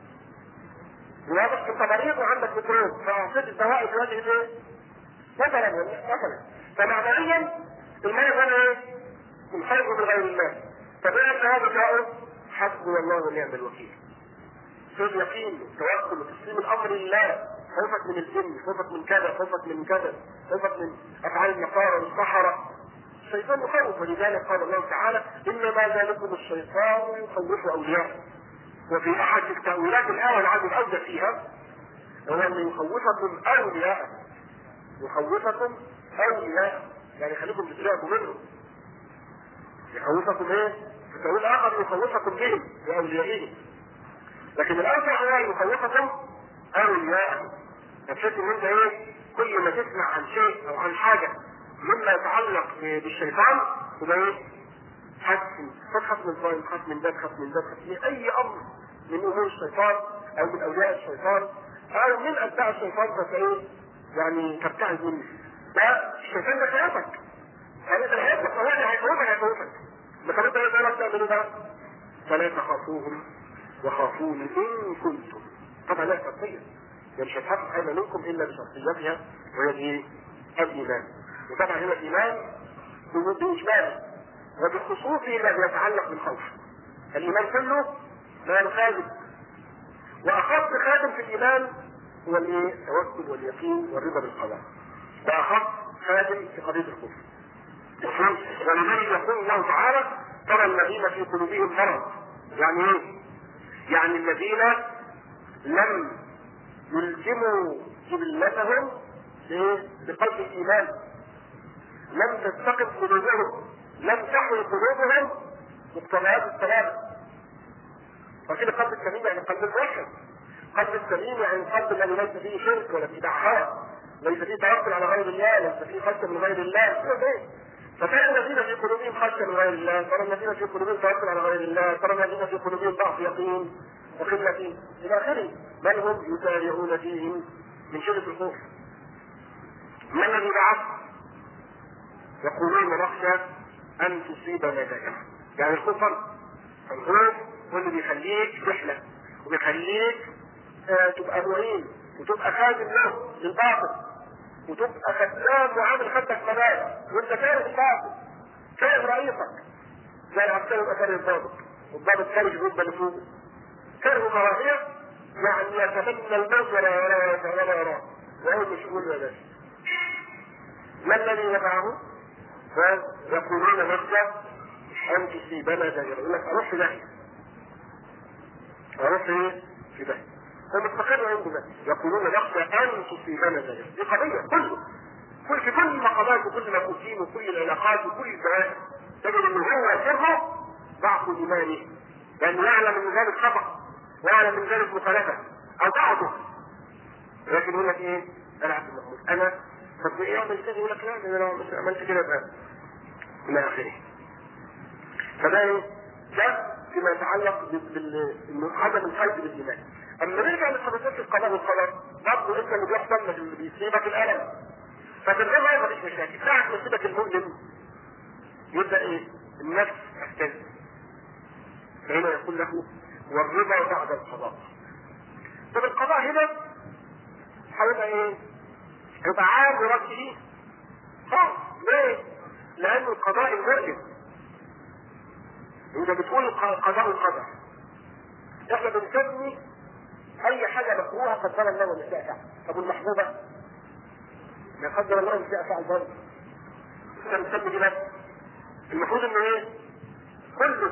واضح انت مريض وعندك ميكروب فاعطيت الدواء في وجه الايه؟ مثلا مثلا فمعنويا المرض هنا ايه؟ الخوف من غير الله فبقى هذا الدواء حسبنا الله ونعم الوكيل صدق يقين توكل وتسليم الامر لله خوفك من الجن خوفك من كذا خوفك من كذا خوفك من افعال النصارى والسحره الشيطان يخوف ولذلك قال الله تعالى انما ذلكم الشيطان يخوف اولياءه وفي احد التاويلات الايه العدد الاوجه فيها هو ان يخوفكم اولياء يخوفكم اولياء يعني خليكم تترعبوا منه يخوفكم ايه؟ في تاويل اخر يخوفكم بهم باوليائهم لكن الارجح هو يخوفكم اولياء بحيث ان انت ايه كل ما تسمع عن شيء او عن حاجه مما يتعلق بالشيطان تبقى ايه؟ حسن تخاف من الظالم تخاف من ده تخاف من ده تخاف من اي امر من امور الشيطان او من اولياء الشيطان او من اتباع الشيطان فايه؟ يعني تبتعد منه ده الشيطان ده خيافك يعني انت هيخوفك هو اللي هيخوفك هيخوفك ما طب انت ايه تعمل ايه بقى؟ فلا تخافوهم وخافوني ان كنتم طبعا لا شرطيه يعني مش هتحقق حاجه منكم الا بشرطيتها وهي ايه؟ الايمان وطبعا هنا الايمان باجماله وبخصوصه الذي يتعلق بالخوف الايمان كله ما الخادم واخف خادم في الايمان هو الايه؟ التوكل واليقين والرضا بالقضاء ده اخف خادم في قضيه الخوف ولذلك يقول الله تعالى ترى الذين في قلوبهم مرض يعني ايه؟ يعني الذين لم يلزموا جبلتهم بقلب الايمان لم تستقم قلوبهم لم تحوي قلوبهم مقتضيات السلامه فكده قلب السليم يعني قلب الرشد قلب السليم يعني القلب الذي ليس فيه شرك ولا فيه دعاء ليس فيه توكل على غير الله ليس فيه خشيه من غير الله فترى الذين في قلوبهم خشيه من غير الله ترى الذين في قلوبهم توكل على غير الله ترى الذين في قلوبهم ضعف يقين وخلة إلى آخره بل هم يسارعون فيهم من شدة الخوف ما الذي بعث؟ يقولون نخشى أن تصيبنا دائرة يعني الخوف فرق الخوف هو اللي بيخليك تحلم وبيخليك آه تبقى معين وتبقى خادم له للباطل وتبقى خدام وعامل خدك مبادئ وانت كاره الباطل كاره رئيسك زي العسكري يبقى كاره الضابط والضابط كاره الرتبه اللي فوقه كره كراهيه يعني يتمنى الموت ولا يراه ولا يراه وهو مش يقول يا باشا ما الذي يدعه؟ فيقولون نخشى ان تصيبنا دائره يقول لك اروح في داهيه اروح ايه؟ في داهيه هو مستقر عنده ده يقولون نخشى ان تصيبنا دائره دي قضيه كله كل في كل المقامات وكل المفوتين وكل العلاقات وكل الدوائر تجد ان هو سره ضعف ايمانه لانه يعلم ان ذلك خطا ويعلم من ذلك مخالفه او بعضه لكن يقول لك ايه؟ انا عبد المحمود انا طب ايه اعمل كده يقول لك لا انا لو مش عملت كده يبقى الى اخره فده ايه؟ ده فيما يتعلق بعدم القلب بالايمان اما نرجع لقضيه القضاء والقدر برضه انت اللي بيحصل لك اللي بيصيبك الالم فتبقى ما فيش مشاكل ساعه ما يصيبك المؤلم يبدا ايه؟ النفس تهتز فهنا يقول له والرضا بعد القضاء طب القضاء هنا هيبقى ايه؟ يبقى عام ورد فيه خلاص ليه؟ لأن القضاء المؤلم انت بتقول قضاء القدر احنا بنسمي اي حاجه مكروهه قدر الله وما شاء فعل طب المحبوبه لا قدر الله وما شاء فعل برضه احنا بنسمي دي بس المفروض انه ايه؟ كله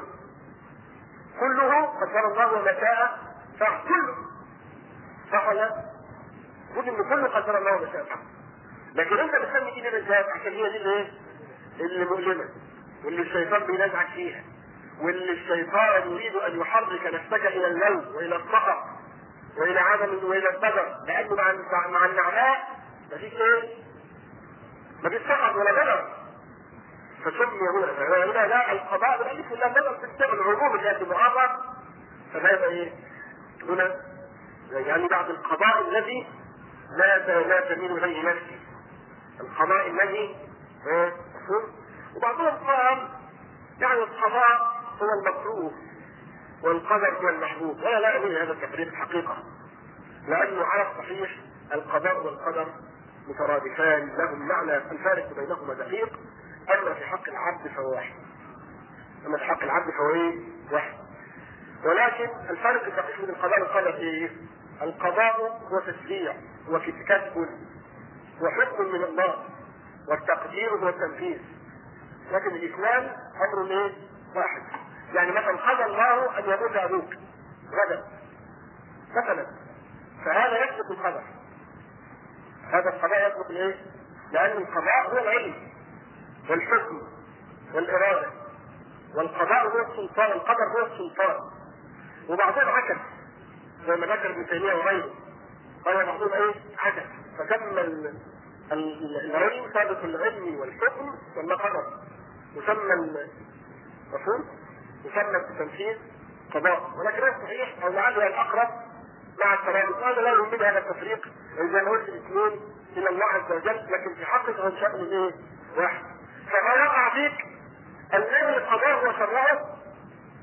كله قدر الله وما شاء فعل كله صح ولا المفروض ان كله قدر الله وما شاء فعل لكن انت بتسمي دي بالذات عشان هي دي الايه؟ اللي مؤلمه واللي الشيطان بينازعك فيها واللي الشيطان يريد ان يحرك نفسك الى اللوم والى السخط والى عدم والى البدر لانه مع مع النعماء مفيش ايه؟ مفيش سخط ولا بدر فسمي هنا هنا لا القضاء بالالف ولا بدر في السبب العموم اللي في المعرض فهذا ايه؟ هنا يعني بعد القضاء الذي لا لا تميل اليه نفسي القضاء الذي وبعضهم قال يعني القضاء هو المكروه والقدر هو المحبوب ولا لا يؤمن هذا التفريق الحقيقة لأنه على الصحيح القضاء والقدر مترادفان لهم معنى الفارق بينهما دقيق أما في حق العبد فهو واحد أما في حق العبد فهو إيه؟ واحد ولكن الفارق الدقيق بين القضاء والقدر إيه؟ القضاء هو تشريع وكتاب وحكم من الله والتقدير هو التنفيذ لكن الاثنان امر ايه؟ واحد يعني مثلا قضى الله ان يموت ابوك غدا مثلا فهذا يسبق القدر هذا القضاء يسبق الايه؟ لان القضاء هو العلم والحكم والاراده والقضاء هو السلطان القدر هو السلطان وبعضهم عكس زي ما ذكر ابن تيميه وغيره قال بعضهم ايه؟ عكس فسمى العلم ثابت العلم والحكم ولا قدر يسمى المفهوم يسمى التنفيذ قضاء ولكن الصحيح او لعله الاقرب مع الترابط وهذا لا يهم هذا التفريق اذا ما قلت الاثنين الى الله عز وجل لكن في حقه هو شأن ايه؟ واحد فما يقع فيك الذي قضاه وشرعه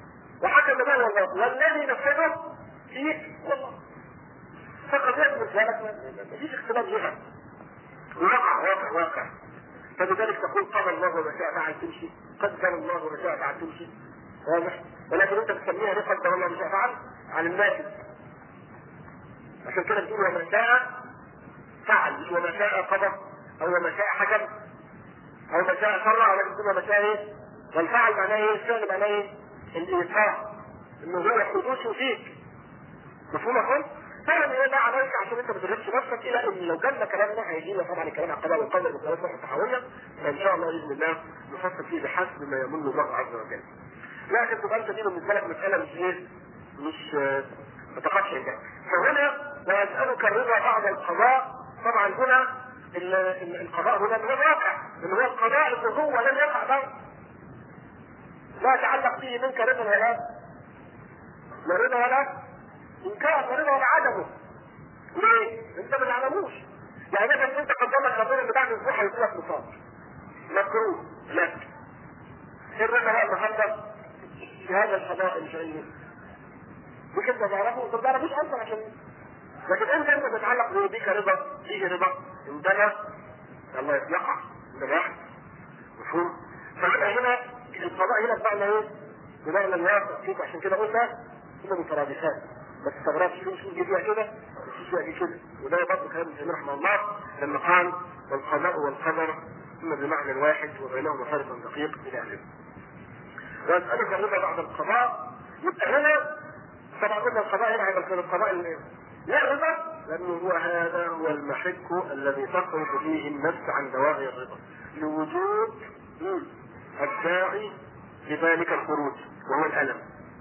وحكم بها الله والذي نفذه فيك والله فقد يثبت ذلك مفيش اختلاف لها واقع واقع واقع فلذلك تقول قال الله وما شاء فعل تمشي قدر الله وما شاء فعل تمشي واضح ولكن انت بتسميها ليه قدر الله وما شاء فعل عن النافذ عشان كده بتقول وما شاء فعل مش وما شاء قدر او وما شاء حكم او ما شاء شرع ولكن تقول وما شاء ايه والفعل معناه ايه الفعل معناه ايه الايقاع انه هو حدوثه فيك مفهوم يا اخوان؟ فعلا ايه ده عليك عشان انت ما تغلبش نفسك الى ان لو جالنا كلامنا هيجينا طبعا الكلام على القضاء والقدر والقوات الصحويه فان شاء الله باذن الله نفصل فيه بحسب ما يمن الله عز وجل. لكن تبقى انت دي بالنسبه لك مساله مش ايه؟ مش ما تقفش عندك. فهنا ويسالك الرضا بعد القضاء طبعا هنا ال- ال- القضاء هنا من الواقع ان هو القضاء اللي هو لم يقع بعد لا يتعلق به منك رضا ولا لا رضا ولا انكار ورضا ولا عدمه ليه؟ انت ما تعلموش يعني مثلا انت قدامك خبر ان بعد اسبوع هيجي لك مصاب مكروه لك ايه الرضا بقى النهارده في هذا القضاء الشرعي مش انت تعرفه انت ما تعرفوش اصلا عشان لكن انت انت بتتعلق به بيك رضا فيه رضا عندنا الله يقع عندنا يحدث مفهوم؟ فيبقى هنا القضاء هنا بمعنى ايه؟ بمعنى الواقع فيك عشان كده قلنا كده مترادفات ما تستغربش في شو جديها كده في شو دي كده وده برضه كلام ابن تيميه رحمه الله لما قال والقضاء والقدر اما بمعنى واحد وبينهما فرق دقيق الى اخره. واسالك الرضا بعد القضاء يبقى هنا طبعا قلنا القضاء هنا هيبقى القضاء اللي لا رضا لانه هو هذا هو المحك الذي تخرج فيه النفس عن دواعي الرضا لوجود الداعي لذلك الخروج وهو الالم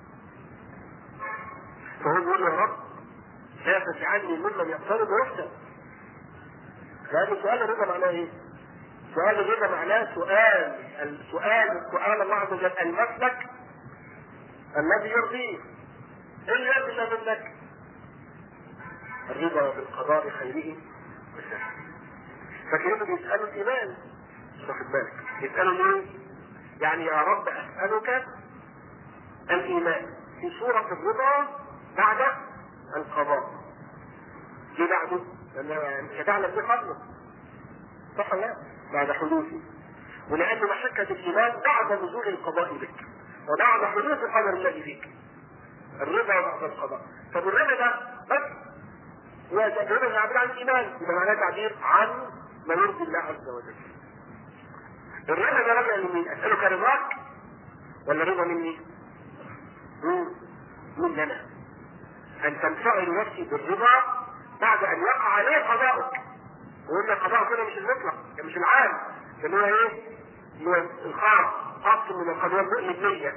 فهو يقول يا رب لا تجعلني ممن يقترب ويحسن لأن سؤال الرضا معناه ايه؟ سؤال الرضا معناه سؤال السؤال سؤال الله عز وجل المسلك الذي يرضيه ايه اللي يرضي الله منك؟ الرضا بالقضاء خيره وشره فكانوا بيسألوا الإيمان مش واخد بالك يسألوا ليه؟ يعني يا رب أسألك الإيمان في سورة الرضا بعد القضاء ليه بعده؟ لأن مش هتعلم دي قبله صح ولا لا؟ بعد حدوثه ولأن محكة الإيمان بعد نزول القضاء بك وبعد حدوث القدر الذي فيك الرضا بعد القضاء طب الرضا ده بس هو الرضا يعبر عن الإيمان يبقى معناه تعبير عن ما يرضي الله عز وجل الرضا ده راجع لمين؟ أسألك رضاك ولا رضا مني؟ مم. من لنا أن تنفعل نفسي بالرضا بعد أن يقع عليه قضاؤك وقلنا القضاء كده مش المطلق ده مش العام ده هو ايه؟ هو الخاص خاص من القضاء المؤمن ليا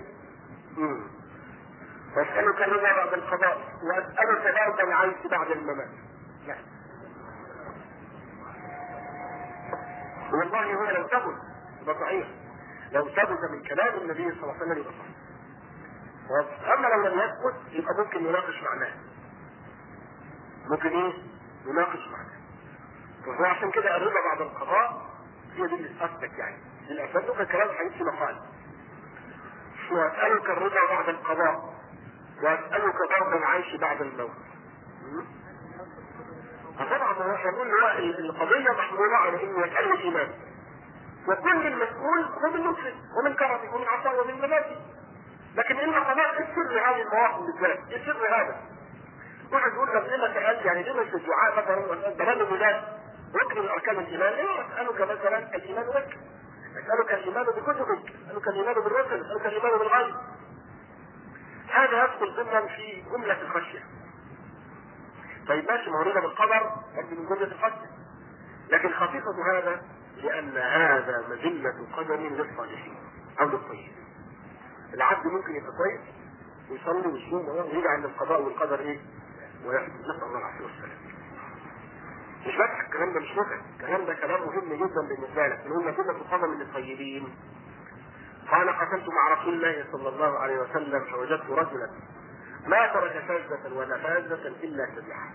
واسألك الرضا بعد القضاء واسألك بعد العيش بعد الممات لا والله هو لو ثبت يبقى صحيح لو ثبت من كلام النبي صلى الله عليه وسلم يبقى صحيح اما لو لم يثبت يبقى ممكن نناقش معناه ممكن ايه نناقش معناه وهو عشان كده الرضا بعد القضاء هي دي اللي اثبت يعني اللي اثبته كلام حديث في مقال واسالك الرضا بعد القضاء واسالك برض العيش بعد الموت طبعا هو يقول هو القضيه محموله على انه يسال الايمان وكل المسؤول هو من مسلم ومن كرمه ومن عطاء ومن ملابه لكن ان قضاء ايه سر هذه المواقف بالذات؟ ايه سر هذا؟ واحد يقول لك لما سالت يعني لما في الدعاء مثلا برامج الولاد ركن من اركان الايمان ايه اسالك مثلا الايمان بك اسالك الايمان بكتبك اسالك الايمان بالرسل اسالك الايمان بالغيب هذا يدخل ضمن في جمله الخشيه طيب ماشي موجوده بالقدر برضه من جمله الخشيه لكن خفيفه هذا لان هذا مذله قدر للصالحين او للطيبين العبد ممكن يبقى كويس ويصلي ويصوم ويجي عند القضاء والقدر ايه؟ ويحمد نسال الله العافيه والسلام. مش بس الكلام ده مش متعب، الكلام ده كلام مهم جدا بالنسبه لك، نقول كده قدم من الطيبين. قال قتلت مع رسول الله صلى الله عليه وسلم فوجدت رجلا ما ترك فازة ولا فازة الا سبعها.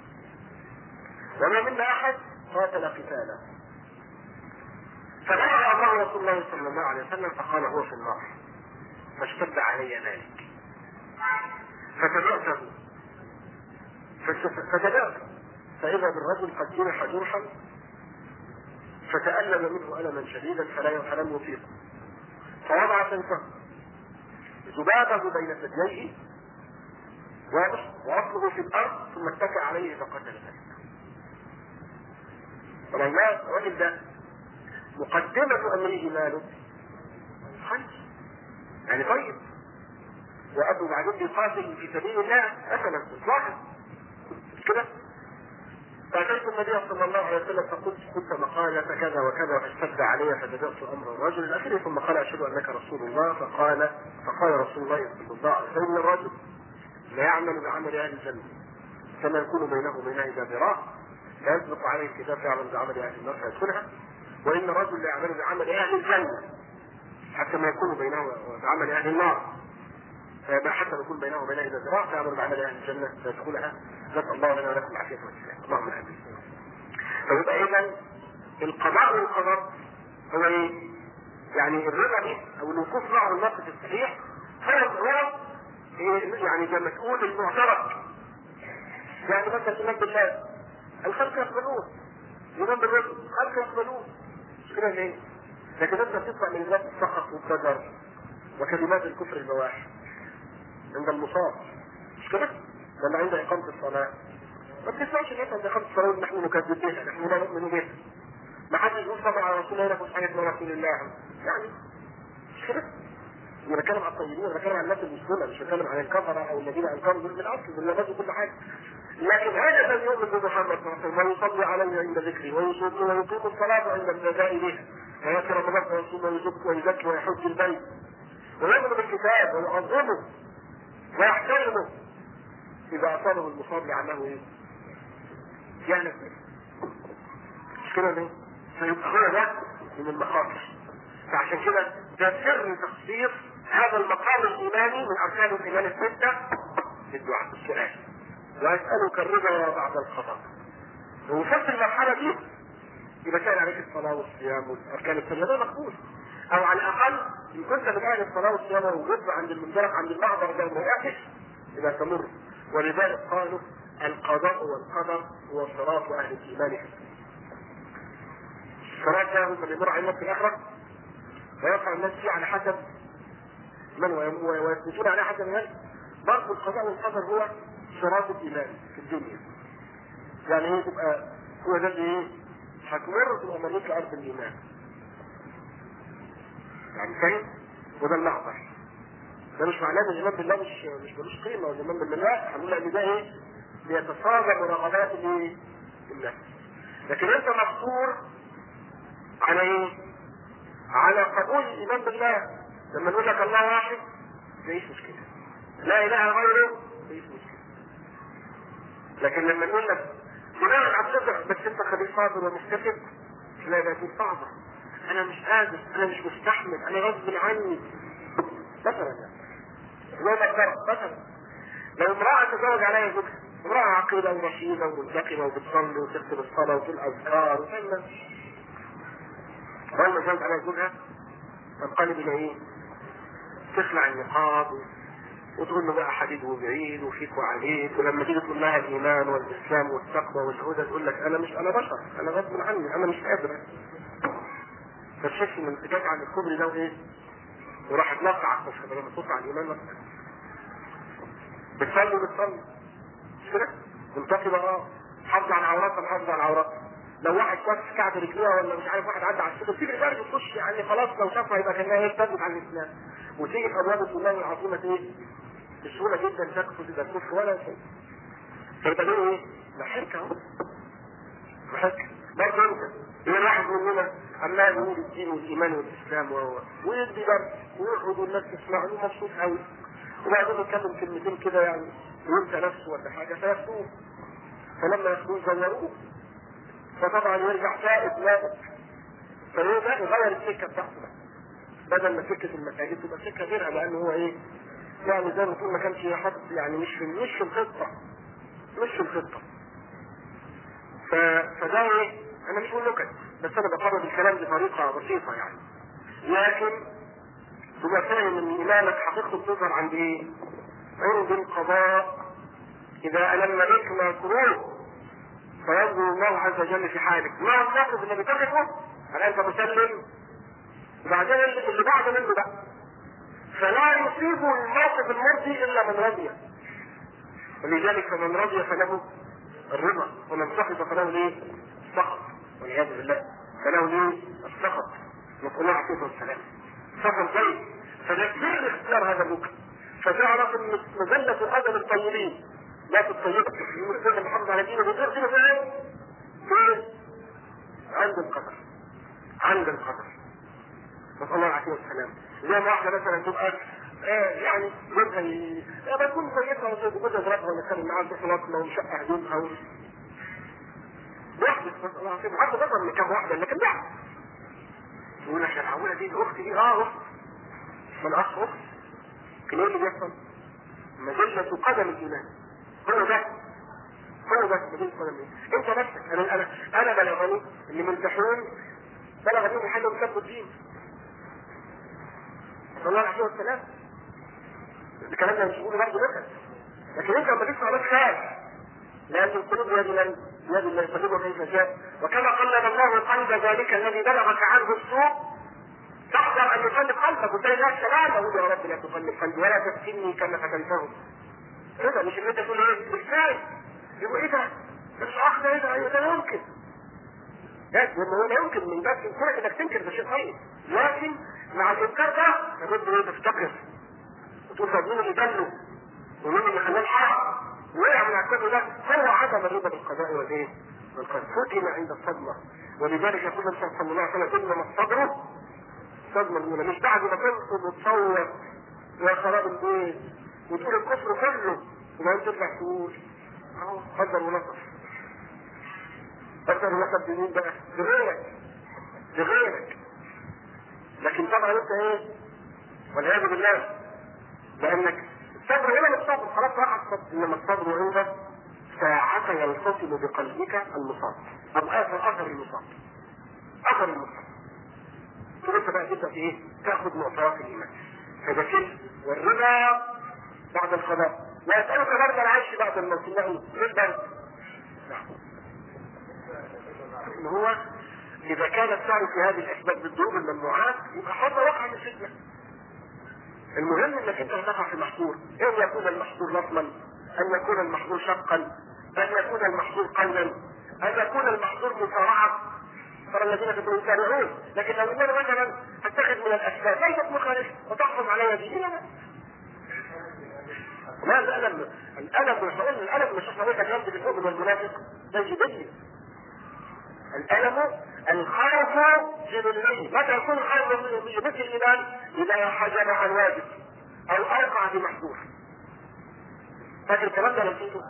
وما منا احد قاتل قتالا. فدعا الله رسول الله صلى الله عليه وسلم فقال هو في النار. فاشتد علي ذلك فتبعته فتبعته فإذا بالرجل قد جرح جرحا فتألم منه ألما شديدا فلا فلم يطيقه فوضع سيفه ذبابه بين ثدييه واضح واصله في الارض ثم اتكى عليه فقتل ذلك طبعا الراجل ده مقدمة أمره ماله خير يعني طيب وأبو بعدين بيقاتل في سبيل الله مثلا إصلاحا مش كده؟ فأتيت النبي صلى الله عليه وسلم فقلت قلت مقالة كذا وكذا فاشتد علي فبدأت أمر الرجل الأخير ثم قال أشهد أنك رسول الله فقال فقال رسول الله صلى الله عليه وسلم الرجل لا يعمل بعمل أهل الجنة كما يكون بينه وبينها إذا ذراع لا يسبق عليه الكتاب يعمل بعمل أهل النار فيدخلها وإن الرجل لا يعمل بعمل أهل الجنة حتى ما يكون بينه وبعمل أهل النار فيبقى حتى يكون بينه وبينها إذا ذراع فيعمل بعمل أهل الجنة فيدخلها نسأل الله لنا ولكم العافية والسلام اللهم آمين فيبقى إذا القضاء والقدر هو إيه؟ يعني الرضا دي أو الوقوف مع الموقف الصحيح هو هو إيه يعني زي ما تقول المعترك يعني مثلا الإيمان بالله الخلق يقبلون الإيمان بالرزق الخلق يقبلون مش كده ليه؟ لكن انت بتطلع من ذات السخط والقدر وكلمات الكفر البواح عند المصاب مش كده؟ ولا عند إقامة الصلاة ما بتسمعش الناس عند إقامة الصلاة نحن نكذب بها نحن لا نؤمن بها ما حدش يقول طبعا على رسول الله نفس حاجة من رسول الله يعني مش كده؟ انا بتكلم على الطيبين انا بتكلم عن الناس المسلمه مش بتكلم عن الكفره او الذين انكروا دول بالاصل دول نفذوا كل حاجه لكن هذا الذي يؤمن بمحمد صلى الله عليه وسلم ويصلي عليه عند ذكري ويصلي ويقيم الصلاه عند النداء به ويأتي رمضان ويصوم ويزكي ويزكي ويحج البيت ويؤمن بالكتاب ويعظمه ويحترمه اذا اصابه المصاب لعله ايه؟ يعني مش كده ليه؟ فيبقى هو ده من المخاطر فعشان كده ده سر تخصيص هذا المقام الايماني من اركان الايمان السته في الدعاء السؤال واسالك الرضا بعد القضاء ووصلت المرحله دي يبقى كان عليك الصلاه والصيام والاركان السته ده مقبول او على الاقل ان كنت من اهل الصلاه والصيام ووجدت عند المنزلق عند المحضر ده وما يبقى تمر ولذلك قالوا القضاء والقدر هو صراط اهل الايمان الصراط ده هم اللي يمر علينا في الاخره ويقع الناس فيه على حسب من ويثبتون على حسب من برضه القضاء والقدر هو صراط الايمان في الدنيا يعني ايه تبقى هو ده اللي ايه هتمر تبقى مريت لارض الايمان يعني فاهم وده الاخضر ده مش معناه ان الايمان بالله مش مش ملوش قيمه والايمان بالله هنقول ان ده ايه بيتصادم رغبات الايه النفس لكن انت مقصور على ايه على قبول الايمان بالله لما نقول لك الله واحد مفيش مشكله لا اله غيره مفيش مشكله لكن لما نقول لك فلان عبد بس انت خليك صابر ومحتسب لا ده دي صعبه انا مش قادر انا مش مستحمل انا غصب عني مثلا يعني لو بقدر مثلا لو امرأة تزوج عليها زوجها امرأة عقيدة ورشيدة ومنتقمة وبتصلي وتكتب الصلاة وتقول أذكار وتعمل أول ما زوج عليها زوجها تنقلب إلى إيه؟ تخلع النقاب وتقول له بقى حديد وبعيد وفيك وعليك ولما تيجي تقول لها الايمان والاسلام والتقوى والهدى تقول لك انا مش انا بشر انا غصب عني انا مش قادر فتشوف من اتجاه عن الكوبري ده وايه وراح تنقع مش لما تطلع على الايمان مثلا بتصلي بتصلي مش كده؟ منتقبه اه حافظ على عوراتها محافظ على عوراتها لو واحد شاف كعب رجليها ولا مش عارف واحد عدى على السوق في رجال بتخش يعني خلاص لو شافها يبقى كانها هي ارتدت عن الاسلام وتيجي في ابواب الله العظيمه ايه؟ بسهوله جدا تكفر اذا الكفر ولا شيء. فيبقى ده ايه؟ ضحك اهو. ضحك. برضه انت هي الواحد مننا عمال يقول الدين والايمان والاسلام و ويدي درس ويقعد والناس تسمعه مبسوط قوي. وبعدين يتكلم كلمتين كده يعني وينسى نفسه ولا حاجه فياخدوه. فلما ياخدوه يزوروه. فطبعا يرجع تائب نائب. فيبقى يغير السكه بتاعته بدل ما سكه المساجد تبقى سكه غيرها لانه هو ايه؟ يعني زي ما تقول ما كانش يحط يعني مش في مش في الخطه مش في الخطه ف... فده ايه؟ انا مش بقول نكت بس انا بقرب الكلام بطريقه بسيطه يعني لكن تبقى فاهم ان ايمانك حقيقته بتظهر عند ايه؟ عند القضاء إذا ألم بك ما كروه فينظر الله عز وجل في حالك ما الموقف اللي بتقفه هل أنت مسلم وبعدين اللي بعد منه بقى فلا يصيب الموقف المرضي إلا من رضي ولذلك فمن رضي فله الرضا ومن سخط فله ليه؟ السخط والعياذ بالله فله ليه؟ السخط نسأل الله العافية والسلام سخط زي فنكبر اختيار هذا الركن فتعرف ان مجلة قدم الطيبين لا الطيبة يقول محمد على دينه بيقول كده فين؟ فين؟ عند القدر عند القدر نسأل الله العافية والسلام زي ما واحدة مثلا تبقى آه يعني جوزها ي- آه بكون كويسة وجوزها ضربها ونتكلم معاها في خلاصنا ونشقى هدومها و... واحدة نسأل الله العافية حتى تظهر من كام واحدة لكن لا يقول لك يا معقولة دي أختي دي اه أخت من أخ أخت لكن ايه اللي بيحصل؟ مجلة قدم الإيمان هو ده هو ده مجلة قدم الإيمان أنت نفسك أنا أنا أنا بلغني اللي منتحون بلغني بحاجة مسبب الدين صلى الله عليه والسلام الكلام ده مش بقوله برضه نكت لكن انت لما تسمع ناس خاف لان القلوب بيد من بيد الله يقلبها كيف شاء وكما قلب الله قلب ذلك الذي بلغك عنه السوء تحذر ان يقلب قلبك وتلاقي لا سلام اقول يا رب لا تقلب قلبي ولا تفتني كما فتنتهم كده مش ان انت تقول ايه ازاي يبقى ايه ده ده مش اخ ده ايه ده ده لا يمكن بس هو لا يمكن من باب كونك انك تنكر ده شيء طيب لكن مع الانكار ده لابد ان تفتكر وتقول طب مين اللي دله ومين اللي خلاه الحق وقع من عكازه ده هو عدم الرضا بالقضاء والايه؟ والقدر فتن عند الصدمه ولذلك يقول النبي صلى الله عليه وسلم انما الصبر الصدمه الاولى مش بعد ما تنقض وتصور يا خراب البيت وتقول الكفر كله وبعدين ترجع تقول اهو قدر ونصر قدر ونصر بمين بقى؟ بغيرك بغيرك لكن طبعا انت ايه؟ والعياذ بالله لانك الصبر هنا مش صبر خلاص راح الصبر انما الصبر عند ساعة ينفصل بقلبك المصاب او اخر اثر المصاب اثر المصاب ثم انت بقى تبدا ايه؟ تاخذ معطيات الايمان فذكر والرضا بعد القضاء ويسألك برد العيش بعد الموت انه جدا ان هو اذا كان السعي في هذه الاسباب بالذنوب الممنوعات يبقى حتى وقع من الفتنه المهم انك انت تقع في محظور ان يكون المحظور لطما ان يكون المحظور شقا ان يكون المحظور قلبا ان يكون المحظور مسارعه ترى الذين كانوا يسارعون لكن لو اننا مثلا اتخذ من الاسباب ليست مخالفه وتحفظ علي ديني لا ما الالم الالم مش هقول الالم مش هقول لك جنب المؤمن والمنافق ده جبلي الالم الخوف جبلي متى يكون الخوف مثل الايمان اذا حجب عن واجب او اوقع في محظور فاكر الكلام ده نسيته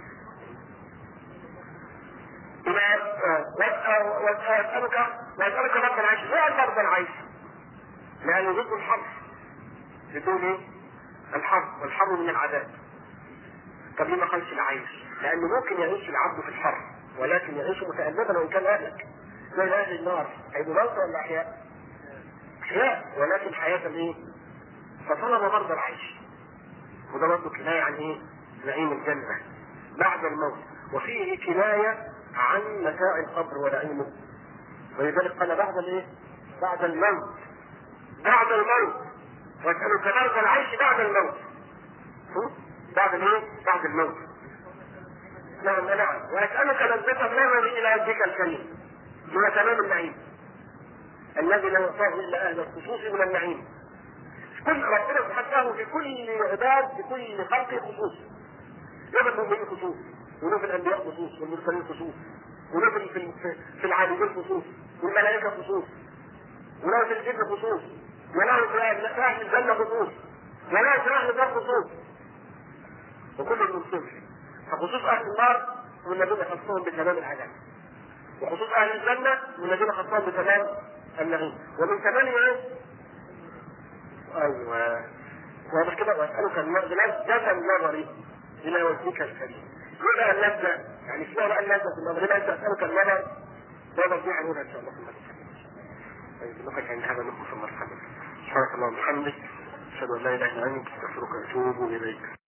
واسالك واسالك مرضى العيش ليه مرضى العيش؟ لانه ضد الحرب بدون ايه؟ الحرب والحرب من العذاب طب ليه ما قالش العيش؟ لانه ممكن يعيش العبد في الحرب ولكن يعيش متألفا وان كان اهلك زي اهل النار هيبقوا موتى ولا احياء؟ احياء ولكن حياة ايه؟ فطلب برضه العيش وده برضه كناية عن ايه؟ نعيم الجنة بعد الموت وفيه كناية عن متاع القبر ونعيمه ولذلك قال بعد الايه؟ بعد الموت بعد الموت واسألك برد العيش بعد الموت بعد الايه؟ بعد الموت نعم نعم واسألك لذة النظر إلى وجهك الكريم هو تمام النعيم الذي لا يعطاه إلا أهل الخصوص من النعيم كل ربنا سبحانه في كل عباد في كل خلق خصوص له المؤمنين خصوص وله في الأنبياء خصوص والمرسلين خصوص وله في في, في العابدين خصوص والملائكة خصوص وله في الجن خصوص وله في أهل الجنة خصوص وله في أهل النار خصوص وكل المسلم فخصوص أهل النار والذين خصهم بتمام العذاب وخصوص أهل الجنة والذين خصهم بتمام النعيم ومن تمام ايه؟ ايوه واضح كده واسالك لذة النظر الى وجهك الكريم يبقى اللذة يعني اسمها بقى اللذة في النظر يبقى انت اسالك النظر نظر دي عنوان ان شاء الله في المرحله طيب نقف عند هذا النقطة في المرحلة سبحانك اللهم وبحمدك اشهد ان لا اله الا انت استغفرك واتوب اليك